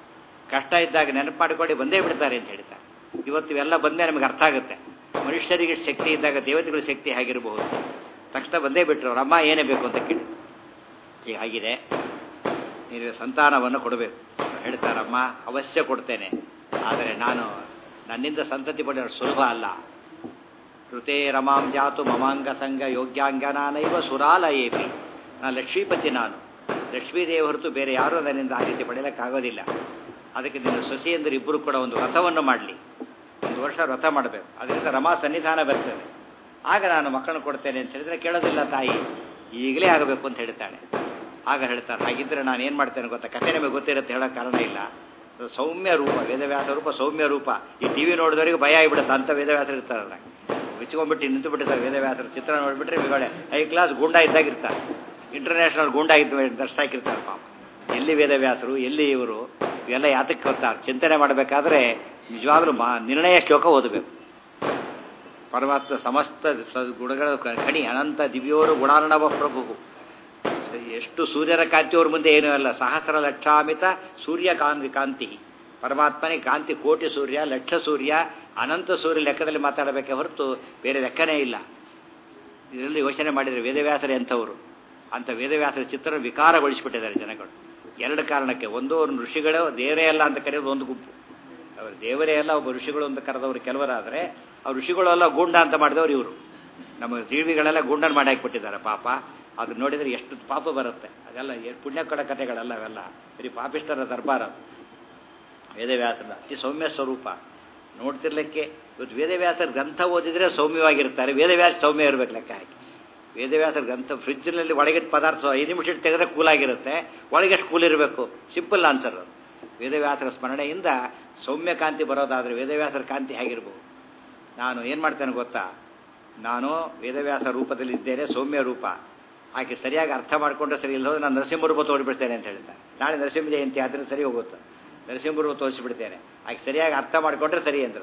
Speaker 2: ಕಷ್ಟ ಇದ್ದಾಗ ನೆನಪು ಮಾಡಿಕೊಂಡು ಬಂದೇ ಬಿಡ್ತಾರೆ ಅಂತ ಹೇಳ್ತಾರೆ ಇವತ್ತು ಇವೆಲ್ಲ ಬಂದೇ ನಮಗೆ ಅರ್ಥ ಆಗುತ್ತೆ ಮನುಷ್ಯರಿಗೆ ಶಕ್ತಿ ಇದ್ದಾಗ ದೇವತೆಗಳ ಶಕ್ತಿ ಹೇಗಿರಬಹುದು ತಕ್ಷಣ ಬಂದೇ ಬಿಟ್ರು ಅವ್ರ ಅಮ್ಮ ಏನೇ ಬೇಕು ಅಂತ ಕೇಳಿ ಹೀಗಾಗಿದೆ ನೀವು ಸಂತಾನವನ್ನು ಕೊಡಬೇಕು ಹೇಳ್ತಾರಮ್ಮ ಅವಶ್ಯ ಕೊಡ್ತೇನೆ ಆದರೆ ನಾನು ನನ್ನಿಂದ ಸಂತತಿ ಪಡೆಯೋದು ಸುಲಭ ಅಲ್ಲ ಋತೇ ರಮಾಂ ಜಾತು ಮಮಾಂಗ ಸಂಘ ಯೋಗ್ಯಾಂಗನಾನೈವ ಸುರಾಲಯೇಪಿ ನಾನು ಲಕ್ಷ್ಮೀಪತಿ ನಾನು ಲಕ್ಷ್ಮೀದೇವಿ ಹೊರತು ಬೇರೆ ಯಾರೂ ನನ್ನಿಂದ ಆ ರೀತಿ ಪಡೆಯಲಿಕ್ಕಾಗೋದಿಲ್ಲ ಅದಕ್ಕೆ ನಿನ್ನ ಸೊಸೆ ಅಂದರೆ ಇಬ್ಬರು ಕೂಡ ಒಂದು ವ್ರತವನ್ನು ಮಾಡಲಿ ಒಂದು ವರ್ಷ ವ್ರತ ಮಾಡಬೇಕು ಅದರಿಂದ ರಮಾ ಸನ್ನಿಧಾನ ಬರ್ತದೆ ಆಗ ನಾನು ಮಕ್ಕಳನ್ನು ಕೊಡ್ತೇನೆ ಅಂತ ಹೇಳಿದ್ರೆ ಕೇಳೋದಿಲ್ಲ ತಾಯಿ ಈಗಲೇ ಆಗಬೇಕು ಅಂತ ಹೇಳ್ತಾಳೆ ಆಗ ಹೇಳ್ತಾರೆ ಹಾಗಿದ್ರೆ ನಾನು ಏನು ಮಾಡ್ತೇನೆ ಗೊತ್ತಾ ಕಥೆ ನಿಮಗೆ ಗೊತ್ತಿರುತ್ತೆ ಹೇಳೋ ಕಾರಣ ಇಲ್ಲ ಅದು ಸೌಮ್ಯ ರೂಪ ವೇದವ್ಯಾಸ ರೂಪ ಸೌಮ್ಯ ರೂಪ ಈ ಟಿ ವಿ ನೋಡಿದವರಿಗೆ ಭಯ ಆಗಿಬಿಡುತ್ತೆ ಅಂಥ ವೇದವ್ಯಾಸರು ಇರ್ತಾರಲ್ಲ ಬಿಚ್ಕೊಂಡ್ಬಿಟ್ಟು ನಿಂತು ಬಿಟ್ಟಿರ್ತಾರೆ ವೇದವ್ಯಾಸರ ಚಿತ್ರ ನೋಡಿಬಿಟ್ರೆ ಬಿಗಡೆ ಹೈ ಕ್ಲಾಸ್ ಗೂಂಡ ಇದ್ದಾಗಿರ್ತಾರೆ ಇಂಟರ್ನ್ಯಾಷನಲ್ ಗೂಂಡ ಇದ್ದು ದರ್ಶಾಕಿರ್ತಾರೆ ಪಾಪ ಎಲ್ಲಿ ವೇದವ್ಯಾಸರು ಎಲ್ಲಿ ಇವರು ಇವೆಲ್ಲ ಯಾತಕ್ಕೆ ಗೊತ್ತಾರೆ ಚಿಂತನೆ ಮಾಡಬೇಕಾದ್ರೆ ನಿಜವಾಗ್ಲೂ ಮಾ ನಿರ್ಣಯ ಶ್ಲೋಕ ಓದಬೇಕು ಪರಮಾತ್ಮ ಸಮಸ್ತ ಸ- ಗುಣಗಳ ಕ- ಕಣಿ ಅನಂತ ದಿವ್ಯೋರು ಗುಣಾರ್ಣವ ಪ್ರಭು ಎಷ್ಟು ಸೂರ್ಯನ ಕಾಂತಿಯವ್ರ ಮುಂದೆ ಏನೂ ಅಲ್ಲ ಸಹಸ್ರ ಲಕ್ಷಾಮಿತ ಸೂರ್ಯ ಕಾಂತಿ ಕಾಂತಿ ಪರಮಾತ್ಮನಿಗೆ ಕಾಂತಿ ಕೋಟಿ ಸೂರ್ಯ ಲಕ್ಷ ಸೂರ್ಯ ಅನಂತ ಸೂರ್ಯ ಲೆಕ್ಕದಲ್ಲಿ ಮಾತಾಡಬೇಕೆ ಹೊರತು ಬೇರೆ ಲೆಕ್ಕನೇ ಇಲ್ಲ ಇದರಲ್ಲಿ ಯೋಚನೆ ಮಾಡಿದರೆ ವೇದವ್ಯಾಸರೇ ಅಂಥವರು ಅಂಥ ವೇದವ್ಯಾಸರ ಚಿತ್ರ ವಿಕಾರಗೊಳಿಸಿಬಿಟ್ಟಿದ್ದಾರೆ ಜನಗಳು ಎರಡು ಕಾರಣಕ್ಕೆ ಒಂದು ಅವ್ರ ಋಷಿಗಳು ದೇವರೇ ಅಲ್ಲ ಅಂತ ಕರೆಯೋದು ಒಂದು ಗುಂಪು ಅವರು ದೇವರೇ ಅಲ್ಲ ಒಬ್ಬ ಋಷಿಗಳು ಅಂತ ಕರೆದವರು ಕೆಲವರಾದರೆ ಅವ್ರ ಋಷಿಗಳೆಲ್ಲ ಗೂಂಡ ಅಂತ ಮಾಡಿದವರು ಇವರು ನಮ್ಮ ಜೀವಿಗಳೆಲ್ಲ ಗೂಂಡನ್ ಮಾಡಿ ಹಾಕಿಬಿಟ್ಟಿದ್ದಾರೆ ಪಾಪ ಅದು ನೋಡಿದರೆ ಎಷ್ಟು ಪಾಪ ಬರುತ್ತೆ ಅದೆಲ್ಲ ಎಷ್ಟು ಪುಣ್ಯ ಕೊಡ ಕಥೆಗಳಲ್ಲ ಅವೆಲ್ಲ ಬರೀ ಪಾಪಿಷ್ಟರ ದರ್ಬಾರ ಅದು. ವೇದವ್ಯಾಸನ ಅತಿ ಸೌಮ್ಯ ಸ್ವರೂಪ ನೋಡ್ತಿರ್ಲಿಕ್ಕೆ ಇವತ್ತು ವೇದವ್ಯಾಸರ ಗ್ರಂಥ ಓದಿದರೆ ಸೌಮ್ಯವಾಗಿರ್ತಾರೆ ವೇದವ್ಯಾಸ ಸೌಮ್ಯ ಇರಬೇಕು ಲೆಕ್ಕ ಹಾಕಿ ವೇದವ್ಯಾಸರ ಗ್ರಂಥ ಫ್ರಿಜ್ನಲ್ಲಿ ಒಳಗಿಟ್ಟು ಪದಾರ್ಥ ಐದು ನಿಮಿಷ ಇಟ್ಟು ತೆಗೆದ್ರೆ ಕೂಲಾಗಿರುತ್ತೆ ಒಳಗೆಷ್ಟು ಕೂಲ್ ಇರಬೇಕು ಸಿಂಪಲ್ ಆನ್ಸರ್ ಅದು ವೇದವ್ಯಾಸರ ಸ್ಮರಣೆಯಿಂದ ಸೌಮ್ಯ ಕಾಂತಿ ಬರೋದಾದರೆ ವೇದವ್ಯಾಸರ ಕಾಂತಿ ಹೇಗಿರ್ಬೋದು ನಾನು ಏನು ಮಾಡ್ತೇನೆ ಗೊತ್ತಾ ನಾನು ವೇದವ್ಯಾಸ ರೂಪದಲ್ಲಿದ್ದೇನೆ ಸೌಮ್ಯ ರೂಪ ಆಕೆ ಸರಿಯಾಗಿ ಅರ್ಥ ಮಾಡಿಕೊಂಡ್ರೆ ಸರಿ ಇಲ್ಲ ಹೋದ್ರೆ ನಾನು ನರಸಿಂಹ ರೂಪ ತೋರಿಬಿಡ್ತೇನೆ ಅಂತ ಹೇಳ್ತಾರೆ ನಾಳೆ ನರಸಿಂಹ ಜಯಂತಿ ಆದರೆ ಸರಿ ಹೋಗುತ್ತೆ ನರಸಿಂಹ ರೂಪ ತೋರಿಸಿಬಿಡ್ತೇನೆ ಆಕೆ ಸರಿಯಾಗಿ ಅರ್ಥ ಮಾಡಿಕೊಂಡ್ರೆ ಸರಿ ಅಂದ್ರೆ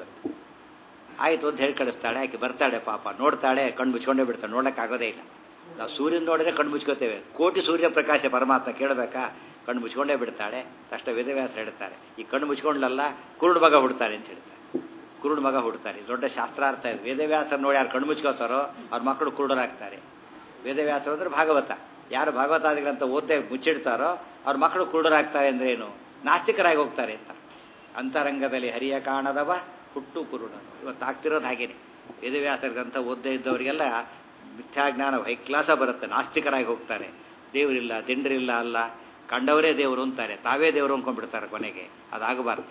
Speaker 2: ಆಯಿತು ಅಂತ ಹೇಳಿ ಕಳಿಸ್ತಾಳೆ ಆಕೆ ಬರ್ತಾಳೆ ಪಾಪ ನೋಡ್ತಾಳೆ ಕಣ್ಣು ಮುಚ್ಕೊಂಡೇ ಬಿಡ್ತಾಳೆ ನೋಡೋಕ್ಕಾಗೋದೇ ಇಲ್ಲ ನಾವು ಸೂರ್ಯನ ನೋಡಿದ್ರೆ ಕಣ್ಣು ಮುಚ್ಕೋತೇವೆ ಕೋಟಿ ಸೂರ್ಯ ಪ್ರಕಾಶ ಪರಮಾತ್ಮ ಕೇಳಬೇಕಾ ಕಣ್ಣು ಮುಚ್ಕೊಂಡೇ ಬಿಡ್ತಾಳೆ ತಕ್ಷಣ ವೇದವ್ಯಾಸ ಹೇಳ್ತಾರೆ ಈ ಕಣ್ಣು ಮುಚ್ಕೊಂಡ್ಲಲ್ಲ ಕುರುಡು ಮಗ ಹುಡ್ತಾರೆ ಅಂತ ಹೇಳ್ತಾರೆ ಕುರುಡು ಮಗ ಹುಡ್ತಾರೆ ಇದು ದೊಡ್ಡ ಶಾಸ್ತ್ರಾರ್ಥ ಇದೆ ವೇದವ್ಯಾಸ ನೋಡಿ ಯಾರು ಕಣ್ಣು ಮುಚ್ಕೋತಾರೋ ಅವ್ರ ಮಕ್ಕಳು ಕುರುಡರಾಗ್ತಾರೆ ವೇದವ್ಯಾಸರು ಅಂದ್ರೆ ಭಾಗವತ ಯಾರು ಭಾಗವತಾದಿಗಳಂತ ಓದ್ದೆ ಮುಚ್ಚಿಡ್ತಾರೋ ಅವ್ರ ಮಕ್ಕಳು ಕುರುಡರಾಗ್ತಾರೆ ಅಂದ್ರೆ ಏನು ನಾಸ್ತಿಕರಾಗಿ ಹೋಗ್ತಾರೆ ಅಂತ ಅಂತರಂಗದಲ್ಲಿ ಹರಿಯ ಕಾಣದವ ಹುಟ್ಟು ಕುರುಡ ಇವತ್ತು ಆಗ್ತಿರೋದು ಹಾಗೇನೆ ವೇದವ್ಯಾಸರಿಗಂತ ಓದ್ದೇ ಇದ್ದವರಿಗೆಲ್ಲ ಮಿಥ್ಯಾಜ್ಞಾನ ಹೈಕ್ಲಾಸ ಬರುತ್ತೆ ನಾಸ್ತಿಕರಾಗಿ ಹೋಗ್ತಾರೆ ದೇವರಿಲ್ಲ ದಿಂಡ್ರಿಲ್ಲ ಅಲ್ಲ ಕಂಡವರೇ ದೇವರು ಅಂತಾರೆ ತಾವೇ ದೇವರು ಅಂದ್ಕೊಂಡ್ಬಿಡ್ತಾರೆ ಕೊನೆಗೆ ಅದಾಗಬಾರ್ದು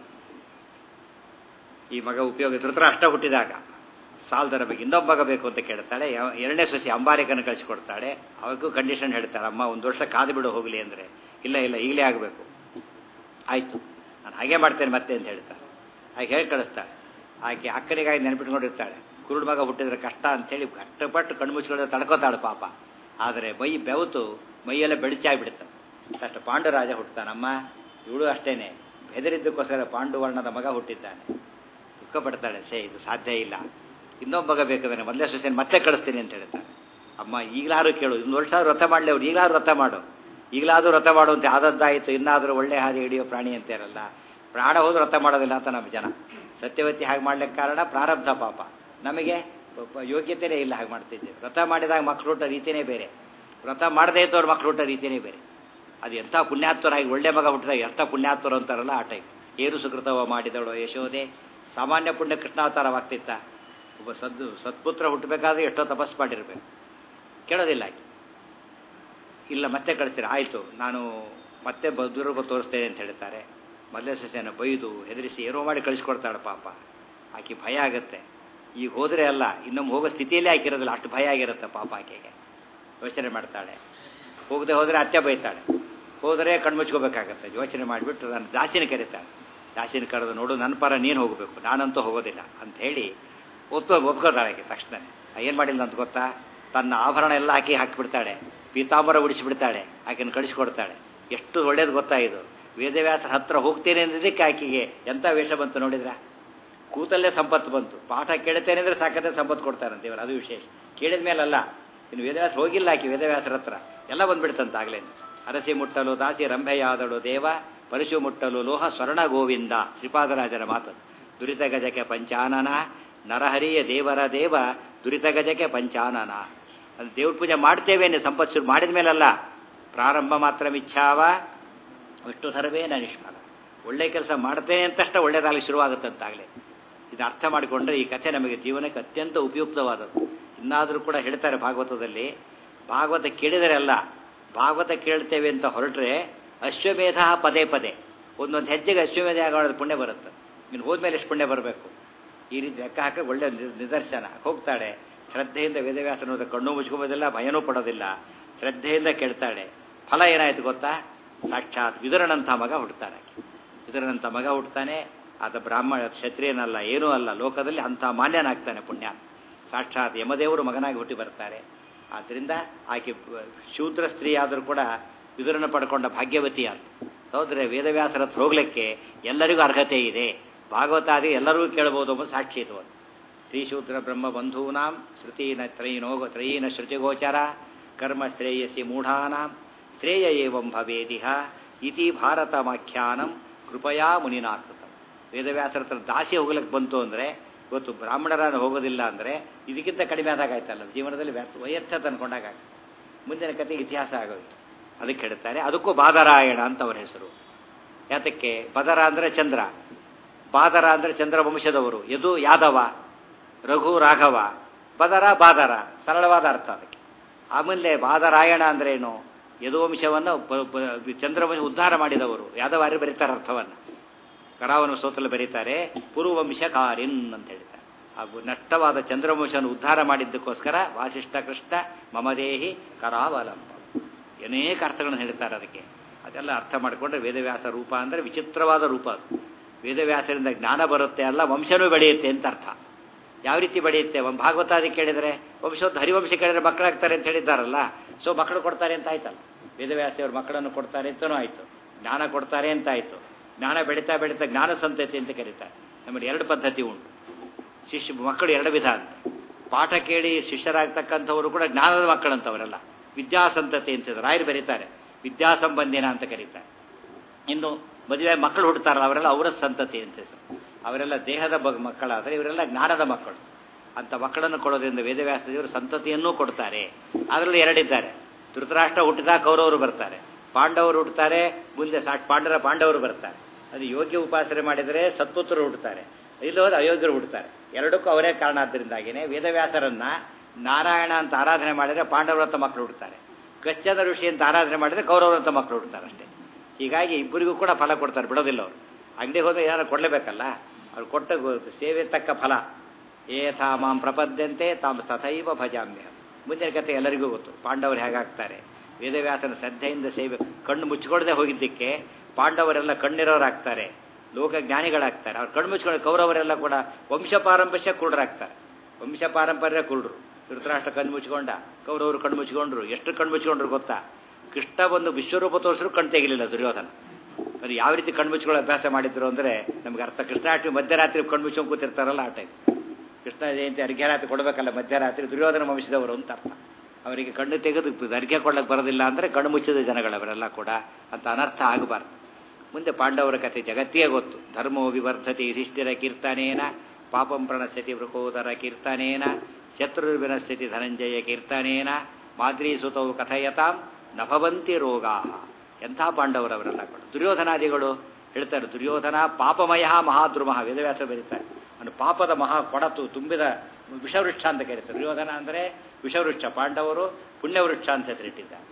Speaker 2: ಈ ಮಗ ಉಪಯೋಗ ಧೃತರಾಷ್ಟ್ರ ಹುಟ್ಟಿದಾಗ ಸಾಲದರ ಬಗ್ಗೆ ಇನ್ನೊಬ್ಬ ಮಗ ಬೇಕು ಅಂತ ಕೇಳ್ತಾಳೆ ಯಾವ- ಎರಡನೇ ಸೊಸಿ ಅಂಬಾರಿಕನ ಕಳಿಸ್ಕೊಡ್ತಾಳೆ ಅವಕ್ಕೂ ಕಂಡೀಷನ್ ಹೇಳ್ತಾಳೆ ಅಮ್ಮ ಒಂದು ವರ್ಷ ಕಾದು ಬಿಡು ಹೋಗಲಿ ಅಂದರೆ ಇಲ್ಲ ಇಲ್ಲ ಈಗಲೇ ಆಗಬೇಕು ಆಯಿತು ನಾನು ಹಾಗೆ ಮಾಡ್ತೇನೆ ಮತ್ತೆ ಅಂತ ಹೇಳ್ತಾಳೆ ಹಾಗೆ ಹೇಳಿ ಕಳಿಸ್ತಾಳೆ ಆಕೆ ಅಕ್ಕನಿಗಾಗಿ ನೆನಪಿಟ್ಕೊಂಡಿರ್ತಾಳೆ ಕುರುಡು ಮಗ ಹುಟ್ಟಿದ್ರೆ ಕಷ್ಟ ಅಂತೇಳಿ ಕಷ್ಟಪಟ್ಟು ಕಣ್ಣು ಮುಚ್ಕೊಳ್ಳೋದು ತಡ್ಕೋತಾಳೆ ಪಾಪ ಆದರೆ ಮೈ ಬೆವತು ಮೈಯೆಲ್ಲ ಬೆಳಚಾಗ್ಬಿಡ್ತಾನೆ ಅಷ್ಟು ಪಾಂಡುರಾಜ ಹುಟ್ಟುತ್ತಾನಮ್ಮ ಇವಳು ಅಷ್ಟೇನೆ ಹೆದರಿದ್ದಕ್ಕೋಸ್ಕರ ಪಾಂಡುವರ್ಣದ ಮಗ ಹುಟ್ಟಿದ್ದಾನೆ ದುಃಖ ಪಡ್ತಾಳೆ ಸೇ ಇದು ಸಾಧ್ಯ ಇಲ್ಲ ಇನ್ನೊಬ್ಬ ಮಗ ಬೇಕಾದ್ರೆ ಮೊದಲೇ ಸೊಸೆನ ಮತ್ತೆ ಕಳಿಸ್ತೀನಿ ಅಂತ ಹೇಳ್ತಾನೆ ಅಮ್ಮ ಈಗಲಾದ್ರೂ ಕೇಳು ಇನ್ನು ವರ್ಷ ವ್ರತ ಮಾಡಲಿ ಅವ್ರು ಈಗಲಾದ್ರೂ ವ್ರತ ಮಾಡು ಈಗಲಾದ್ರೂ ವ್ರತ ಮಾಡು ಅಂತ ಆದದ್ದಾಯಿತು ಇನ್ನಾದರೂ ಒಳ್ಳೆ ಹಾದಿ ಹಿಡಿಯೋ ಪ್ರಾಣಿ ಅಂತಾರಲ್ಲ ಪ್ರಾಣ ಹೋದ್ರೂ ವ್ರತ ಮಾಡೋದಿಲ್ಲ ಅಂತ ನಮ್ಮ ಜನ ಸತ್ಯವತಿ ಹಾಗೆ ಮಾಡ್ಲಿಕ್ಕೆ ಕಾರಣ ಪ್ರಾರಬ್ಧ ಪಾಪ ನಮಗೆ ಪ- ಯೋಗ್ಯತೆಯೇ ಇಲ್ಲ ಹಾಗೆ ಮಾಡ್ತಿದ್ದೆ ವ್ರತ ಮಾಡಿದಾಗ ಮಕ್ಕಳು ಹುಟ್ಟೋ ರೀತಿಯೇ ಬೇರೆ ವ್ರತ ಮಾಡದೇ ಇದ್ದವ್ರ ಮಕ್ಕಳು ಹುಟ್ಟೋ ರೀತಿಯೇ ಬೇರೆ ಅದು ಎಂಥ ಪುಣ್ಯಾತ್ವರಾಗಿ ಒಳ್ಳೆ ಮಗ ಹುಟ್ಟಿದಾಗ ಎಂಥ ಪುಣ್ಯಾತ್ವರು ಅಂತಾರಲ್ಲ ಆ ಟೈಪ್ ಏನು ಸುಕೃತವ ಮಾಡಿದಳು ಯಶೋದೆ ಸಾಮಾನ್ಯ ಪುಣ್ಯ ಕೃಷ್ಣಾವತಾರವಾಗ್ತಿತ್ತ ಒಬ್ಬ ಸದ್ದು ಸತ್ಪುತ್ರ ಹುಟ್ಟಬೇಕಾದ್ರೆ ಎಷ್ಟೋ ತಪಸ್ಸು ಮಾಡಿರ್ಬೇಕು ಕೇಳೋದಿಲ್ಲ ಆಕೆ ಇಲ್ಲ ಮತ್ತೆ ಕಳಿಸ್ತೀರ ಆಯಿತು ನಾನು ಮತ್ತೆ ಬದುರೂಪ ತೋರಿಸ್ತೇನೆ ಅಂತ ಹೇಳ್ತಾರೆ ಮೊದಲೇ ಸಸ್ಯನ ಬೈದು ಹೆದರಿಸಿ ಏನೋ ಮಾಡಿ ಕಳಿಸ್ಕೊಡ್ತಾಳೆ ಪಾಪ ಆಕೆ ಭಯ ಆಗುತ್ತೆ ಈಗ ಹೋದರೆ ಅಲ್ಲ ಇನ್ನೊಮ್ಮೆ ಹೋಗೋ ಸ್ಥಿತಿಯಲ್ಲೇ ಆಕಿರೋದಿಲ್ಲ ಅಷ್ಟು ಭಯ ಆಗಿರುತ್ತೆ ಪಾಪ ಆಕೆಗೆ ಯೋಚನೆ ಮಾಡ್ತಾಳೆ ಹೋಗದೆ ಹೋದರೆ ಅತ್ತೆ ಬೈತಾಳೆ ಹೋದರೆ ಕಣ್ಮುಚ್ಕೋಬೇಕಾಗತ್ತೆ ಯೋಚನೆ ಮಾಡಿಬಿಟ್ಟು ನಾನು ದಾಸಿನ ಕರೀತಾಳೆ ದಾಸಿನ ಕರೆದು ನೋಡು ನನ್ನ ಪರ ನೀನು ಹೋಗಬೇಕು ನಾನಂತೂ ಹೋಗೋದಿಲ್ಲ ಅಂತ ಹೇಳಿ ಒತ್ತು ಒಪ್ಕೋತಾಳೆ ಆಕೆ ತಕ್ಷಣ ಏನು ಮಾಡಿಲ್ಲ ಅಂತ ಗೊತ್ತಾ ತನ್ನ ಆಭರಣ ಎಲ್ಲ ಹಾಕಿ ಹಾಕಿಬಿಡ್ತಾಳೆ ಪೀತಾಂಬರ ಉಡಿಸಿಬಿಡ್ತಾಳೆ ಆಕೆನ ಕಳಿಸ್ಕೊಡ್ತಾಳೆ ಎಷ್ಟು ಒಳ್ಳೇದು ಗೊತ್ತಾ ಇದು ವೇದವ್ಯಾಸರ ಹತ್ರ ಹೋಗ್ತೇನೆ ಅಂದಿದ್ದಕ್ಕೆ ಆಕೆಗೆ ಎಂಥ ವೇಷ ಬಂತು ನೋಡಿದ್ರ ಕೂತಲ್ಲೇ ಸಂಪತ್ತು ಬಂತು ಪಾಠ ಕೇಳ್ತೇನೆ ಅಂದರೆ ಸಾಕತ್ತೆ ಸಂಪತ್ತು ಕೊಡ್ತಾರಂತೆ ದೇವರು ಅದು ವಿಶೇಷ ಕೇಳಿದ ಮೇಲಲ್ಲ ಇನ್ನು ವೇದವ್ಯಾಸ ಹೋಗಿಲ್ಲ ಆಕೆ ವೇದವ್ಯಾಸರ ಹತ್ರ ಎಲ್ಲ ಬಂದ್ಬಿಡ್ತಂತ ಆಗ್ಲೇ ಅರಸಿ ಮುಟ್ಟಲು ದಾಸಿ ರಂಭೆಯಾದಳು ದೇವ ಪರಶು ಮುಟ್ಟಲು ಲೋಹ ಸ್ವರ್ಣ ಗೋವಿಂದ ಶ್ರೀಪಾದರಾಜರ ಮಾತು ದುರಿತ ಗಜಕ್ಕೆ ಪಂಚಾನನ ನರಹರಿಯ ದೇವರ ದೇವ ದುರಿತ ಗಜಕ್ಕೆ ಪಂಚಾನನ ಅದು ದೇವ್ರ ಪೂಜೆ ಮಾಡ್ತೇವೇನೆ ಸಂಪತ್ತು ಶುರು ಮಾಡಿದ ಮೇಲಲ್ಲ ಪ್ರಾರಂಭ ಮಾತ್ರ ಮಿಚ್ಛಾವ ವಿಷ್ಣು ಸರ್ವೇನ ನಿಷ್ಫಲ ಒಳ್ಳೆ ಕೆಲಸ ಮಾಡ್ತೇನೆ ಅಂತಷ್ಟ ಒಳ್ಳೇದಾಗಲಿ ಶುರುವಾಗುತ್ತಂತಾಗಲೇ ಇದು ಅರ್ಥ ಮಾಡಿಕೊಂಡ್ರೆ ಈ ಕಥೆ ನಮಗೆ ಜೀವನಕ್ಕೆ ಅತ್ಯಂತ ಉಪಯುಕ್ತವಾದದ್ದು ಇನ್ನಾದರೂ ಕೂಡ ಹೇಳ್ತಾರೆ ಭಾಗವತದಲ್ಲಿ ಭಾಗವತ ಕೇಳಿದರೆ ಅಲ್ಲ ಭಾಗವತ ಕೇಳ್ತೇವೆ ಅಂತ ಹೊರಟ್ರೆ ಅಶ್ವಮೇಧ ಪದೇ ಪದೇ ಒಂದೊಂದು ಹೆಜ್ಜೆಗೆ ಅಶ್ವಮೇಧ ಆಗೋದು ಪುಣ್ಯ ಬರುತ್ತೆ ನೀನು ಹೋದ್ಮೇಲೆ ಎಷ್ಟು ಪುಣ್ಯ ಬರಬೇಕು ಈ ರೀತಿ ಲೆಕ್ಕ ಹಾಕಿ ಒಳ್ಳೆ ನಿ- ನಿದರ್ಶನ ಹೋಗ್ತಾಳೆ ಶ್ರದ್ಧೆಯಿಂದ ವೇದವ್ಯಾಸನೋದ ಕಣ್ಣು ಮುಚ್ಕೋಬೋದಿಲ್ಲ ಭಯನೂ ಪಡೋದಿಲ್ಲ ಶ್ರದ್ಧೆಯಿಂದ ಕೇಳ್ತಾಳೆ ಫಲ ಏನಾಯ್ತು ಗೊತ್ತಾ ಸಾಕ್ಷಾತ್ ವಿದುರನಂಥ ಮಗ ಹುಡ್ತಾನೆ ವಿದುರನಂಥ ಮಗ ಹುಡ್ತಾನೆ ಆತ ಬ್ರಾಹ್ಮಣ ಕ್ಷತ್ರಿಯನಲ್ಲ ಏನೂ ಅಲ್ಲ ಲೋಕದಲ್ಲಿ ಅಂಥ ಮಾನ್ಯನಾಗ್ತಾನೆ ಪುಣ್ಯ ಸಾಕ್ಷಾತ್ ಯಮದೇವರು ಮಗನಾಗಿ ಹುಟ್ಟಿ ಬರ್ತಾರೆ ಆದ್ದರಿಂದ ಆಕೆ ಬ- ಶೂದ್ರ ಸ್ತ್ರೀ ಆದರೂ ಕೂಡ ವಿದುರನ ಪಡ್ಕೊಂಡ ಭಾಗ್ಯವತಿ ಆಯ್ತು ಹೌದ್ರೆ ವೇದವ್ಯಾಸರ ಹತ್ರ ಹೋಗ್ಲಿಕ್ಕೆ ಎಲ್ಲರಿಗೂ ಅರ್ಹತೆ ಇದೆ ಭಾಗವತಾದಿ ಎಲ್ಲರಿಗೂ ಕೇಳಬಹುದು ಎಂಬ ಸಾಕ್ಷಿ ಇದು ಒಂದು ಶ್ರೀಶೂದ್ರ ಬ್ರಹ್ಮ ಬಂಧೂನಾಂ ಶ್ರುತೀನ ತ್ರಯೀನೋ ತ್ರಯೀನ ಶ್ರುತಿಗೋಚರ ಕರ್ಮ ಶ್ರೇಯಸಿ ಮೂಢಾನಾಂ ಶ್ರೇಯ ಏವಂ ಭವೇದಿಹ ಇತಿ ಭಾರತಮಾಖ್ಯಾನಂ ಕೃಪಯಾ ಮುನಿನಾಕೃತಂ ವೇದವ್ಯಾಸರ ಹತ್ರ ದಾಸಿ ಹೋಗ್ಲಿಕ್ಕೆ ಬಂತು ಅಂದರೆ ಇವತ್ತು ಬ್ರಾಹ್ಮಣರನ್ನು ಹೋಗೋದಿಲ್ಲ ಅಂದರೆ ಇದಕ್ಕಿಂತ ಕಡಿಮೆ ಆದಾಗಾಯ್ತಲ್ಲ ಜೀವನದಲ್ಲಿ ವ್ಯರ್ಥ ವೈಯರ್ಥ ತಂದ್ಕೊಂಡಾಗ ಮುಂದಿನ ಕತೆ ಇತಿಹಾಸ ಆಗೋಯ್ತು ಅದಕ್ಕೆ ಹೇಳ್ತಾರೆ ಅದಕ್ಕೂ ಬಾದರಾಯಣ ಅಂತ ಅವರ ಹೆಸರು ಯಾತಕ್ಕೆ ಬದರ ಅಂದರೆ ಚಂದ್ರ ಬಾದರ ಅಂದರೆ ಚಂದ್ರವಂಶದವರು ಯದು ಯಾದವ ರಘು ರಾಘವ ಬದರ ಬಾದರ ಸರಳವಾದ ಅರ್ಥ ಅದಕ್ಕೆ ಆಮೇಲೆ ಬಾದರಾಯಣ ಅಂದ್ರೆ ಏನು ಯದುವಂಶವನ್ನು ಬ- ಬ- ಚಂದ್ರವಂಶ ಉದ್ಧಾರ ಮಾಡಿದವರು ಯಾದವಾರಿ ಬರೀತಾರೆ ಅರ್ಥವನ್ನು ಕರಾವನ ಸ್ತೋತ್ರದಲ್ಲಿ ಬರೀತಾರೆ ಪೂರ್ವವಂಶ ಕಾರಿನ್ ಅಂತ ಹೇಳ್ತಾರೆ ಹಾಗೂ ನಷ್ಟವಾದ ಚಂದ್ರವಂಶವನ್ನು ಉದ್ಧಾರ ಮಾಡಿದ್ದಕ್ಕೋಸ್ಕರ ವಾಸಿಷ್ಠ ಕೃಷ್ಣ ಮಮದೇಹಿ ಕರಾವಲಂಬ ಅನೇಕ ಅರ್ಥಗಳನ್ನು ಹೇಳ್ತಾರೆ ಅದಕ್ಕೆ ಅದೆಲ್ಲ ಅರ್ಥ ಮಾಡಿಕೊಂಡ್ರೆ ವೇದವ್ಯಾಸ ರೂಪ ಅಂದರೆ ವಿಚಿತ್ರವಾದ ರೂಪ ಅದು ವೇದವ್ಯಾಸರಿಂದ ಜ್ಞಾನ ಬರುತ್ತೆ ಅಲ್ಲ ವಂಶನೂ ಬೆಳೆಯುತ್ತೆ ಅಂತ ಅರ್ಥ ಯಾವ ರೀತಿ ಬೆಳೆಯುತ್ತೆ ಒಂದು ಭಾಗವತಾದಿ ಕೇಳಿದರೆ ವಂಶೋದ್ ಹರಿವಂಶ ಕೇಳಿದ್ರೆ ಮಕ್ಕಳಾಗ್ತಾರೆ ಅಂತ ಹೇಳಿದ್ದಾರಲ್ಲ ಸೊ ಮಕ್ಕಳು ಕೊಡ್ತಾರೆ ಅಂತ ಆಯ್ತಲ್ಲ ವೇದವ್ಯಾಸಿಯವರು ಮಕ್ಕಳನ್ನು ಕೊಡ್ತಾರೆ ಅಂತನೂ ಆಯಿತು ಜ್ಞಾನ ಕೊಡ್ತಾರೆ ಅಂತ ಆಯಿತು ಜ್ಞಾನ ಬೆಳೀತಾ ಬೆಳೀತಾ ಜ್ಞಾನ ಸಂತತಿ ಅಂತ ಕರೀತಾರೆ ನಮ್ಮಲ್ಲಿ ಎರಡು ಪದ್ಧತಿ ಉಂಟು ಶಿಷ್ಯ ಮಕ್ಕಳು ಎರಡು ವಿಧ ಅಂತ ಪಾಠ ಕೇಳಿ ಶಿಷ್ಯರಾಗ್ತಕ್ಕಂಥವರು ಕೂಡ ಜ್ಞಾನದ ಮಕ್ಕಳಂತವರಲ್ಲ ವಿದ್ಯಾಸಂತತಿ ಅಂತಿದ್ದಾರೆ ರಾಯರು ಬರೀತಾರೆ ವಿದ್ಯಾಸಂಬಂಧಿನ ಅಂತ ಕರೀತಾರೆ ಇನ್ನು ಮದುವೆ ಮಕ್ಕಳು ಹುಡ್ತಾರಲ್ಲ ಅವರೆಲ್ಲ ಅವರ ಸಂತತಿ ಅಂತ ಹೆಸರು ಅವರೆಲ್ಲ ದೇಹದ ಬಗ್ ಮಕ್ಕಳಾದರೆ ಇವರೆಲ್ಲ ಜ್ಞಾನದ ಮಕ್ಕಳು ಅಂತ ಮಕ್ಕಳನ್ನು ಕೊಡೋದ್ರಿಂದ ವೇದವ್ಯಾಸ ದೇವರು ಸಂತತಿಯನ್ನೂ ಕೊಡ್ತಾರೆ ಅದರಲ್ಲಿ ಎರಡಿದ್ದಾರೆ ಧೃತರಾಷ್ಟ್ರ ಹುಟ್ಟಿದಾಗ ಕೌರವರು ಬರ್ತಾರೆ ಪಾಂಡವರು ಹುಟ್ಟುತ್ತಾರೆ ಮುಂದೆ ಸಾಟ್ ಪಾಂಡರ ಪಾಂಡವರು ಬರ್ತಾರೆ ಅದು ಯೋಗ್ಯ ಉಪಾಸನೆ ಮಾಡಿದರೆ ಸತ್ಪುತ್ರರು ಹುಟ್ಟುತ್ತಾರೆ ಇಲ್ಲೋದು ಅಯೋಗ್ಯರು ಹುಟ್ಟುತ್ತಾರೆ ಎರಡಕ್ಕೂ ಅವರೇ ಕಾರಣ ಆದ್ದರಿಂದಾಗಿನೇ ವೇದವ್ಯಾಸರನ್ನ ನಾರಾಯಣ ಅಂತ ಆರಾಧನೆ ಮಾಡಿದರೆ ಪಾಂಡವರಂತ ಮಕ್ಕಳು ಹುಡ್ತಾರೆ ಕಶ್ಚನ ಋಷಿ ಅಂತ ಆರಾಧನೆ ಮಾಡಿದರೆ ಕೌರವರಂತ ಮಕ್ಕಳು ಹುಡ್ತಾರೆ ಅಷ್ಟೇ ಹೀಗಾಗಿ ಇಬ್ಬರಿಗೂ ಕೂಡ ಫಲ ಕೊಡ್ತಾರೆ ಬಿಡೋದಿಲ್ಲ ಅವರು ಅಂಗಡಿಗೆ ಹೋದ್ರೆ ಏನಾರು ಕೊಡಲೇಬೇಕಲ್ಲ ಅವ್ರು ಕೊಟ್ಟ ಗೊ- ಸೇವೆ ತಕ್ಕ ಫಲ ಏಥಾ ಮಾಂ ಪ್ರಪದ್ಯಂತೆ ತಾಮ್ ತಥೈವ ಭಜಾಮ್ಯ ಮುಂದಿನ ಕತೆ ಎಲ್ಲರಿಗೂ ಗೊತ್ತು ಪಾಂಡವರು ಹೇಗಾಗ್ತಾರೆ ವೇದವ್ಯಾಸನ ಶ್ರದ್ಧೆಯಿಂದ ಸೇವೆ ಕಣ್ಣು ಮುಚ್ಚಿಕೊಳ್ಳದೆ ಹೋಗಿದ್ದಕ್ಕೆ ಪಾಂಡವರೆಲ್ಲ ಕಣ್ಣಿರೋರಾಗ್ತಾರೆ ಲೋಕ ಜ್ಞಾನಿಗಳಾಗ್ತಾರೆ ಅವ್ರು ಕಣ್ಣು ಮುಚ್ಕೊಂಡು ಕೌರವರೆಲ್ಲ ಕೂಡ ವಂಶ ಪಾರಂಪರ್ಯ ಕುರುಡರಾಗ್ತಾರೆ ವಂಶ ಪಾರಂಪರ್ಯ ಕುರುಡರು ಧೃತರಾಷ್ಟ್ರ ಕಣ್ಣು ಮುಚ್ಕೊಂಡ ಕೌರವರು ಕಣ್ಣು ಮುಚ್ಕೊಂಡ್ರು ಎಷ್ಟು ಕಣ್ಣು ಮುಚ್ಕೊಂಡ್ರು ಗೊತ್ತಾ ಕೃಷ್ಣ ಬಂದು ವಿಶ್ವರೂಪ ತೋರಿಸಿದ್ರು ಕಣ್ ತೆಗಿಲಿಲ್ಲ ದುರ್ಯೋಧನ ಅದು ಯಾವ ರೀತಿ ಕಣ್ಣು ಮುಚ್ಕೊಳ್ಳೋ ಅಭ್ಯಾಸ ಮಾಡಿದ್ರು ಅಂದರೆ ನಮ್ಗೆ ಅರ್ಥ ಕೃಷ್ಣಾಷ್ಟಮಿ ಮಧ್ಯರಾತ್ರಿ ಕಣ್ಣು ಮುಚ್ಕೊಂಡು ಕೂತಿರ್ತಾರಲ್ಲ ಆ ಟೈಪ್ ಕೃಷ್ಣ ಜಯಂತಿ ಅರ್ಘ್ಯರಾತ್ರಿ ಕೊಡಬೇಕಲ್ಲ ಮಧ್ಯರಾತ್ರಿ ದುರ್ಯೋಧನ ವಂಶದವರು ಅಂತ ಅರ್ಥ ಅವರಿಗೆ ಕಣ್ಣು ತೆಗೆದು ಅರ್ಘ್ಯ ಕೊಡ್ಲಿಕ್ಕೆ ಬರೋದಿಲ್ಲ ಅಂದರೆ ಕಣ್ಣು ಮುಚ್ಚಿದ ಜನಗಳವರೆಲ್ಲ ಕೂಡ ಅಂತ ಅನರ್ಥ ಆಗಬಾರ್ದು ಮುಂದೆ ಪಾಂಡವರ ಕಥೆ ಜಗತ್ತಿಗೆ ಗೊತ್ತು ಧರ್ಮೋ ವಿವರ್ಧತಿ ಯುಧಿಷ್ಠಿರ ಕೀರ್ತನೇನ ಪಾಪಂ ಪ್ರಣಶ್ಯತಿ ವೃಕೋದರ ಕೀರ್ತನೇನ ಶತ್ರು ವಿನಶ್ಯತಿ ಧನಂಜಯ ಕೀರ್ತನೇನ ಮಾದ್ರೀಸುತವು ಕಥಯತಾಂ ನಭವಂತಿ ರೋಗಾ ಎಂಥ ಪಾಂಡವರವರೆಲ್ಲ ಕೂಡ ದುರ್ಯೋಧನಾದಿಗಳು ಹೇಳ್ತಾರೆ ದುರ್ಯೋಧನ ಪಾಪಮಯ ಮಹಾದ್ರುಮಃ ವೇದವ್ಯಾಸ ಬರೀತಾರೆ ಅವನು ಪಾಪದ ಮಹಾ ಕೊಡತು ತುಂಬಿದ ವಿಷವೃಕ್ಷ ಅಂತ ಕರೀತಾರೆ ದುರ್ಯೋಧನ ಅಂದರೆ ವಿಷವೃಕ್ಷ ಪಾಂಡವರು ಪುಣ್ಯವೃಕ್ಷ ಅಂತ ಹೆಸರಿಟ್ಟಿದ್ದಾರೆ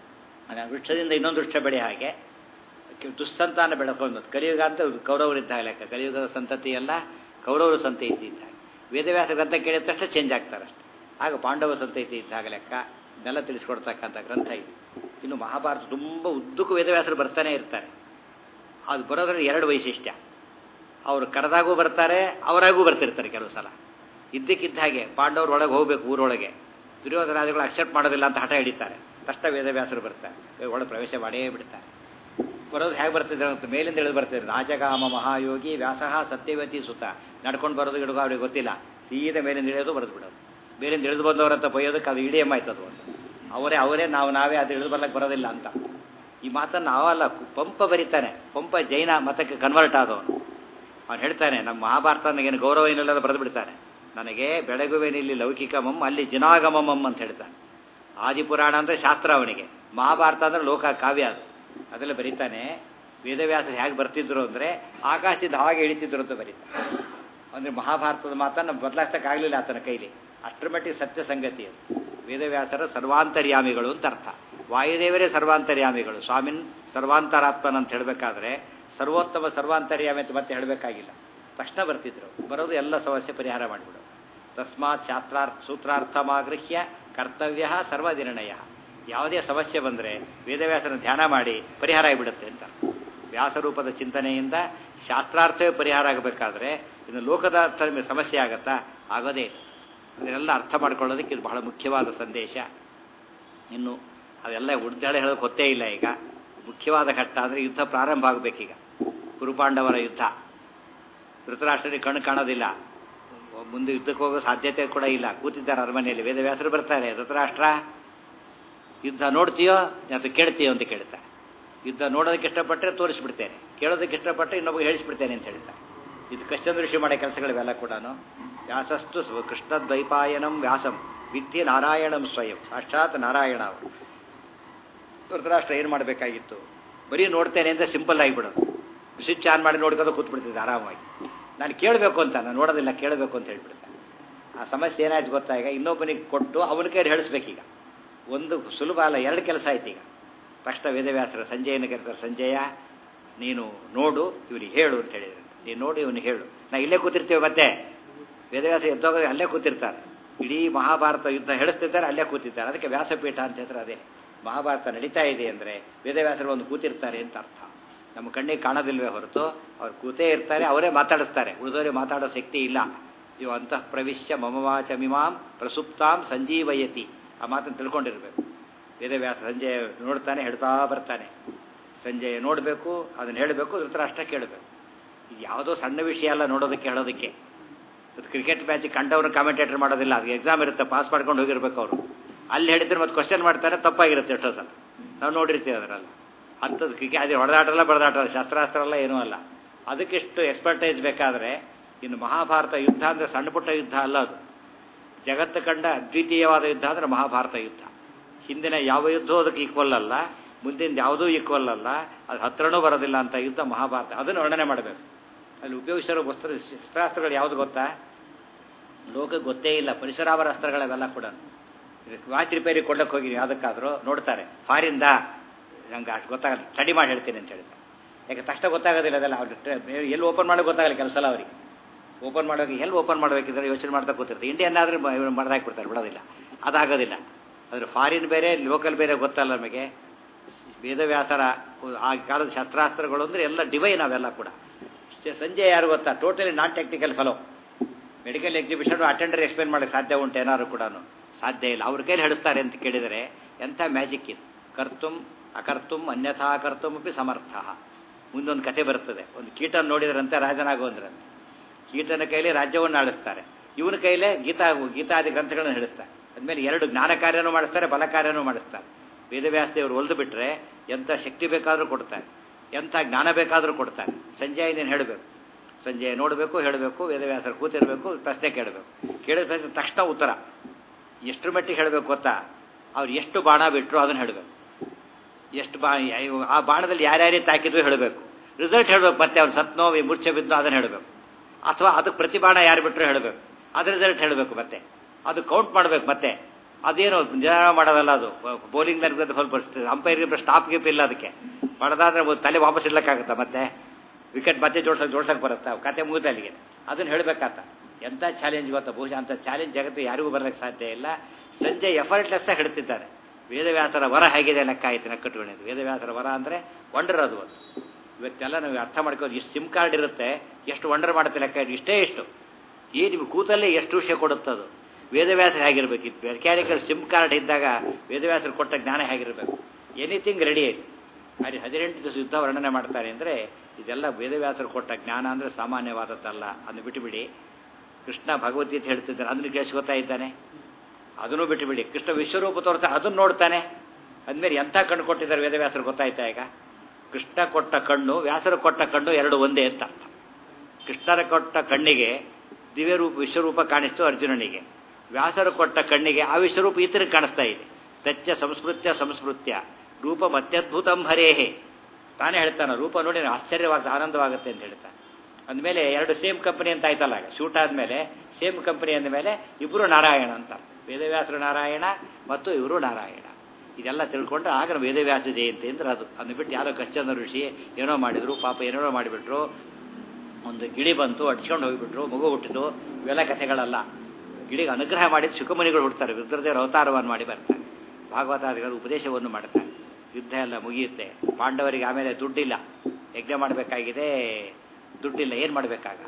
Speaker 2: ಆ ವೃಕ್ಷದಿಂದ ಇನ್ನೊಂದು ವೃಕ್ಷ ಬೆಳೆ ಹಾಗೆ ಕೆ- ದುಸ್ಸಂತಾನ ಬೆಳಕೊಂಡು ಕಲಿಯುಗ ಅಂತ ಕೌರವರಿದ್ದ ಲೆಕ್ಕ ಕಲಿಯುಗದ ಸಂತತಿ ಎಲ್ಲ ಕೌರವರ ಸಂತತಿ ಇದ್ದ ಹಾಗೆ ವೇದವ್ಯಾಸ ಗ್ರಂಥ ಕೇಳಿದ ತಕ್ಷಣ ಚೇಂಜ್ ಆಗ್ತಾರೆ ಅಷ್ಟೆ ಆಗ ಪಾಂಡವ ಸಂತತಿ ಇದ್ದಾಗ ಲೆಕ್ಕ ಇದೆಲ್ಲ ತಿಳಿಸ್ಕೊಡ್ತಕ್ಕಂಥ ಗ್ರಂಥ ಇದು ಇನ್ನು ಮಹಾಭಾರತ ತುಂಬ ಉದ್ದಕ್ಕೂ ವೇದವ್ಯಾಸರು ಬರ್ತಾನೆ ಇರ್ತಾರೆ ಅದು ಬರೋದ್ರಲ್ಲಿ ಎರಡು ವೈಶಿಷ್ಟ್ಯ ಅವರು ಕರೆದಾಗೂ ಬರ್ತಾರೆ ಅವರಾಗೂ ಬರ್ತಿರ್ತಾರೆ ಕೆಲವು ಸಲ ಇದ್ದಕ್ಕಿದ್ದ ಹಾಗೆ ಪಾಂಡವರು ಒಳಗೆ ಹೋಗ್ಬೇಕು ಊರೊಳಗೆ ದುರ್ಯೋಧನಾದಿಗಳು ಅಕ್ಸೆಪ್ಟ್ ಮಾಡೋದಿಲ್ಲ ಅಂತ ಹಠ ಹಿಡಿತಾರೆ ತಕ್ಷಣ ವೇದವ್ಯಾಸರು ಬರ್ತಾರೆ ಒಳಗೆ ಪ್ರವೇಶ ಮಾಡೇ ಬಿಡ್ತಾರೆ ಬರೋದು ಹೇಗೆ ಬರ್ತಿದ್ದಾರೆ ಅಂತ ಮೇಲಿಂದ ಇಳಿದು ಬರ್ತಿದ್ರು ರಾಜಗಾಮ ಮಹಾಯೋಗಿ ವ್ಯಾಸಃ ಸತ್ಯವತಿ ಸುತ ನಡ್ಕೊಂಡು ಬರೋದು ಗಿಡಗೋ ಅವ್ರಿಗೆ ಗೊತ್ತಿಲ್ಲ ಸೀದಾ ಮೇಲಿಂದ ಇಳಿಯೋದು ಬರೆದು ಬಿಡೋದು ಮೇಲಿಂದ ಇಳಿದು ಬಂದವರಂತ ಬೈಯೋದಕ್ಕೆ ಅದು ಇಡಿಯಮ್ ಆಯ್ತದು ಒಂದು ಅವರೇ ಅವರೇ ನಾವು ನಾವೇ ಅದು ಇಳಿದು ಬರ್ಲಕ್ಕೆ ಬರೋದಿಲ್ಲ ಅಂತ ಈ ಮಾತನ್ನು ನಾವಲ್ಲ ಕು- ಪಂಪ ಬರೀತಾನೆ ಪಂಪ ಜೈನ ಮತಕ್ಕೆ ಕನ್ವರ್ಟ್ ಆದವನು ಅವನು ಹೇಳ್ತಾನೆ ನಮ್ಮ ಮಹಾಭಾರತ ನನಗೇನು ಗೌರವ ಏನಿಲ್ಲ ಬರೆದು ಬಿಡ್ತಾನೆ ನನಗೆ ಬೆಳಗುವೆನಿಲ್ಲಿ ಲೌಕಿಕಮಂ ಅಲ್ಲಿ ಜಿನಾಗಮಮಂ ಅಂತ ಹೇಳ್ತಾನೆ ಆದಿಪುರಾಣ ಅಂದರೆ ಶಾಸ್ತ್ರ ಅವನಿಗೆ ಮಹಾಭಾರತ ಅಂದರೆ ಲೋಕ ಕಾವ್ಯ ಅದು ಅದೆಲ್ಲ ಬರೀತಾನೆ ವೇದವ್ಯಾಸರು ಹೇಗೆ ಬರ್ತಿದ್ರು ಅಂದರೆ ಆಕಾಶದಿಂದ ಹಾಗೆ ಇಳಿತಿದ್ರು ಅಂತ ಬರೀತಾನೆ ಅಂದರೆ ಮಹಾಭಾರತದ ಮಾತನ್ನು ಬದಲಾಯಿಸೋಕ್ಕಾಗಲಿಲ್ಲ ಆತನ ಕೈಲಿ ಅಷ್ಟರ ಮಟ್ಟಿಗೆ ಸತ್ಯ ಸಂಗತಿ ಅದು ವೇದವ್ಯಾಸರ ಸರ್ವಾಂತರ್ಯಾಮಿಗಳು ಅಂತ ಅರ್ಥ ವಾಯುದೇವರೇ ಸರ್ವಾಂತರ್ಯಾಮಿಗಳು ಸ್ವಾಮಿನ್ ಸರ್ವಾಂತರಾತ್ಮನ್ ಅಂತ ಹೇಳಬೇಕಾದ್ರೆ ಸರ್ವೋತ್ತಮ ಸರ್ವಾಂತರ್ಯಾಮಿ ಅಂತ ಮತ್ತೆ ಹೇಳಬೇಕಾಗಿಲ್ಲ ತಕ್ಷಣ ಬರ್ತಿದ್ರು ಬರೋದು ಎಲ್ಲ ಸಮಸ್ಯೆ ಪರಿಹಾರ ಮಾಡಿಬಿಡು ತಸ್ಮಾತ್ ಶಾಸ್ತ್ರಾರ್ಥ ಸೂತ್ರಾರ್ಥಮಾಗೃಹ್ಯ ಕರ್ತವ್ಯ ಸರ್ವನಿರ್ಣಯ ಯಾವುದೇ ಸಮಸ್ಯೆ ಬಂದರೆ ವೇದವ್ಯಾಸನ ಧ್ಯಾನ ಮಾಡಿ ಪರಿಹಾರ ಆಗಿಬಿಡುತ್ತೆ ಅಂತ ವ್ಯಾಸರೂಪದ ಚಿಂತನೆಯಿಂದ ಶಾಸ್ತ್ರಾರ್ಥವೇ ಪರಿಹಾರ ಆಗಬೇಕಾದ್ರೆ ಇನ್ನು ಲೋಕದ ಅರ್ಥ ನಿಮಗೆ ಸಮಸ್ಯೆ ಆಗತ್ತಾ ಆಗೋದೇ ಇಲ್ಲ ಅದನ್ನೆಲ್ಲ ಅರ್ಥ ಮಾಡ್ಕೊಳ್ಳೋದಕ್ಕೆ ಇದು ಬಹಳ ಮುಖ್ಯವಾದ ಸಂದೇಶ ಇನ್ನು ಅವೆಲ್ಲ ಉಡ್ದಾಳೆ ಹೇಳೋಕೆ ಹೊತ್ತೇ ಇಲ್ಲ ಈಗ ಮುಖ್ಯವಾದ ಘಟ್ಟ ಅಂದರೆ ಯುದ್ಧ ಪ್ರಾರಂಭ ಆಗಬೇಕೀಗ ಕುರುಪಾಂಡವರ ಯುದ್ಧ ಧೃತರಾಷ್ಟ್ರನಿಗೆ ಕಣ್ಣು ಕಾಣೋದಿಲ್ಲ ಮುಂದೆ ಯುದ್ಧಕ್ಕೆ ಹೋಗೋ ಸಾಧ್ಯತೆ ಕೂಡ ಇಲ್ಲ ಕೂತಿದ್ದಾರೆ ಅರಮನೆಯಲ್ಲಿ ವೇದವ್ಯಾಸರು ಬರ್ತಾರೆ ಧೃತರಾಷ್ಟ್ರ ಯುದ್ಧ ನೋಡ್ತೀಯೋ ಅಥವಾ ಕೇಳ್ತೀಯೋ ಅಂತ ಕೇಳ್ತಾರೆ ಯುದ್ಧ ನೋಡೋದಕ್ಕೆ ಇಷ್ಟಪಟ್ಟರೆ ತೋರಿಸ್ಬಿಡ್ತೇನೆ ಕೇಳೋದಕ್ಕೆ ಇಷ್ಟಪಟ್ಟರೆ ಇನ್ನೊಬ್ಬ ಹೇಳಿಸ್ಬಿಡ್ತೇನೆ ಅಂತ ಹೇಳ್ತಾರೆ ಇದು ಕಶ್ಚಂದ್ರ ಋಷಿ ಮಾಡೋ ಕೆಲಸಗಳಿವೆಲ್ಲ ಕೂಡ ವ್ಯಾಸಸ್ತು ಸ್ವ- ಕೃಷ್ಣದ್ವೈಪಾಯನಂ ವ್ಯಾಸಂ ವಿದ್ಯೆ ನಾರಾಯಣಂ ಸ್ವಯಂ ಸಾಕ್ಷಾತ್ ನಾರಾಯಣ ಅವರು ಧೃತರಾಷ್ಟ್ರ ಏನು ಮಾಡಬೇಕಾಗಿತ್ತು ಬರೀ ನೋಡ್ತೇನೆ ಅಂತ ಸಿಂಪಲ್ ಆಗಿಬಿಡೋದು ಸ್ವಿಚ್ ಆನ್ ಮಾಡಿ ನೋಡ್ಕೊಂಡು ಕೂತ್ಬಿಡ್ತಿದ್ದೆ ಆರಾಮಾಗಿ ನಾನು ಕೇಳಬೇಕು ಅಂತ ನಾನು ನೋಡೋದಿಲ್ಲ ಕೇಳಬೇಕು ಅಂತ ಹೇಳ್ಬಿಡ್ತಾನೆ ಆ ಸಮಸ್ಯೆ ಏನಾಯ್ತು ಗೊತ್ತಾ ಈಗ ಇನ್ನೊಬ್ಬನಿಗೆ ಕೊಟ್ಟು ಅವನ ಕೈಯಲ್ಲಿ ಹೇಳಿಸ್ಬೇಕೀಗ ಒಂದು ಸುಲಭ ಅಲ್ಲ ಎರಡು ಕೆಲಸ ಆಯ್ತು ಈಗ ತಕ್ಷಣ ವೇದವ್ಯಾಸರ ಸಂಜಯನ ಕರೀತಾರೆ ಸಂಜಯ ನೀನು ನೋಡು ಇವನಿಗೆ ಹೇಳು ಅಂತ ಹೇಳಿದ್ರು ನೀನು ನೋಡಿ ಇವನಿಗೆ ಹೇಳು ನಾ ಇಲ್ಲೇ ಕೂತಿರ್ತೀವಿ ಮತ್ತೆ ವೇದವ್ಯಾಸ ಎದ್ದೋಗ ಅಲ್ಲೇ ಕೂತಿರ್ತಾರೆ ಇಡೀ ಮಹಾಭಾರತ ಯುದ್ಧ ಹೇಳಿಸ್ತಿದ್ದಾರೆ ಅಲ್ಲೇ ಕೂತಿರ್ತಾರೆ ಅದಕ್ಕೆ ವ್ಯಾಸಪೀಠ ಅಂತ ಹೇಳಿದ್ರೆ ಅದೇ ಮಹಾಭಾರತ ನಡೀತಾ ಇದೆ ಅಂದರೆ ವೇದವ್ಯಾಸರು ಒಂದು ಕೂತಿರ್ತಾರೆ ಅಂತ ಅರ್ಥ ನಮ್ಮ ಕಣ್ಣಿಗೆ ಕಾಣೋದಿಲ್ವೇ ಹೊರತು ಅವ್ರು ಕೂತೇ ಇರ್ತಾರೆ ಅವರೇ ಮಾತಾಡಿಸ್ತಾರೆ ಉಳಿದವರೇ ಮಾತಾಡೋ ಶಕ್ತಿ ಇಲ್ಲ ಇವು ಅಂತಃ ಪ್ರವಿಶ್ಯ ಮಮವಾಚ ಮಿಮಾಂ ಪ್ರಸುಪ್ತಾಂ ಸಂಜೀವಯತಿ ಆ ಮಾತನ್ನು ತಿಳ್ಕೊಂಡಿರ್ಬೇಕು ವೇದವ್ಯಾಸ ಸಂಜೆ ನೋಡ್ತಾನೆ ಹೇಳ್ತಾ ಬರ್ತಾನೆ ಸಂಜೆ ನೋಡಬೇಕು ಅದನ್ನು ಹೇಳಬೇಕು ಧೃತರಾಷ್ಟ್ರ ಕೇಳಬೇಕು ಇದು ಯಾವುದೋ ಸಣ್ಣ ವಿಷಯ ಅಲ್ಲ ನೋಡೋದಕ್ಕೆ ಹೇಳೋದಕ್ಕೆ ಕ್ರಿಕೆಟ್ ಮ್ಯಾಚ್ ಕಂಡವ್ರನ್ನ ಕಾಮೆಂಟೇಟರ್ ಮಾಡೋದಿಲ್ಲ ಅದು ಎಕ್ಸಾಮ್ ಇರುತ್ತೆ ಪಾಸ್ ಮಾಡ್ಕೊಂಡು ಹೋಗಿರ್ಬೇಕು ಅವರು ಅಲ್ಲಿ ಹೇಳಿದ್ರೆ ಮತ್ತೆ ಕ್ವಶನ್ ಮಾಡ್ತಾರೆ ತಪ್ಪಾಗಿರುತ್ತೆ ಎಷ್ಟೋ ಸಲ ನಾವು ನೋಡಿರ್ತೀವಿ ಅದರಲ್ಲಿ ಅಂಥದ್ದು ಕ್ರಿಕೆ ಅದೇ ಹೊಡೆದಾಟ ಎಲ್ಲ ಬಡದಾಟ ಅಲ್ಲ, ಶಸ್ತ್ರಾಸ್ತ್ರ ಎಲ್ಲ ಏನೂ ಅಲ್ಲ ಅದಕ್ಕಿಷ್ಟು ಎಕ್ಸ್ಪರ್ಟೈಸ್ ಬೇಕಾದರೆ ಇನ್ನು ಮಹಾಭಾರತ ಯುದ್ಧ ಅಂದರೆ ಸಣ್ಣ ಪುಟ್ಟ ಯುದ್ಧ ಅಲ್ಲ ಅದು ಜಗತ್ತು ಕಂಡ ಅದ್ವಿತೀಯವಾದ ಯುದ್ಧ ಅಂದರೆ ಮಹಾಭಾರತ ಯುದ್ಧ ಹಿಂದಿನ ಯಾವ ಯುದ್ಧ ಅದಕ್ಕೆ ಈಕ್ವಲ್ ಅಲ್ಲ ಮುಂದಿನ ಯಾವುದೂ ಈಕ್ವಲ್ ಅಲ್ಲ ಅದು ಹತ್ರನೂ ಬರೋದಿಲ್ಲ ಅಂತ ಯುದ್ಧ ಮಹಾಭಾರತ ಅದನ್ನು ವರ್ಣನೆ ಮಾಡಬೇಕು ಅಲ್ಲಿ ಉಪಯೋಗಿಸಿರೋ ವಸ್ತ್ರ ಶಸ್ತ್ರಾಸ್ತ್ರಗಳು ಯಾವುದು ಗೊತ್ತಾ ಲೋಕಕ್ಕೆ ಗೊತ್ತೇ ಇಲ್ಲ ಪರಿಸರಾವರ ಅಸ್ತ್ರಗಳವೆಲ್ಲ ಕೂಡ ವಾಚ್ ರಿಪೇರಿ ಕೊಡ್ಲಿಕ್ಕೆ ಹೋಗಿ ಯಾವುದಕ್ಕಾದರೂ ನೋಡ್ತಾರೆ ಫಾರಿಂದ ನಂಗೆ ಅಷ್ಟು ಗೊತ್ತಾಗಲ್ಲ ಸ್ಟಡಿ ಮಾಡಿ ಹೇಳ್ತೀನಿ ಅಂತ ಹೇಳಿದ್ರು ಯಾಕೆ ತಕ್ಷಣ ಗೊತ್ತಾಗೋದಿಲ್ಲ ಅದೆಲ್ಲ ಅವ್ರು ಎಲ್ಲಿ ಓಪನ್ ಮಾಡೋಕೆ ಗೊತ್ತಾಗಲ್ಲ ಕೆಲಸ ಎಲ್ಲ ಅವರಿಗೆ ಓಪನ್ ಮಾಡೋಕೆ ಎಲ್ಲಿ ಓಪನ್ ಮಾಡಬೇಕಿದ್ರೆ ಯೋಚನೆ ಮಾಡ್ತಾ ಕೂತಿರ್ತಾರೆ ಇಂಡಿಯನ್ ಆದರೆ ಮಾಡ್ದಾಕ್ಬಿಡ್ತಾರೆ ಬಿಡೋದಿಲ್ಲ ಅದಾಗೋದಿಲ್ಲ ಆದರೆ ಫಾರಿನ್ ಬೇರೆ ಲೋಕಲ್ ಬೇರೆ ಗೊತ್ತಲ್ಲ ನಮಗೆ ವೇದವ್ಯಾಸರ ಆ ಕಾಲದ ಶಸ್ತ್ರಾಸ್ತ್ರಗಳು ಅಂದರೆ ಎಲ್ಲ ಡಿವೈನ್ ಅವೆಲ್ಲ ಕೂಡ ಸ- ಸಂಜೆ ಯಾರು ಗೊತ್ತಾ totally non technical fellow medical exhibition attender explain ಮಾಡೋಕ್ಕೆ ಸಾಧ್ಯ ಉಂಟು ಏನಾದ್ರು ಕೂಡ ಸಾಧ್ಯ ಇಲ್ಲ ಅವ್ರ ಕೈಲಿ ಹಿಡಿಸ್ತಾರೆ ಅಂತ ಕೇಳಿದರೆ ಎಂಥ ಮ್ಯಾಜಿಕ್ ಇದು ಕರ್ತುಂ ಅಕರ್ತುಂ ಅನ್ಯಥಾ ಕರ್ತುಂ ಅಪಿ ಸಮರ್ಥ ಮುಂದೊಂದು ಕಥೆ ಬರ್ತದೆ ಒಂದು ಕೀಟನ ನೋಡಿದ್ರಂತೆ ರಾಜನಾಗುವಂದ್ರಂತೆ ಕೀಟನ ಕೈಲಿ ರಾಜ್ಯವನ್ನು ಆಳಿಸ್ತಾರೆ ಇವನ ಕೈಲೇ ಗೀತಾ ಗೀತಾದಿ ಗ್ರಂಥಗಳನ್ನು ಹಿಡಿಸ್ತಾರೆ ಅದ್ಮೇಲೆ ಎರಡು ಜ್ಞಾನ ಕಾರ್ಯನೂ ಮಾಡಿಸ್ತಾರೆ ಬಲ ಕಾರ್ಯನೂ ಮಾಡಿಸ್ತಾರೆ ವೇದವ್ಯಾಸ ದೇವರು ಒಲ್ದು ಬಿಟ್ಟರೆ ಎಂಥ ಶಕ್ತಿ ಬೇಕಾದರೂ ಕೊಡ್ತಾರೆ ಎಂಥ ಜ್ಞಾನ ಬೇಕಾದರೂ ಕೊಡ್ತಾರೆ ಸಂಜೆ ನೀನು ಹೇಳಬೇಕು ಸಂಜೆ ನೋಡಬೇಕು ಹೇಳಬೇಕು ವೇದವ್ಯಾಸರು ಕೂತಿರಬೇಕು ಪ್ರಶ್ನೆ ಕೇಳಬೇಕು ಕೇಳಿದ ಪ್ರಶ್ನೆ ತಕ್ಷಣ ಉತ್ತರ ಎಷ್ಟು ಮಟ್ಟಿಗೆ ಹೇಳಬೇಕು ಗೊತ್ತಾ ಅವ್ರು ಎಷ್ಟು ಬಾಣ ಬಿಟ್ಟರು ಅದನ್ನು ಹೇಳಬೇಕು ಎಷ್ಟು ಬಾ ಆ ಬಾಣದಲ್ಲಿ ಯಾರ್ಯಾರೇ ತಾಕಿದ್ರು ಹೇಳಬೇಕು ರಿಸಲ್ಟ್ ಹೇಳಬೇಕು ಮತ್ತೆ ಅವ್ನು ಸತ್ನೋ ಮೂರ್ಛೆ ಬಿದ್ದು ಅದನ್ನು ಹೇಳಬೇಕು ಅಥವಾ ಅದಕ್ಕೆ ಪ್ರತಿ ಬಾಣ ಯಾರು ಬಿಟ್ಟರು ಹೇಳಬೇಕು ಅದ್ರ ರಿಸಲ್ಟ್ ಹೇಳಬೇಕು ಮತ್ತೆ ಅದು ಕೌಂಟ್ ಮಾಡಬೇಕು ಮತ್ತೆ ಅದೇನು ನಿಧಾನ ಮಾಡೋದಲ್ಲ ಅದು ಬೌಲಿಂಗ್ ಸ್ವಲ್ಪ ಅಂಪೈರ್ ಸ್ಟಾಪ್ ಗಿಪ್ ಇಲ್ಲ ಅದಕ್ಕೆ ಮಾಡೋದಾದ್ರೆ ಒಂದು ತಲೆ ವಾಪಸ್ ಇಡ್ಲಿಕ್ಕಾಗುತ್ತಾ ಮತ್ತೆ ವಿಕೆಟ್ ಮತ್ತೆ ಜೋಡ್ಸಕ್ಕೆ ಜೋಡ್ಸಕ್ಕೆ ಬರುತ್ತಾ ಕತೆ ಮುಗಿದ ಅಲ್ಲಿಗೆ ಅದನ್ನು ಹೇಳಬೇಕಾತ ಎಂಥ ಚಾಲೆಂಜ್ ಗೊತ್ತಾ ಬಹುಶಃ ಅಂಥ ಚಾಲೆಂಜ್ ಜಗತ್ತು ಯಾರಿಗೂ ಬರಲಿಕ್ಕೆ ಸಾಧ್ಯ ಇಲ್ಲ ಸಂಜೆ ಎಫರ್ಟ್ಲೆಸ್ ಆಗಿ ಹಿಡ್ತಿದ್ದಾರೆ ವೇದವ್ಯಾಸರ ವರ ಹೇಗಿದೆ ಲೆಕ್ಕ ಆಯ್ತು ನಕ್ಕಟ್ಟುಕೊಂಡಿದ್ದು ವೇದವ್ಯಾಸರ ವರ ಅಂದರೆ ವಂಡರ್ ಅದು ಒಂದು ಇವತ್ತೆಲ್ಲ ನಾವು ಅರ್ಥ ಮಾಡ್ಕೊಂಡು ಇಷ್ಟು ಸಿಮ್ ಕಾರ್ಡ್ ಇರುತ್ತೆ ಎಷ್ಟು ವಂಡರ್ ಮಾಡುತ್ತೆ ಲೆಕ್ಕ ಇಟ್ಟು ಇಷ್ಟೇ ಇಷ್ಟು ಈ ನಿಮ್ಮ ಕೂತಲ್ಲೇ ಎಷ್ಟು ವಿಷಯ ಕೊಡುತ್ತದು ವೇದವ್ಯಾಸರು ಹೇಗಿರ್ಬೇಕಿತ್ತು ಮೆಕ್ಯಾನಿಕಲ್ ಸಿಮ್ ಕಾರ್ಡ್ ಇದ್ದಾಗ ವೇದವ್ಯಾಸರು ಕೊಟ್ಟ ಜ್ಞಾನ ಹೇಗಿರಬೇಕು ಎನಿಥಿಂಗ್ ರೆಡಿ ಅಲ್ಲಿ ಹದಿನೆಂಟು ದಿವಸ ಯುದ್ಧ ವರ್ಣನೆ ಮಾಡ್ತಾರೆ ಅಂದರೆ ಇದೆಲ್ಲ ವೇದವ್ಯಾಸರು ಕೊಟ್ಟ ಜ್ಞಾನ ಅಂದರೆ ಸಾಮಾನ್ಯವಾದದ್ದಲ್ಲ ಅದನ್ನು ಬಿಟ್ಟುಬಿಡಿ ಕೃಷ್ಣ ಭಗವದ್ಗೀತೆ ಹೇಳ್ತಿದ್ದಾರೆ ಅದನ್ನು ಕೇಳಿಸ್ಕೊತಾ ಇದ್ದಾನೆ ಅದನ್ನು ಬಿಟ್ಟುಬಿಡಿ ಕೃಷ್ಣ ವಿಶ್ವರೂಪ ತೋರ್ತಾ ಅದನ್ನು ನೋಡ್ತಾನೆ ಅಂದಮೇಲೆ ಎಂಥ ಕಣ್ಣು ಕೊಟ್ಟಿದ್ದಾರೆ ವೇದವ್ಯಾಸರು ಗೊತ್ತಾಯ್ತಾ ಈಗ ಕೃಷ್ಣ ಕೊಟ್ಟ ಕಣ್ಣು ವ್ಯಾಸರು ಕೊಟ್ಟ ಕಣ್ಣು ಎರಡು ಒಂದೇ ಅಂತ ಅರ್ಥ ಕೃಷ್ಣರ ಕೊಟ್ಟ ಕಣ್ಣಿಗೆ ದಿವ್ಯರೂಪ ವಿಶ್ವರೂಪ ಕಾಣಿಸ್ತು ಅರ್ಜುನನಿಗೆ ವ್ಯಾಸರು ಕೊಟ್ಟ ಕಣ್ಣಿಗೆ ಆ ವಿಶ್ವರೂಪ ಈತನಿಗೆ ಕಾಣಿಸ್ತಾ ಇದೆ ತಚ್ಚ ಸಂಸ್ಕೃತ್ಯ ಸಂಸ್ಕೃತ್ಯ ರೂಪ ಮತ್ಯದ್ಭುತಂ ಹರೇಹೇ ತಾನೇ ಹೇಳ್ತಾನೆ ರೂಪ ನೋಡಿ ಆಶ್ಚರ್ಯವಾದ ಆನಂದವಾಗುತ್ತೆ ಅಂತ ಹೇಳ್ತಾನೆ ಅಂದಮೇಲೆ ಎರಡು ಸೇಮ್ ಕಂಪನಿ ಅಂತ ಆಯ್ತಲ್ಲ ಆಗ ಶೂಟ್ ಆದಮೇಲೆ ಸೇಮ್ ಕಂಪನಿ ಅಂದಮೇಲೆ ಇಬ್ಬರು ನಾರಾಯಣ ಅಂತ ವೇದವ್ಯಾಸರು ನಾರಾಯಣ ಮತ್ತು ಇವರು ನಾರಾಯಣ ಇದೆಲ್ಲ ತಿಳ್ಕೊಂಡು ಆಗ ವೇದವ್ಯಾಸ ಜಯಂತಿ ಅಂದ್ರೆ ಅದು ಅದನ್ನು ಬಿಟ್ಟು ಯಾರೋ ಕಚ್ಚಂದ ಋಷಿ ಏನೋ ಮಾಡಿದ್ರು ಪಾಪ ಏನೇನೋ ಮಾಡಿಬಿಟ್ರು ಒಂದು ಗಿಳಿ ಬಂತು ಅಡ್ಸ್ಕೊಂಡು ಹೋಗಿಬಿಟ್ರು ಮಗು ಹುಟ್ಟಿತು ಇವೆಲ್ಲ ಕಥೆಗಳಲ್ಲ ಗಿಳಿಗೆ ಅನುಗ್ರಹ ಮಾಡಿದ ಶುಕಮುನಿಗಳು ಹುಡ್ತಾರೆ ರುದ್ರದೇವರ ಅವತಾರವನ್ನು ಮಾಡಿ ಬರ್ತಾರೆ ಭಾಗವತಾದಿಗಳು ಉಪದೇಶವನ್ನು ಮಾಡ್ತಾರೆ ಯುದ್ಧ ಎಲ್ಲ ಮುಗಿಯುತ್ತೆ ಪಾಂಡವರಿಗೆ ಆಮೇಲೆ ದುಡ್ಡಿಲ್ಲ ಯಜ್ಞ ಮಾಡಬೇಕಾಗಿದೆ ದುಡ್ಡಿಲ್ಲ ಏನು ಮಾಡಬೇಕಾಗ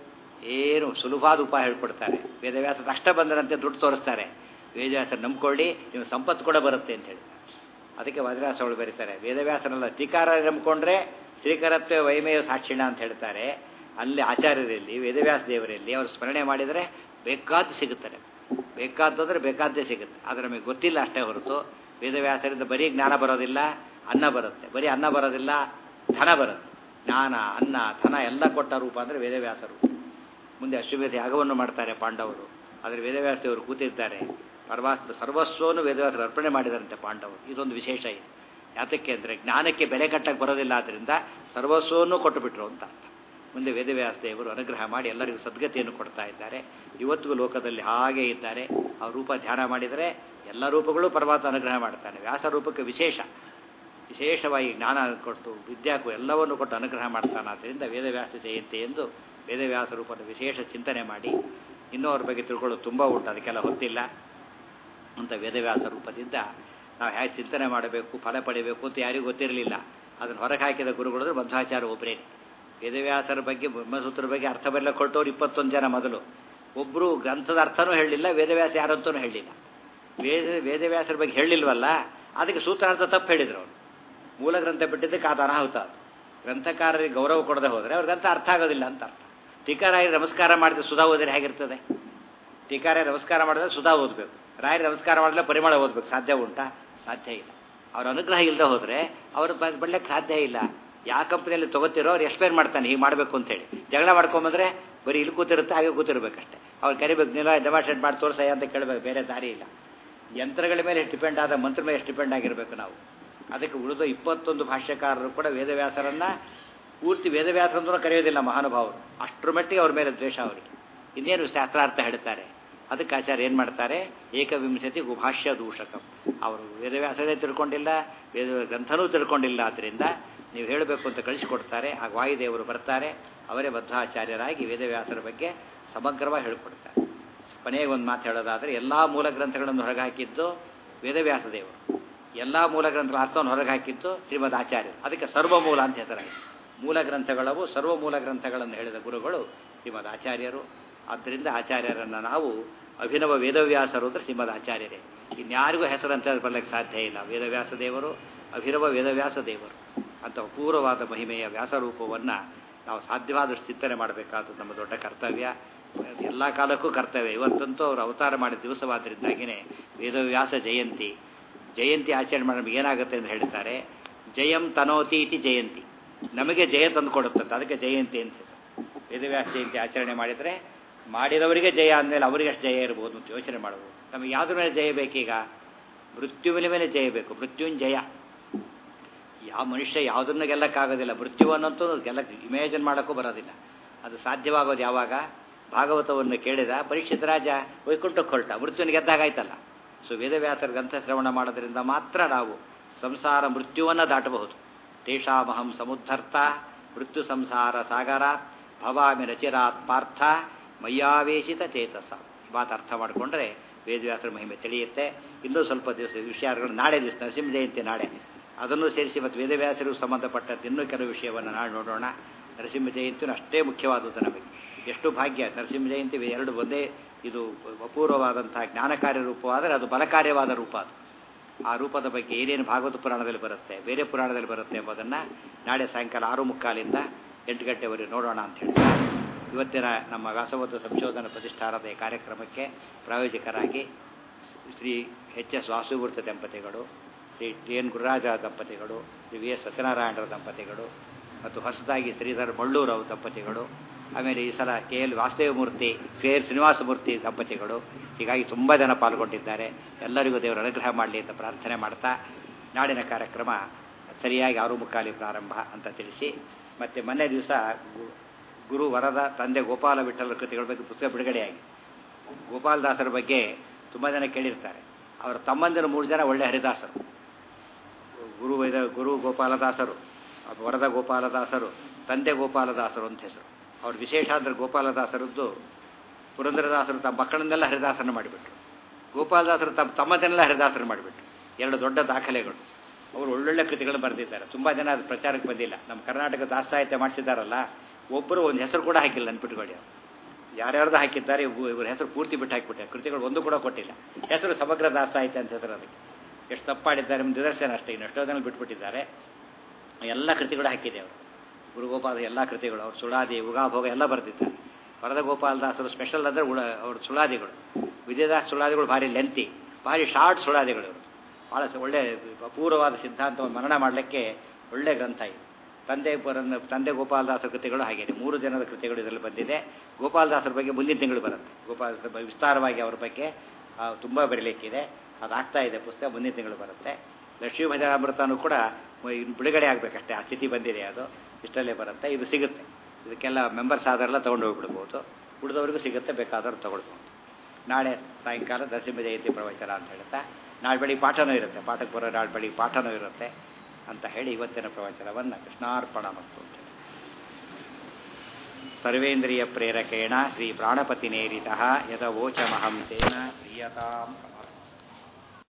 Speaker 2: ಏನು ಸುಲಭವಾದ ಉಪಾಯ ಹೇಳ್ಕೊಡ್ತಾರೆ ವೇದವ್ಯಾಸ ಕಷ್ಟ ಬಂದರಂತೆ ದುಡ್ಡು ತೋರಿಸ್ತಾರೆ ವೇದವ್ಯಾಸ ನಂಬ್ಕೊಳ್ಳಿ ನೀವು ಸಂಪತ್ತು ಕೂಡ ಬರುತ್ತೆ ಅಂತ ಹೇಳಿ ಅದಕ್ಕೆ ವಜ್ರಾಸಗಳು ಬರೀತಾರೆ ವೇದವ್ಯಾಸನೆಲ್ಲ ಟೀಕಾರ ನಂಬ್ಕೊಂಡ್ರೆ ಶ್ರೀಕರತ್ವ ವೈಮೇಯ ಸಾಕ್ಷಿಣ ಅಂತ ಹೇಳ್ತಾರೆ ಅಲ್ಲಿ ಆಚಾರ್ಯರಲ್ಲಿ ವೇದವ್ಯಾಸ ದೇವರಲ್ಲಿ ಅವರು ಸ್ಮರಣೆ ಮಾಡಿದರೆ ಬೇಕಾದ್ದು ಸಿಗುತ್ತಾರೆ ಬೇಕಾದಂದ್ರೆ ಬೇಕಾದ್ದೇ ಸಿಗುತ್ತೆ ಆದರೆ ನಮಗೆ ಗೊತ್ತಿಲ್ಲ ಅಷ್ಟೇ ಹೊರತು ವೇದವ್ಯಾಸರಿಂದ ಬರೀ ಜ್ಞಾನ ಬರೋದಿಲ್ಲ ಅನ್ನ ಬರುತ್ತೆ ಬರೀ ಅನ್ನ ಬರೋದಿಲ್ಲ ಧನ ಬರುತ್ತೆ ಜ್ಞಾನ ಅನ್ನ ಧನ ಎಲ್ಲ ಕೊಟ್ಟ ರೂಪ ಅಂದರೆ ವೇದವ್ಯಾಸ ರೂಪ ಮುಂದೆ ಅಶ್ವಮೇಧ ಯಾಗವನ್ನು ಮಾಡ್ತಾರೆ ಪಾಂಡವರು ಆದರೆ ವೇದವ್ಯಾಸದೇವರು ಕೂತಿರ್ತಾರೆ ಪರಮಾತ್ಮ ಸರ್ವಸ್ವವನ್ನು ವೇದವ್ಯಾಸರು ಅರ್ಪಣೆ ಮಾಡಿದಾರಂತೆ ಪಾಂಡವರು ಇದೊಂದು ವಿಶೇಷ ಇದೆ ಯಾತಕ್ಕೆ ಅಂದರೆ ಜ್ಞಾನಕ್ಕೆ ಬೆಲೆ ಕಟ್ಟಕ್ಕೆ ಬರೋದಿಲ್ಲ ಆದ್ದರಿಂದ ಸರ್ವಸ್ವವನ್ನು ಕೊಟ್ಟುಬಿಟ್ರು ಅಂತ ಅರ್ಥ ಮುಂದೆ ವೇದವ್ಯಾಸ ದೇವರು ಅನುಗ್ರಹ ಮಾಡಿ ಎಲ್ಲರಿಗೂ ಸದ್ಗತಿಯನ್ನು ಕೊಡ್ತಾ ಇದ್ದಾರೆ ಇವತ್ತಿಗೂ ಲೋಕದಲ್ಲಿ ಹಾಗೆ ಇದ್ದಾರೆ ಆ ರೂಪ ಧ್ಯಾನ ಮಾಡಿದರೆ ಎಲ್ಲ ರೂಪಗಳು ಪರಮಾತ್ಮ ಅನುಗ್ರಹ ಮಾಡ್ತಾನೆ ವ್ಯಾಸ ರೂಪಕ್ಕೆ ವಿಶೇಷ ವಿಶೇಷವಾಗಿ ಜ್ಞಾನ ಕೊಟ್ಟು ವಿದ್ಯಾಕ್ಕೂ ಎಲ್ಲವನ್ನು ಕೊಟ್ಟು ಅನುಗ್ರಹ ಮಾಡ್ತಾನೆ ಆದ್ದರಿಂದ ವೇದವ್ಯಾಸ ಜಯಂತಿ ಎಂದು ವೇದವ್ಯಾಸ ರೂಪದ ವಿಶೇಷ ಚಿಂತನೆ ಮಾಡಿ ಇನ್ನೂ ಅವ್ರ ಬಗ್ಗೆ ತಿಳ್ಕೊಳ್ಳೋದು ತುಂಬ ಉಂಟು ಅದಕ್ಕೆಲ್ಲ ಹೊತ್ತಿಲ್ಲ ಅಂತ ವೇದವ್ಯಾಸ ರೂಪದಿಂದ ನಾವು ಹೇಗೆ ಚಿಂತನೆ ಮಾಡಬೇಕು ಫಲ ಪಡಿಬೇಕು ಅಂತ ಯಾರಿಗೂ ಗೊತ್ತಿರಲಿಲ್ಲ ಅದನ್ನು ಹೊರಗೆ ಹಾಕಿದ ಗುರುಗಳು ಮಧ್ವಾಚಾರ್ಯ ಒಬ್ಬರೇ ವೇದವ್ಯಾಸರ ಬಗ್ಗೆ ಬ್ರಹ್ಮಸೂತ್ರ ಬಗ್ಗೆ ಅರ್ಥ ಬರಲ್ಲ ಕೊಟ್ಟವ್ರು ಇಪ್ಪತ್ತೊಂದು ಜನ ಮೊದಲು ಒಬ್ಬರು ಗ್ರಂಥದ ಅರ್ಥನೂ ಹೇಳಲಿಲ್ಲ ವೇದವ್ಯಾಸ ಯಾರಂತೂ ಹೇಳಲಿಲ್ಲ ವೇದ ವೇದವ್ಯಾಸರ ಬಗ್ಗೆ ಹೇಳಲಿಲ್ವಲ್ಲ ಅದಕ್ಕೆ ಸೂತ್ರಾರ್ಥ ತಪ್ಪು ಹೇಳಿದ್ರು ಅವರು ಮೂಲ ಗ್ರಂಥ ಬಿಟ್ಟಿದ್ದಕ್ಕೆ ಅದು ಅನಾಹುತ ಅದು ಗ್ರಂಥಕಾರರಿಗೆ ಗೌರವ ಕೊಡದೆ ಹೋದರೆ ಅವ್ರ ಗ್ರಂಥ ಅರ್ಥ ಆಗೋದಿಲ್ಲ ಅಂತ ಅರ್ಥ ಟೀಕಾರಾಯ ನಮಸ್ಕಾರ ಮಾಡಿದ್ರೆ ಸುಧಾ ಓದಿದ್ರೆ ಹೇಗಿರ್ತದೆ ಟೀಕಾರಾಯ ನಮಸ್ಕಾರ ಮಾಡಿದ್ರೆ ಸುಧಾ ಓದಬೇಕು ರಾಯರು ನಮಸ್ಕಾರ ಮಾಡಿದ್ರೆ ಪರಿಮಳ ಓದಬೇಕು ಸಾಧ್ಯ ಉಂಟಾ ಸಾಧ್ಯ ಇಲ್ಲ ಅವ್ರ ಅನುಗ್ರಹ ಇಲ್ಲದೆ ಹೋದರೆ ಅವರು ಬಡ್ಲಿಕ್ಕೆ ಸಾಧ್ಯ ಇಲ್ಲ ಯಾವ ಕಂಪ್ನಿಯಲ್ಲಿ ತೊಗೋತಿರೋ ಅವ್ರು ಎಕ್ಸ್ಪ್ಲೇನ್ ಮಾಡ್ತಾನೆ ಹೀಗೆ ಮಾಡಬೇಕು ಅಂತೇಳಿ ಜಗಳ ಮಾಡ್ಕೊಂಬಂದ್ರೆ ಬರೀ ಇಲ್ಲಿ ಕೂತಿರುತ್ತೆ ಹಾಗೆ ಕೂತಿರ್ಬೇಕಷ್ಟೆ ಅವ್ರು ಕರಿಬೇಕು ನೀನು ಡೆಮಾನ್ಸ್ಟ್ರೇಟ್ ಮಾಡಿ ತೋರಿಸಯ್ಯ ಅಂತ ಕೇಳಬೇಕು ಬೇರೆ ದಾರಿ ಇಲ್ಲ ಯಂತ್ರಗಳ ಮೇಲೆ ಡಿಪೆಂಡ್ ಆದ ಮಂತ್ರ ಮೇಲೆ ಎಷ್ಟು ಡಿಪೆಂಡ್ ಆಗಿರಬೇಕು ನಾವು ಅದಕ್ಕೆ ಉಳಿದ ಇಪ್ಪತ್ತೊಂದು ಭಾಷ್ಯಕಾರರು ಕೂಡ ವೇದವ್ಯಾಸರನ್ನ ಪೂರ್ತಿ ವೇದವ್ಯಾಸರಂತೂ ಕರೆಯೋದಿಲ್ಲ ಮಹಾನುಭಾವರು ಅಷ್ಟರ ಮಟ್ಟಿಗೆ ಅವ್ರ ಮೇಲೆ ದ್ವೇಷ ಅವರಿಗೆ ಇನ್ನೇನು ಶಾಸ್ತ್ರಾರ್ಥ ಹೇಳ್ತಾರೆ ಅದಕ್ಕೆ ಆಚಾರ್ಯ ಏನು ಮಾಡ್ತಾರೆ ಏಕವಿಂಶತಿ ಗುಭಾಷ್ಯ ದೂಷಕಂ ಅವರು ವೇದವ್ಯಾಸರೇ ತಿಳ್ಕೊಂಡಿಲ್ಲ ವೇದ ಗ್ರಂಥನೂ ತಿಳ್ಕೊಂಡಿಲ್ಲ ಆದ್ದರಿಂದ ನೀವು ಹೇಳಬೇಕು ಅಂತ ಕಳಿಸಿಕೊಡ್ತಾರೆ ಆಗ ವಾಯುದೇವರು ಬರ್ತಾರೆ ಅವರೇ ಬದ್ಧಾಚಾರ್ಯರಾಗಿ ವೇದವ್ಯಾಸರ ಬಗ್ಗೆ ಸಮಗ್ರವಾಗಿ ಹೇಳಿಕೊಡ್ತಾರೆ ಕೊನೆಗೆ ಒಂದು ಮಾತು ಹೇಳೋದಾದರೆ ಎಲ್ಲ ಮೂಲ ಗ್ರಂಥಗಳನ್ನು ಹೊರಗೆ ಹಾಕಿದ್ದು ವೇದವ್ಯಾಸ ದೇವರು ಎಲ್ಲ ಮೂಲ ಗ್ರಂಥಗಳ ಅರ್ಥವನ್ನು ಹೊರಗೆ ಹಾಕಿದ್ದು ಶ್ರೀಮದ್ ಆಚಾರ್ಯರು ಅದಕ್ಕೆ ಸರ್ವಮೂಲ ಅಂತ ಹೆಸರಾಗಿದೆ ಮೂಲ ಗ್ರಂಥಗಳವು ಸರ್ವ ಮೂಲ ಗ್ರಂಥಗಳನ್ನು ಹೇಳಿದ ಗುರುಗಳು ಶ್ರೀಮದ್ ಆಚಾರ್ಯರು ಆದ್ದರಿಂದ ಆಚಾರ್ಯರನ್ನು ನಾವು ಅಭಿನವ ವೇದವ್ಯಾಸರು ಅಂದರೆ ಶ್ರೀಮದ್ ಆಚಾರ್ಯರೇ ಇನ್ಯಾರಿಗೂ ಹೆಸರಂತ ಬರಲಿಕ್ಕೆ ಸಾಧ್ಯ ಇಲ್ಲ ವೇದವ್ಯಾಸ ದೇವರು ಅಭಿನವ ವೇದವ್ಯಾಸ ದೇವರು ಅಂತ ಅಪೂರ್ವವಾದ ಮಹಿಮೆಯ ವ್ಯಾಸರೂಪವನ್ನು ನಾವು ಸಾಧ್ಯವಾದಷ್ಟು ಚಿಂತನೆ ಮಾಡಬೇಕಾದ್ದು ನಮ್ಮ ದೊಡ್ಡ ಕರ್ತವ್ಯ ಎಲ್ಲ ಕಾಲಕ್ಕೂ ಕರ್ತವ್ಯ ಇವತ್ತಂತೂ ಅವರು ಅವತಾರ ಮಾಡಿದ ದಿವಸವಾದ್ದರಿಂದಾಗಿಯೇ ವೇದವ್ಯಾಸ ಜಯಂತಿ ಜಯಂತಿ ಆಚರಣೆ ಮಾಡಿ ನಮಗೆ ಏನಾಗುತ್ತೆ ಅಂತ ಹೇಳ್ತಾರೆ ಜಯಂ ತನೋತಿ ಇತಿ ಜಯಂತಿ ನಮಗೆ ಜಯ ತಂದುಕೊಡುತ್ತಂತೆ ಅದಕ್ಕೆ ಜಯಂತಿ ಅಂತ ಹೆಸರು ವೇದವ್ಯಾಸ ಜಯಂತಿ ಆಚರಣೆ ಮಾಡಿದರೆ ಮಾಡಿದವರಿಗೆ ಜಯ ಅಂದಮೇಲೆ ಅವರಿಗೆ ಅಷ್ಟು ಜಯ ಇರ್ಬೋದು ಅಂತ ಯೋಚನೆ ಮಾಡ್ಬೋದು ನಮಗೆ ಯಾವುದ್ರ ಮೇಲೆ ಜಯ ಬೇಕೀಗ ಮೃತ್ಯುವಿನ ಮೇಲೆ ಜಯ ಬೇಕು ಮೃತ್ಯುಂಜಯ ಯಾವ ಮನುಷ್ಯ ಯಾವುದನ್ನು ಗೆಲ್ಲಕ್ಕಾಗೋದಿಲ್ಲ ಮೃತ್ಯುವನ್ನಂತೂ ಗೆಲ್ಲಕ್ಕೆ ಇಮ್ಯಾಜಿನ್ ಮಾಡೋಕ್ಕೂ ಬರೋದಿಲ್ಲ ಅದು ಸಾಧ್ಯವಾಗೋದು ಯಾವಾಗ ಭಾಗವತವನ್ನು ಕೇಳಿದ ಪರೀಕ್ಷಿತ ರಾಜ ವೈಕುಂಠಕ್ಕೆ ಹೊರಟ ಮೃತ್ಯುವಿನ ಗೆದ್ದಾಗಾಯ್ತಲ್ಲ ಸೊ ವೇದವ್ಯಾಸರ ಗ್ರಂಥ ಶ್ರವಣ ಮಾಡೋದ್ರಿಂದ ಮಾತ್ರ ನಾವು ಸಂಸಾರ ಮೃತ್ಯುವನ್ನು ದಾಟಬಹುದು ತೇಷಾಮಹಂ ಸಮುದ್ಧರ್ಥ ಮೃತ್ಯು ಸಂಸಾರ ಸಾಗರ ಭವಾಮಿ ರಚಿರಾತ್ ಪಾರ್ಥ ಮಯ್ಯಾವೇಶಿತ ಚೇತಸ ಮಾತು ಅರ್ಥ ಮಾಡಿಕೊಂಡ್ರೆ ವೇದವ್ಯಾಸರ ಮಹಿಮೆ ತಿಳಿಯುತ್ತೆ ಇನ್ನೂ ಸ್ವಲ್ಪ ದಿವಸ ವಿಷಯಗಳು ನಾಳೆ ದಿವಸ ನರಸಿಂಹ ಜಯಂತಿ ನಾಳೆ ಅದನ್ನು ಸೇರಿಸಿ ಮತ್ತು ವೇದವ್ಯಾಸರಿಗೂ ಸಂಬಂಧಪಟ್ಟದ್ದು ಇನ್ನೂ ಕೆಲವು ವಿಷಯವನ್ನು ನಾಳೆ ನೋಡೋಣ ನರಸಿಂಹ ಜಯಂತಿನೂ ಅಷ್ಟೇ ಮುಖ್ಯವಾದದ್ದು ನಮಗೆ ಎಷ್ಟು ಭಾಗ್ಯ ನರಸಿಂಹ ಜಯಂತಿ ಎರಡು ಒಂದೇ ಇದು ಅಪೂರ್ವವಾದಂತಹ ಜ್ಞಾನಕಾರ್ಯ ರೂಪವಾದರೆ ಅದು ಬಲಕಾರ್ಯವಾದ ರೂಪ ಅದು ಆ ರೂಪದ ಬಗ್ಗೆ ಏನೇನು ಭಾಗವತ ಪುರಾಣದಲ್ಲಿ ಬರುತ್ತೆ ಬೇರೆ ಪುರಾಣದಲ್ಲಿ ಬರುತ್ತೆ ಎಂಬುದನ್ನು ನಾಳೆ ಸಾಯಂಕಾಲ ಆರು ಮುಕ್ಕಾಲಿಂದ ಎಂಟು ಗಂಟೆವರೆಗೆ ನೋಡೋಣ ಅಂತ ಹೇಳ್ತಾ ಇವತ್ತಿನ ನಮ್ಮ ವ್ಯಾಸಬೋಧ ಸಂಶೋಧನಾ ಪ್ರತಿಷ್ಠಾನದ ಈ ಕಾರ್ಯಕ್ರಮಕ್ಕೆ ಪ್ರಾಯೋಜಕರಾಗಿ ಶ್ರೀ ಎಚ್ ಎಸ್ ವಾಸುಮೂರ್ತಿ ದಂಪತಿಗಳು ಶ್ರೀ ಟಿ ಎನ್ ಗುರುರಾಜ ದಂಪತಿಗಳು ಶ್ರೀ ವಿ ಎಸ್ ಸತ್ಯನಾರಾಯಣರ ದಂಪತಿಗಳು ಮತ್ತು ಹೊಸದಾಗಿ ಶ್ರೀಧರ್ ಮಳ್ಳೂರು ದಂಪತಿಗಳು ಆಮೇಲೆ ಈ ಸಲ K L Vasudevamurthy K L Srinivasamurthy ದಂಪತಿಗಳು ಹೀಗಾಗಿ ತುಂಬ ಜನ ಪಾಲ್ಗೊಂಡಿದ್ದಾರೆ ಎಲ್ಲರಿಗೂ ದೇವರು ಅನುಗ್ರಹ ಮಾಡಲಿ ಅಂತ ಪ್ರಾರ್ಥನೆ ಮಾಡ್ತಾ ನಾಡಿನ ಕಾರ್ಯಕ್ರಮ ಸರಿಯಾಗಿ ಆರು ಮುಕ್ಕಾಲಿ ಪ್ರಾರಂಭ ಅಂತ ತಿಳಿಸಿ ಮತ್ತು ಮೊನ್ನೆ ದಿವಸ ಗುರು ವರದ ತಂದೆ ಗೋಪಾಲ ವಿಠಲ ಕೃತಿಗಳ ಬಗ್ಗೆ ಪುಸ್ತಕ ಬಿಡುಗಡೆಯಾಗಿ ಗೋಪಾಲದಾಸರ ಬಗ್ಗೆ ತುಂಬ ಜನ ಕೇಳಿರ್ತಾರೆ ಅವರ ತಮ್ಮಂದಿರು ಮೂರು ಜನ ಒಳ್ಳೆ ಹರಿದಾಸರು ಗುರು ವೈದ ಗುರು ಗೋಪಾಲದಾಸರು ವರದ ಗೋಪಾಲದಾಸರು ತಂದೆ ಗೋಪಾಲದಾಸರು ಅಂತ ಹೆಸರು ಅವ್ರ ವಿಶೇಷ ಅಂದರೆ ಗೋಪಾಲದಾಸರದ್ದು ಪುರಂದರದಾಸರು ತಮ್ಮ ಮಕ್ಕಳನ್ನೆಲ್ಲ ಹರಿದಾಸನ ಮಾಡಿಬಿಟ್ರು ಗೋಪಾಲದಾಸರು ತಮ್ಮ ತಮ್ಮದನ್ನೆಲ್ಲ ಹರಿದಾಸನ ಮಾಡಿಬಿಟ್ರು ಎರಡು ದೊಡ್ಡ ದಾಖಲೆಗಳು ಅವರು ಒಳ್ಳೊಳ್ಳೆ ಕೃತಿಗಳನ್ನು ಬರೆದಿದ್ದಾರೆ ತುಂಬ ಜನ ಅದು ಪ್ರಚಾರಕ್ಕೆ ಬಂದಿಲ್ಲ ನಮ್ಮ ಕರ್ನಾಟಕ ದಾಸಾಹಿತ್ಯ ಮಾಡಿಸಿದ್ದಾರಲ್ಲ ಒಬ್ಬರು ಒಂದು ಹೆಸರು ಕೂಡ ಹಾಕಿಲ್ಲ ನೆನ್ಪಿಟ್ಕೊಳ್ಳಿ ಯಾರ್ಯಾರ್ದು ಹಾಕಿದ್ದಾರೆ ಇವ್ರ ಹೆಸರು ಪೂರ್ತಿ ಬಿಟ್ಟು ಹಾಕಿಬಿಟ್ಟೆ ಕೃತಿಗಳು ಒಂದು ಕೂಡ ಕೊಟ್ಟಿಲ್ಲ ಹೆಸರು ಸಮಗ್ರ ದಾಸಾಹಿತ್ಯ ಅಂತ ಹೆಸರು ಅದಕ್ಕೆ ಎಷ್ಟು ತಪ್ಪಾಡಿದ್ದಾರೆ ನಿಮ್ಮ ನಿದರ್ಶನ ಅಷ್ಟೇ ಇನ್ನು ಎಷ್ಟೋ ಜನ ಬಿಟ್ಬಿಟ್ಟಿದ್ದಾರೆ ಎಲ್ಲ ಕೃತಿಗಳು ಹಾಕಿದೆ ಅವರು ಗುರುಗೋಪಾಲ ಎಲ್ಲ ಕೃತಿಗಳು ಅವ್ರು ಸುಳಾದಿ ಉಗಾಭೋಗ ಎಲ್ಲ ಬರೆದಿದ್ದಾರೆ ವರದ ಗೋಪಾಲದಾಸರು ಸ್ಪೆಷಲ್ ಅಂದರೆ ಉಳ ಅವ್ರ ಸುಳಾದಿಗಳು ವಿಜಯದಾಸ್ ಸುಳಾದಿಗಳು ಭಾರಿ ಲೆಂತಿ ಭಾರಿ ಶಾರ್ಟ್ ಸುಳಾದಿಗಳು ಇವರು ಭಾಳ ಒಳ್ಳೆ ಅಪೂರ್ವವಾದ ಸಿದ್ಧಾಂತವನ್ನು ಮರಣ ಮಾಡಲಿಕ್ಕೆ ಒಳ್ಳೆ ಗ್ರಂಥ ಇದು ತಂದೆ ಪುರಂದ ತಂದೆ ಗೋಪಾಲದಾಸರ ಕೃತಿಗಳು ಹಾಗೇನೆ ಮೂರು ಜನದ ಕೃತಿಗಳು ಇದರಲ್ಲಿ ಬಂದಿದೆ ಗೋಪಾಲದಾಸರ ಬಗ್ಗೆ ಮುಂದಿನ ತಿಂಗಳು ಬರುತ್ತೆ ಗೋಪಾಲದಾಸರ ಬಗ್ಗೆ ವಿಸ್ತಾರವಾಗಿ ಅವರ ಬಗ್ಗೆ ತುಂಬ ಬರೀಲಿಕ್ಕಿದೆ ಅದಾಗ್ತಾ ಇದೆ ಪುಸ್ತಕ ಮುಂದಿನ ತಿಂಗಳು ಬರುತ್ತೆ ಲಕ್ಷ್ಮೀ ಭಜನಾಮೃತನೂ ಕೂಡ ಇನ್ನು ಬಿಡುಗಡೆ ಆಗಬೇಕಷ್ಟೇ ಆ ಸ್ಥಿತಿ ಬಂದಿದೆ ಅದು ಇಷ್ಟಲ್ಲೇ ಬರುತ್ತೆ ಇದು ಸಿಗುತ್ತೆ ಇದಕ್ಕೆಲ್ಲ ಮೆಂಬರ್ಸ್ ಆದರೆಲ್ಲ ತೊಗೊಂಡು ಹೋಗ್ಬಿಡ್ಬೋದು ಉಳಿದವ್ರಿಗೂ ಸಿಗುತ್ತೆ ಬೇಕಾದವ್ರು ತೊಗೊಳ್ಬೋದು ನಾಳೆ ಸಾಯಂಕಾಲ ನರಸಿಂಹ ಜಯಂತಿ ಪ್ರವಚನ ಅಂತ ಹೇಳ್ತಾ ನಾಳೆ ಬೆಳಿಗ್ಗೆ ಪಾಠನೂ ಇರುತ್ತೆ ಪಾಠಕ್ಕೆ ಬರೋ ನಾಳೆ ಬೆಳಿಗ್ಗೆ ಪಾಠನೂ ಇರುತ್ತೆ ಅಂತ ಹೇಳಿ ಇವತ್ತಿನ ಪ್ರವಚನವನ್ನು ಕೃಷ್ಣಾರ್ಪಣ ಮಸ್ತು ಅಂತ ಹೇಳಿ ಸರ್ವೇಂದ್ರಿಯ ಪ್ರೇರಕೇಣ ಶ್ರೀ ಪ್ರಾಣಪತಿ ನೇರಿತ ಯದವೋಚಮಹಂ ತೇನ ಪ್ರಿಯತಾಂ